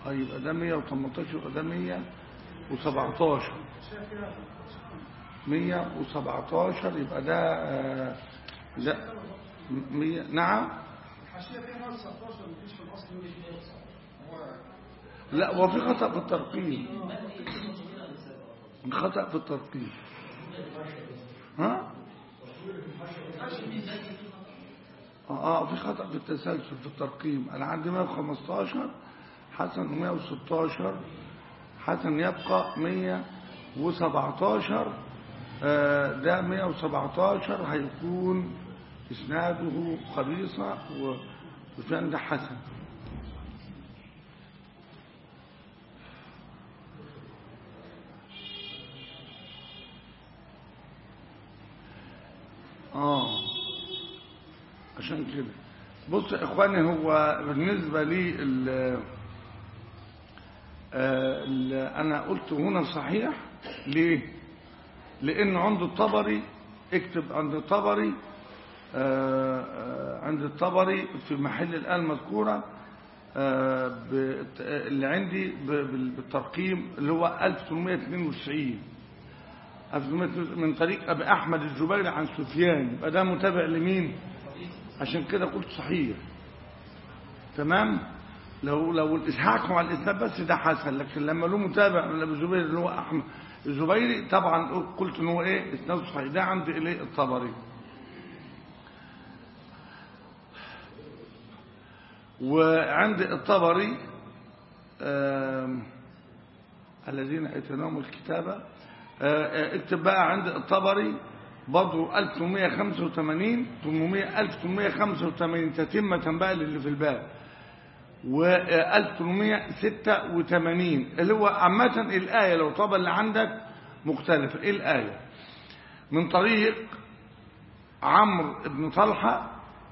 اه يبقى ده 118 يبقى ده 117 117 يبقى ده آه، ده 100 نعم الحاشيه فيها 119 مفيش في الاصل يقول 119 لا هو في خطأ في الترقيم خطأ في الترقيم ها اه اه في خطأ في التسلسل في الترقيم انا عندي 115 حسن 116 حسن يبقى 117 آه ده 117 هيكون اسناده خبيصة وسند حسن اه عشان كده بص يا اخواني هو بالنسبة لي ال آه، ال- انا قلت هنا صحيح ليه لان عند الطبري اكتب عند الطبري آه، آه، عند الطبري في محل الآن مذكورة آه، بت- اللي عندي ب- بال- بالترقيم اللي هو 1892 1892 من طريق أبي أحمد الزبيري عن سفيان يبقى ده متابع لمين عشان كده قلت صحيح تمام لو لو الإسحاق مع الإسناد بس ده حسن لكن لما له متابع من أبي الزبيري اللي هو أحمد الزبيري طبعا قلت إن هو إيه إسناده صحيح ده عند إليه الطبري وعند الطبري آم، الذين اتناهم الكتابة آه، آه، اكتب بقى عند الطبري برضه 1885 800 1885 تتمة بقى للي في الباب و 1886 اللي هو عامة الآية لو طبعا اللي عندك مختلفة ايه الآية من طريق عمرو بن طلحة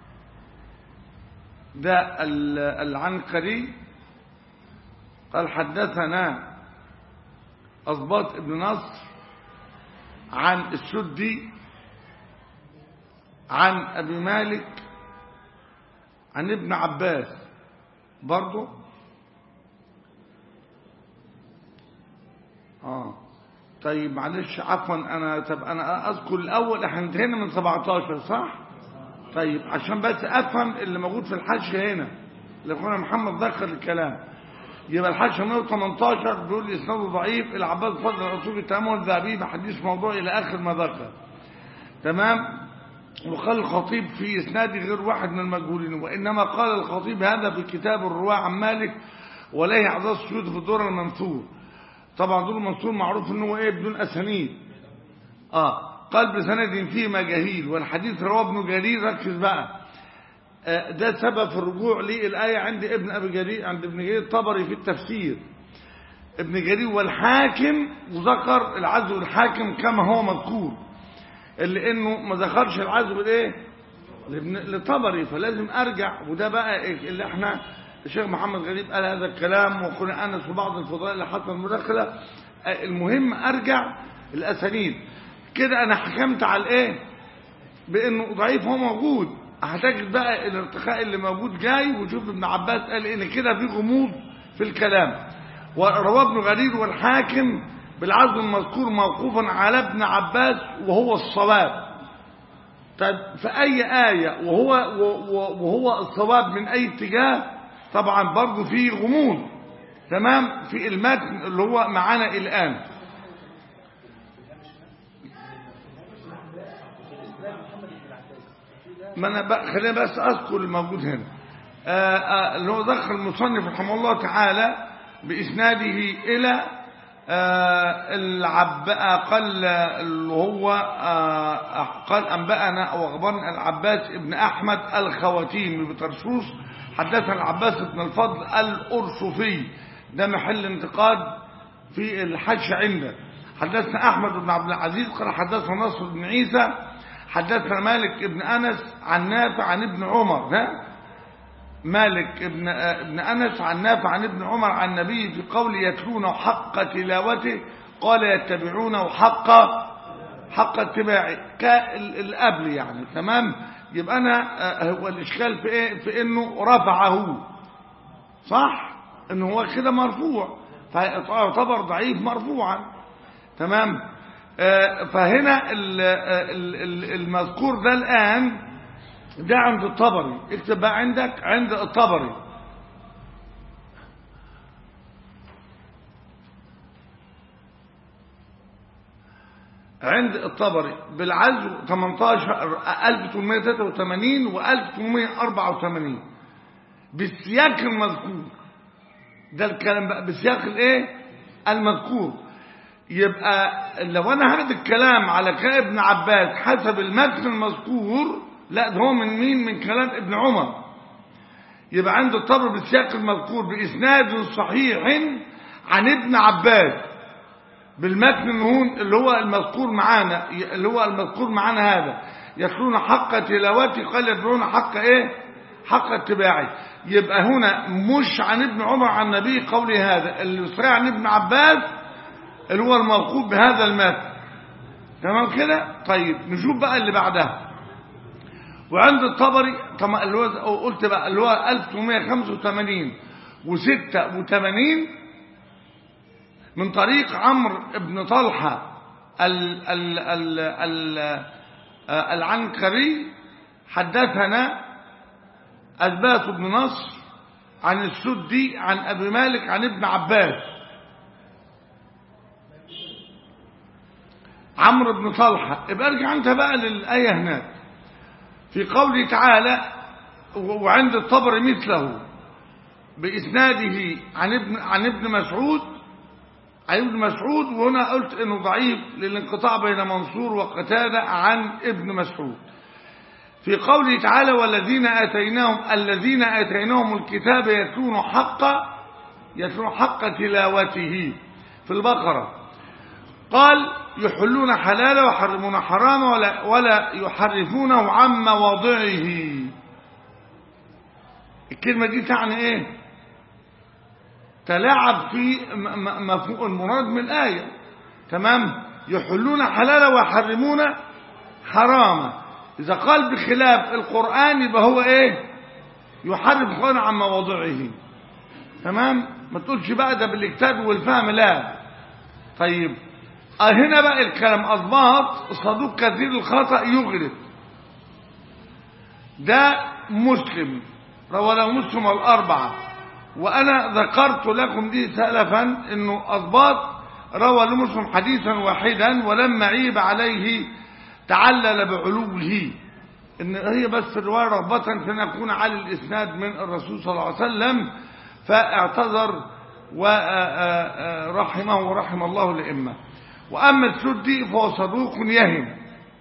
ده ال- العنقري قال حدثنا أضباط بن نصر عن السدي عن أبي مالك عن ابن عباس برضو اه طيب معلش عفوا انا طب انا اذكر الاول احنا انتهينا من 17 صح طيب عشان بس افهم اللي موجود في الحاشيه هنا اللي اخونا محمد ذكر الكلام يبقى الحاشيه 118 بيقول اسناده ضعيف العباس فضل الرسول التامل الذهبي بحديث موضوع الى اخر ما ذكر تمام وقال الخطيب في اسناد غير واحد من المجهولين وانما قال الخطيب هذا في كتاب الرواه عن مالك وليه اعداد السيوط في الدور المنثور طبعا دور المنثور معروف انه ايه بدون اسانيد اه قال بسند فيه مجاهيل والحديث رواه ابن جرير ركز بقى آه ده سبب في الرجوع للآية عند ابن أبي جرير عند ابن جرير الطبري في التفسير ابن جرير والحاكم وذكر العزو الحاكم كما هو مذكور اللي انه ما ذكرش العزو الايه لابن- للطبري فلازم ارجع وده بقى إيه اللي احنا الشيخ محمد غريب قال هذا الكلام واخونا انس وبعض الفضلاء اللي حصل المداخله آه، المهم ارجع الاسانيد كده انا حكمت على الايه بانه ضعيف هو موجود هتجد بقى الارتخاء اللي موجود جاي وشوف ابن عباس قال ان كده في غموض في الكلام ورواه ابن غرير والحاكم بالعزم المذكور موقوفا على ابن عباس وهو الصواب طيب في اي آية وهو وهو الصواب من اي اتجاه طبعا برضه في غموض تمام في المتن اللي هو معانا الان ما انا بقى خلينا بس اذكر الموجود هنا آه، آه، اللي هو دخل المصنف رحمه الله تعالى باسناده الى آه، العب قال اللي هو آه، قال انبانا واخبرنا العباس ابن احمد الخواتيمي بترسوس حدثنا العباس بن الفضل الارشفي ده محل انتقاد في الحج عنده حدثنا احمد بن عبد العزيز قال حدثنا نصر بن عيسى حدثنا مالك ابن انس عن نافع عن ابن عمر ها مالك ابن ابن انس عن نافع عن ابن عمر عن النبي في قول يتلون حق تلاوته قال يتبعونه حق حق اتباعه كالقبل يعني تمام يبقى انا آه، هو الاشكال في ايه في انه رفعه صح ان هو كده مرفوع فيعتبر ضعيف مرفوعا تمام آه، فهنا ال- ال- ال- المذكور ده الآن ده عند الطبري اكتب بقى عندك عند الطبري عند الطبري بالعزو 18 1883 و 1884 بالسياق المذكور ده الكلام بقى بالسياق الايه المذكور يبقى لو انا هاخد الكلام على كلام ابن عباس حسب المتن المذكور لا ده هو من مين من كلام ابن عمر يبقى عند الطبر بالسياق المذكور باسناد صحيح عن ابن عباس بالمتن النون اللي هو المذكور معانا اللي هو المذكور معانا هذا يتلون حق تلاوته قال يتلون حق ايه حق اتباعي يبقى هنا مش عن ابن عمر عن النبي قولي هذا اللي صحيح عن ابن عباس اللي هو الموقوف بهذا المتن تمام كده طيب نشوف بقى اللي بعدها وعند الطبري طبعا اللي هو قلت بقى اللي هو 1885 و86 من طريق عمرو بن طلحة ال ال ال ال العنكري حدثنا أثبات بن نصر عن السدي عن أبي مالك عن ابن عباس عمرو بن طلحة يبقى ارجع انت بقى للآية هناك في قوله تعالى وعند الطبر مثله بإسناده عن ابن عن ابن مسعود عن ابن مسعود وهنا قلت انه ضعيف للانقطاع بين منصور وقتادة عن ابن مسعود في قوله تعالى والذين آتيناهم الذين آتيناهم الكتاب يتلون حق يتلون حق تلاوته في البقرة قال يحلون حلالا ويحرمون حراما ولا, ولا يحرفونه عن مواضعه الكلمة دي تعني ايه تلاعب في مفهوم المراد من الآية تمام يحلون حلالا ويحرمون حراما إذا قال بخلاف القرآن يبقى هو إيه يحرف القرآن عن مواضعه تمام ما تقولش بقى ده بالكتاب والفهم لا طيب آه هنا بقى الكلام أضباط صدوق كثير الخطأ يغرب ده مسلم روى له مسلم الأربعة وأنا ذكرت لكم دي سلفا أنه أضباط روى لمسلم حديثا واحدا ولما عيب عليه تعلل بعلوه ان هي بس الرواية رغبة في ان يكون على الاسناد من الرسول صلى الله عليه وسلم فاعتذر ورحمه ورحم الله الائمه واما السدي فهو صدوق يهم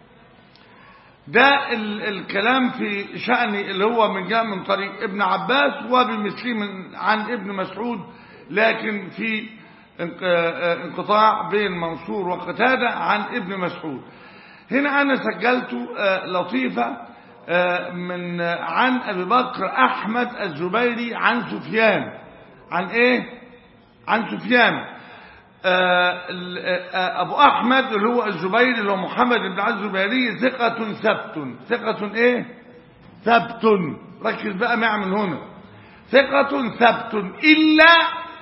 ده ال الكلام في شأن اللي هو من جاء من طريق ابن عباس وبمثله من عن ابن مسعود لكن في انقطاع بين منصور وقتادة عن ابن مسعود هنا أنا سجلت لطيفة من عن أبي بكر أحمد الزبيري عن سفيان عن إيه عن سفيان أبو أحمد اللي هو الزبيري اللي هو محمد بن عبد الزبيري ثقة ثبت ثقة إيه ثبت ركز بقى معي من هنا ثقة ثبت إلا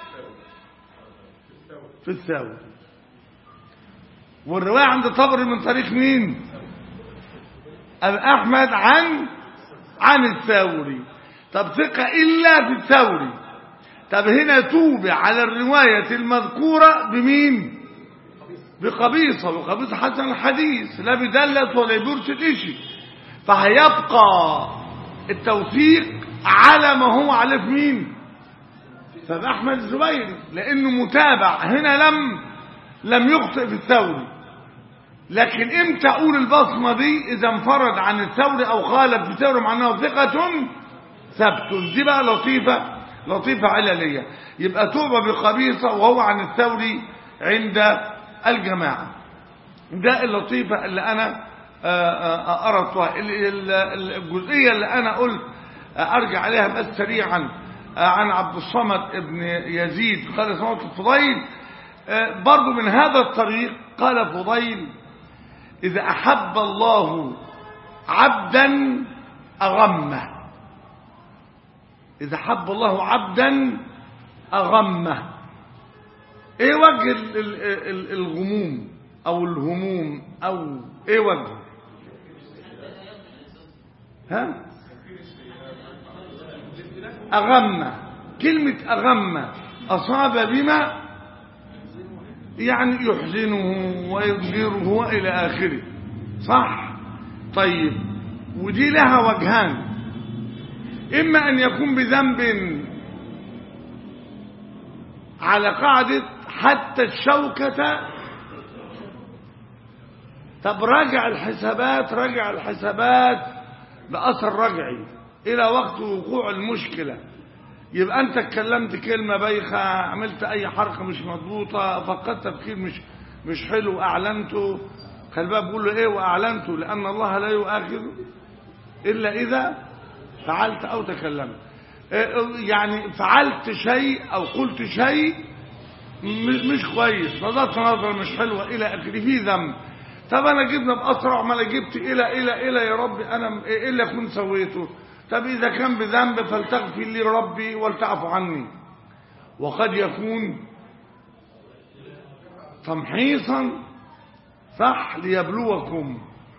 في الثاوي والرواية عند طبري من طريق مين أبي أحمد عن عن الثوري طب ثقة إلا في الثوري طب هنا توبع على الرواية المذكورة بمين بقبيصة وقبيصة حسن الحديث لا بدلت ولا بيرشد إشي فهيبقى التوثيق على ما هو عليه في مين فبأحمد الزبيري لأنه متابع هنا لم لم يخطئ في الثوري لكن امتى اقول البصمه دي اذا انفرد عن الثوري او خالف في الثوري مع انه ثقه ثبت دي بقى لطيفه لطيفه علليه يبقى توبه بقبيصه وهو عن الثوري عند الجماعه ده اللطيفه اللي انا اردتها الجزئيه اللي انا قلت ارجع عليها بس سريعا عن عبد الصمد ابن يزيد قال سمعت الفضيل برضو من هذا الطريق قال فضيل إذا أحب الله عبدا أغمه إذا حب الله عبدا أغمة ايه وجه ال- ال- ال- الغموم او الهموم او ايه وجهه ها أغمة كلمة أغمة أصاب بما يعني يحزنه ويضجره وإلى آخره صح طيب ودي لها وجهان إما أن يكون بذنب على قاعدة حتى الشوكة طب راجع الحسابات راجع الحسابات بأثر رجعي إلى وقت وقوع المشكلة يبقى أنت اتكلمت كلمة بايخة عملت أي حركة مش مضبوطة فقدت تفكير مش مش حلو أعلنته خلي بالك بقول له إيه وأعلنته لأن الله لا يؤاخذ إلا إذا فعلت أو تكلمت إيه يعني فعلت شيء أو قلت شيء مش مش كويس نظرت نظرة مش حلوة إلى آخره في ذنب طب أنا جبنا بأسرع ما أنا جبت إلى إلى إلى يا ربي أنا إيه اللي أكون سويته طب إذا كان بذنب فلتغفر لي ربي ولتعفو عني وقد يكون تمحيصا صح ليبلوكم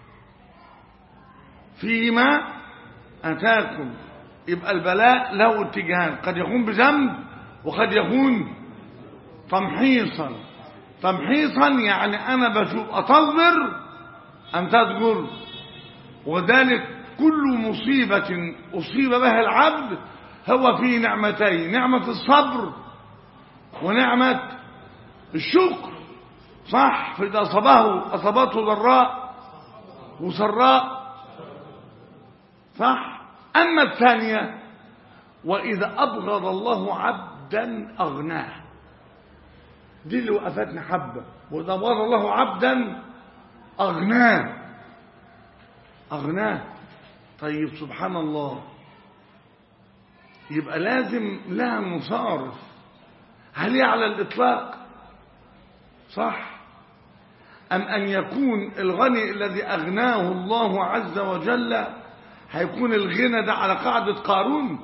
فيما أتاكم يبقى البلاء له اتجاهان قد يكون بذنب وقد يكون تمحيصا تمحيصا يعني أنا بشوف أتصبر أن تذكر وذلك كل مصيبة أصيب بها العبد هو في نعمتين نعمة الصبر ونعمة الشكر صح فإذا أصابه أصابته ضراء وسراء صح أما الثانية وإذا أبغض الله عبدا أغناه دي اللي وقفتنا حبة وإذا أبغض الله عبدا أغناه أغناه طيب سبحان الله يبقى لازم لها مصارف هل هي على الإطلاق صح أم أن يكون الغني الذي أغناه الله عز وجل هيكون الغنى ده على قاعدة قارون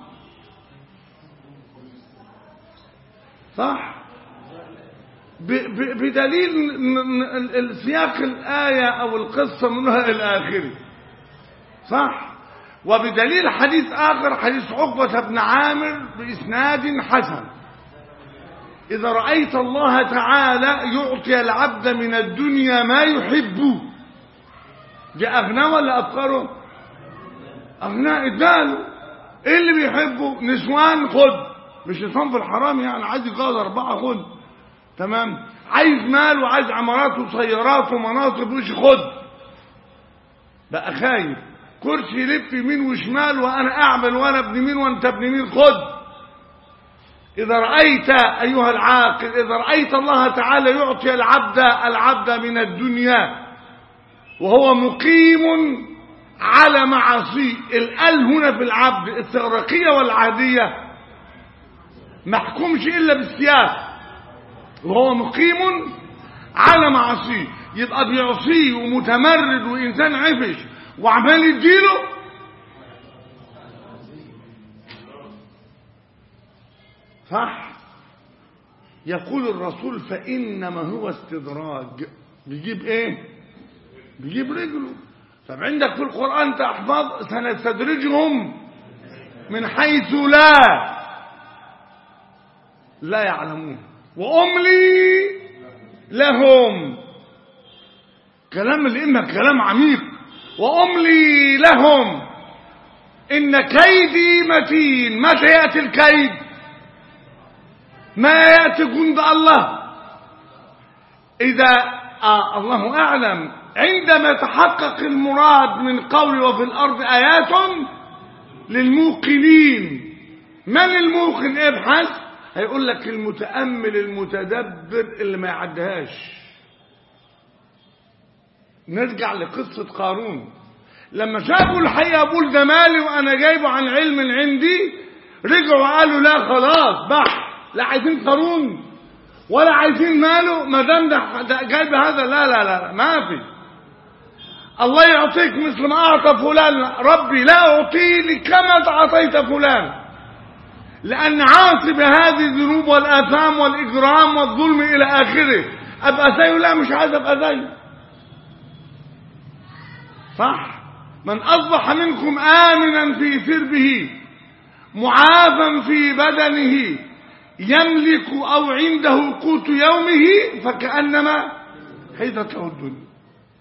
صح ب- ب- بدليل ن- ن- السياق الآية أو القصة منها إلى آخره صح وبدليل حديث آخر حديث عقبة بن عامر بإسناد حسن إذا رأيت الله تعالى يعطي العبد من الدنيا ما يحب دي أغنى ولا أفقره أغنى إداله إيه اللي بيحبه نسوان خد مش نسوان في الحرام يعني عايز يقاض أربعة خد تمام عايز مال وعايز عمارات وسيارات ومناصب وش خد بقى خايف كرسي يلف يمين وشمال وانا اعمل وانا ابن مين وانت ابن مين خد اذا رايت ايها العاقل اذا رايت الله تعالى يعطي العبد العبد من الدنيا وهو مقيم على معاصي الال هنا في العبد التغرقيه والعاديه محكومش الا بالسياق وهو مقيم على معاصيه يبقى بيعصيه ومتمرد وانسان عفش وعمال يديله صح يقول الرسول فإنما هو استدراج بيجيب ايه بيجيب رجله طب عندك في القرآن تحفظ سنستدرجهم من حيث لا لا يعلمون وأملي لهم كلام الإمة كلام عميق وأملي لهم إن كيدي متين متى يأتي الكيد ما يأتي جند الله إذا آه الله أعلم عندما تحقق المراد من قول وفي الأرض آيات للموقنين من الموقن ابحث هيقول لك المتأمل المتدبر اللي ما يعدهاش نرجع لقصة قارون لما شافوا الحقيقة أقول ده مالي وأنا جايبه عن علم عندي رجعوا قالوا لا خلاص بح لا عايزين قارون ولا عايزين ماله ما دام ده ده جايب هذا لا لا لا ما في الله يعطيك مثل ما أعطى فلان ربي لا أعطيني كما أعطيت فلان لأن عاصب هذه الذنوب والآثام والإجرام والظلم إلى آخره أبقى زيه لا مش عايز أبقى زيه صح من أصبح منكم آمنا في سربه معافا في بدنه يملك أو عنده قوت يومه فكأنما حيدت له الدنيا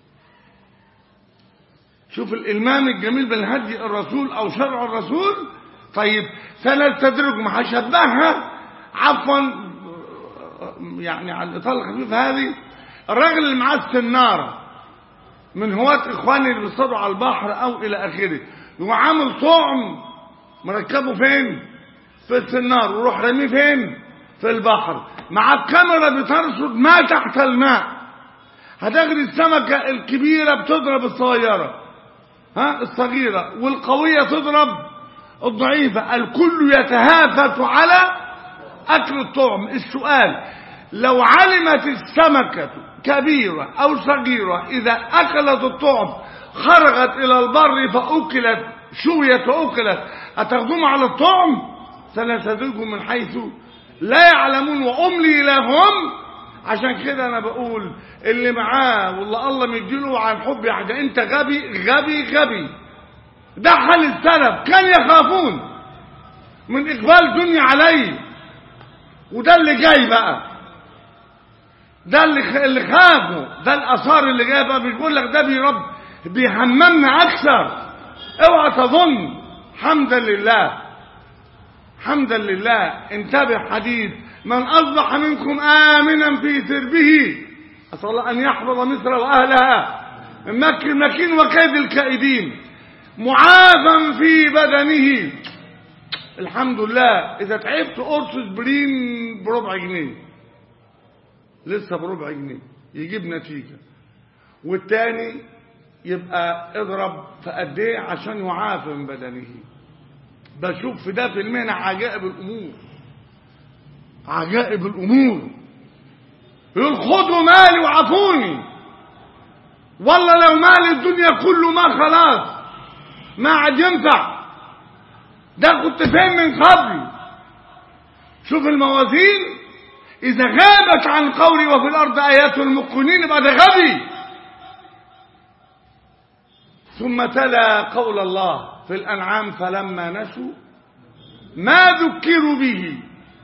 شوف الإلمام الجميل بالهدي الرسول أو شرع الرسول طيب سنستدرجهم هشبهها عفوا يعني على الإطالة الخفيفة هذه الراجل اللي معاه السنارة من هواة إخواني اللي بيصطادوا على البحر أو إلى آخره وعامل طعم مركبه فين؟ في السنار ويروح رميه فين؟ في البحر مع الكاميرا بترصد ما تحت الماء هتجري السمكة الكبيرة بتضرب الصغيرة ها الصغيرة والقوية تضرب الضعيفة الكل يتهافت على أكل الطعم السؤال لو علمت السمكة كبيرة أو صغيرة إذا أكلت الطعم خرجت إلى البر فأكلت شويت وأكلت أتخدم على الطعم سنستدرجهم من حيث لا يعلمون وأملي لهم عشان كده أنا بقول اللي معاه واللي الله مديله عن حب يحدى أنت غبي غبي غبي ده حال السلف كان يخافون من إقبال دنيا عليه وده اللي جاي بقى ده اللي اللي خافوا ده الآثار اللي جايه بقى بيقول لك ده بيرب بيهممنا أكثر اوعى تظن حمدا لله حمدا لله انتبه حديث من أصبح منكم آمنا في سربه أسأل الله أن يحفظ مصر وأهلها من مكر المكين وكيد الكائدين معافا في بدنه الحمد لله إذا تعبت قرص برين بربع جنيه لسه بربع جنيه يجيب نتيجة والتاني يبقى اضرب في قد ايه عشان يعافى من بدنه بشوف في ده في المهنة عجائب الأمور عجائب الأمور يقول خدوا مالي وعفوني والله لو مال الدنيا كله ما خلاص ما عاد ينفع ده كنت فين من قبل شوف الموازين إذا غابت عن قولي وفي الأرض آيات المقنين يبقى ده غبي ثم تلا قول الله في الأنعام فلما نسوا ما ذكروا به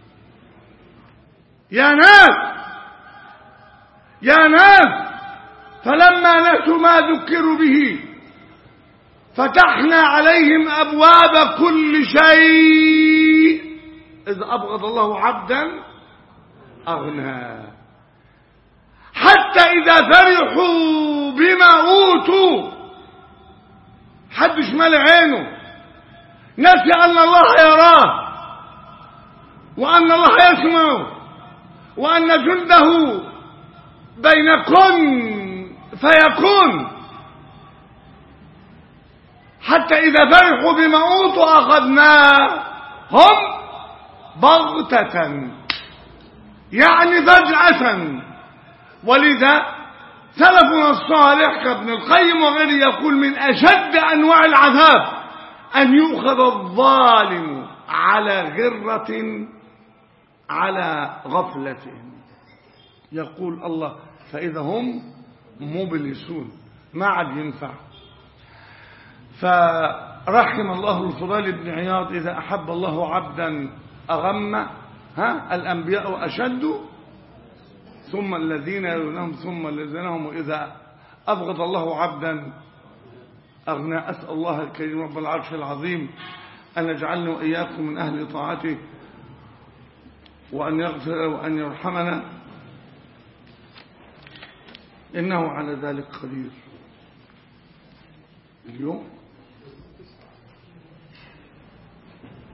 يا ناس يا ناس فلما نسوا ما ذكروا به فتحنا عليهم أبواب كل شيء إذا أبغض الله عبدا أغنى حتى إذا فرحوا بما أوتوا حدش مال عينه نسي أن الله يراه وأن الله يسمع وأن جنده بين كن فيكون حتى إذا فرحوا بما أوتوا أخذناهم بغتة يعني فجأة ولذا سلفنا الصالح كابن القيم وغيره يقول من أشد أنواع العذاب أن يؤخذ الظالم على غرة على غفلة يقول الله فإذا هم مبلسون ما عاد ينفع فرحم الله الفضال بن عياض إذا أحب الله عبدا أغم ها الأنبياء أشد ثم الذين يلونهم ثم الذين هم إذا أبغض الله عبدا أغنى أسأل الله الكريم رب العرش العظيم أن يجعلنا وإياكم من أهل طاعته وأن يغفر وأن يرحمنا إنه على ذلك قدير اليوم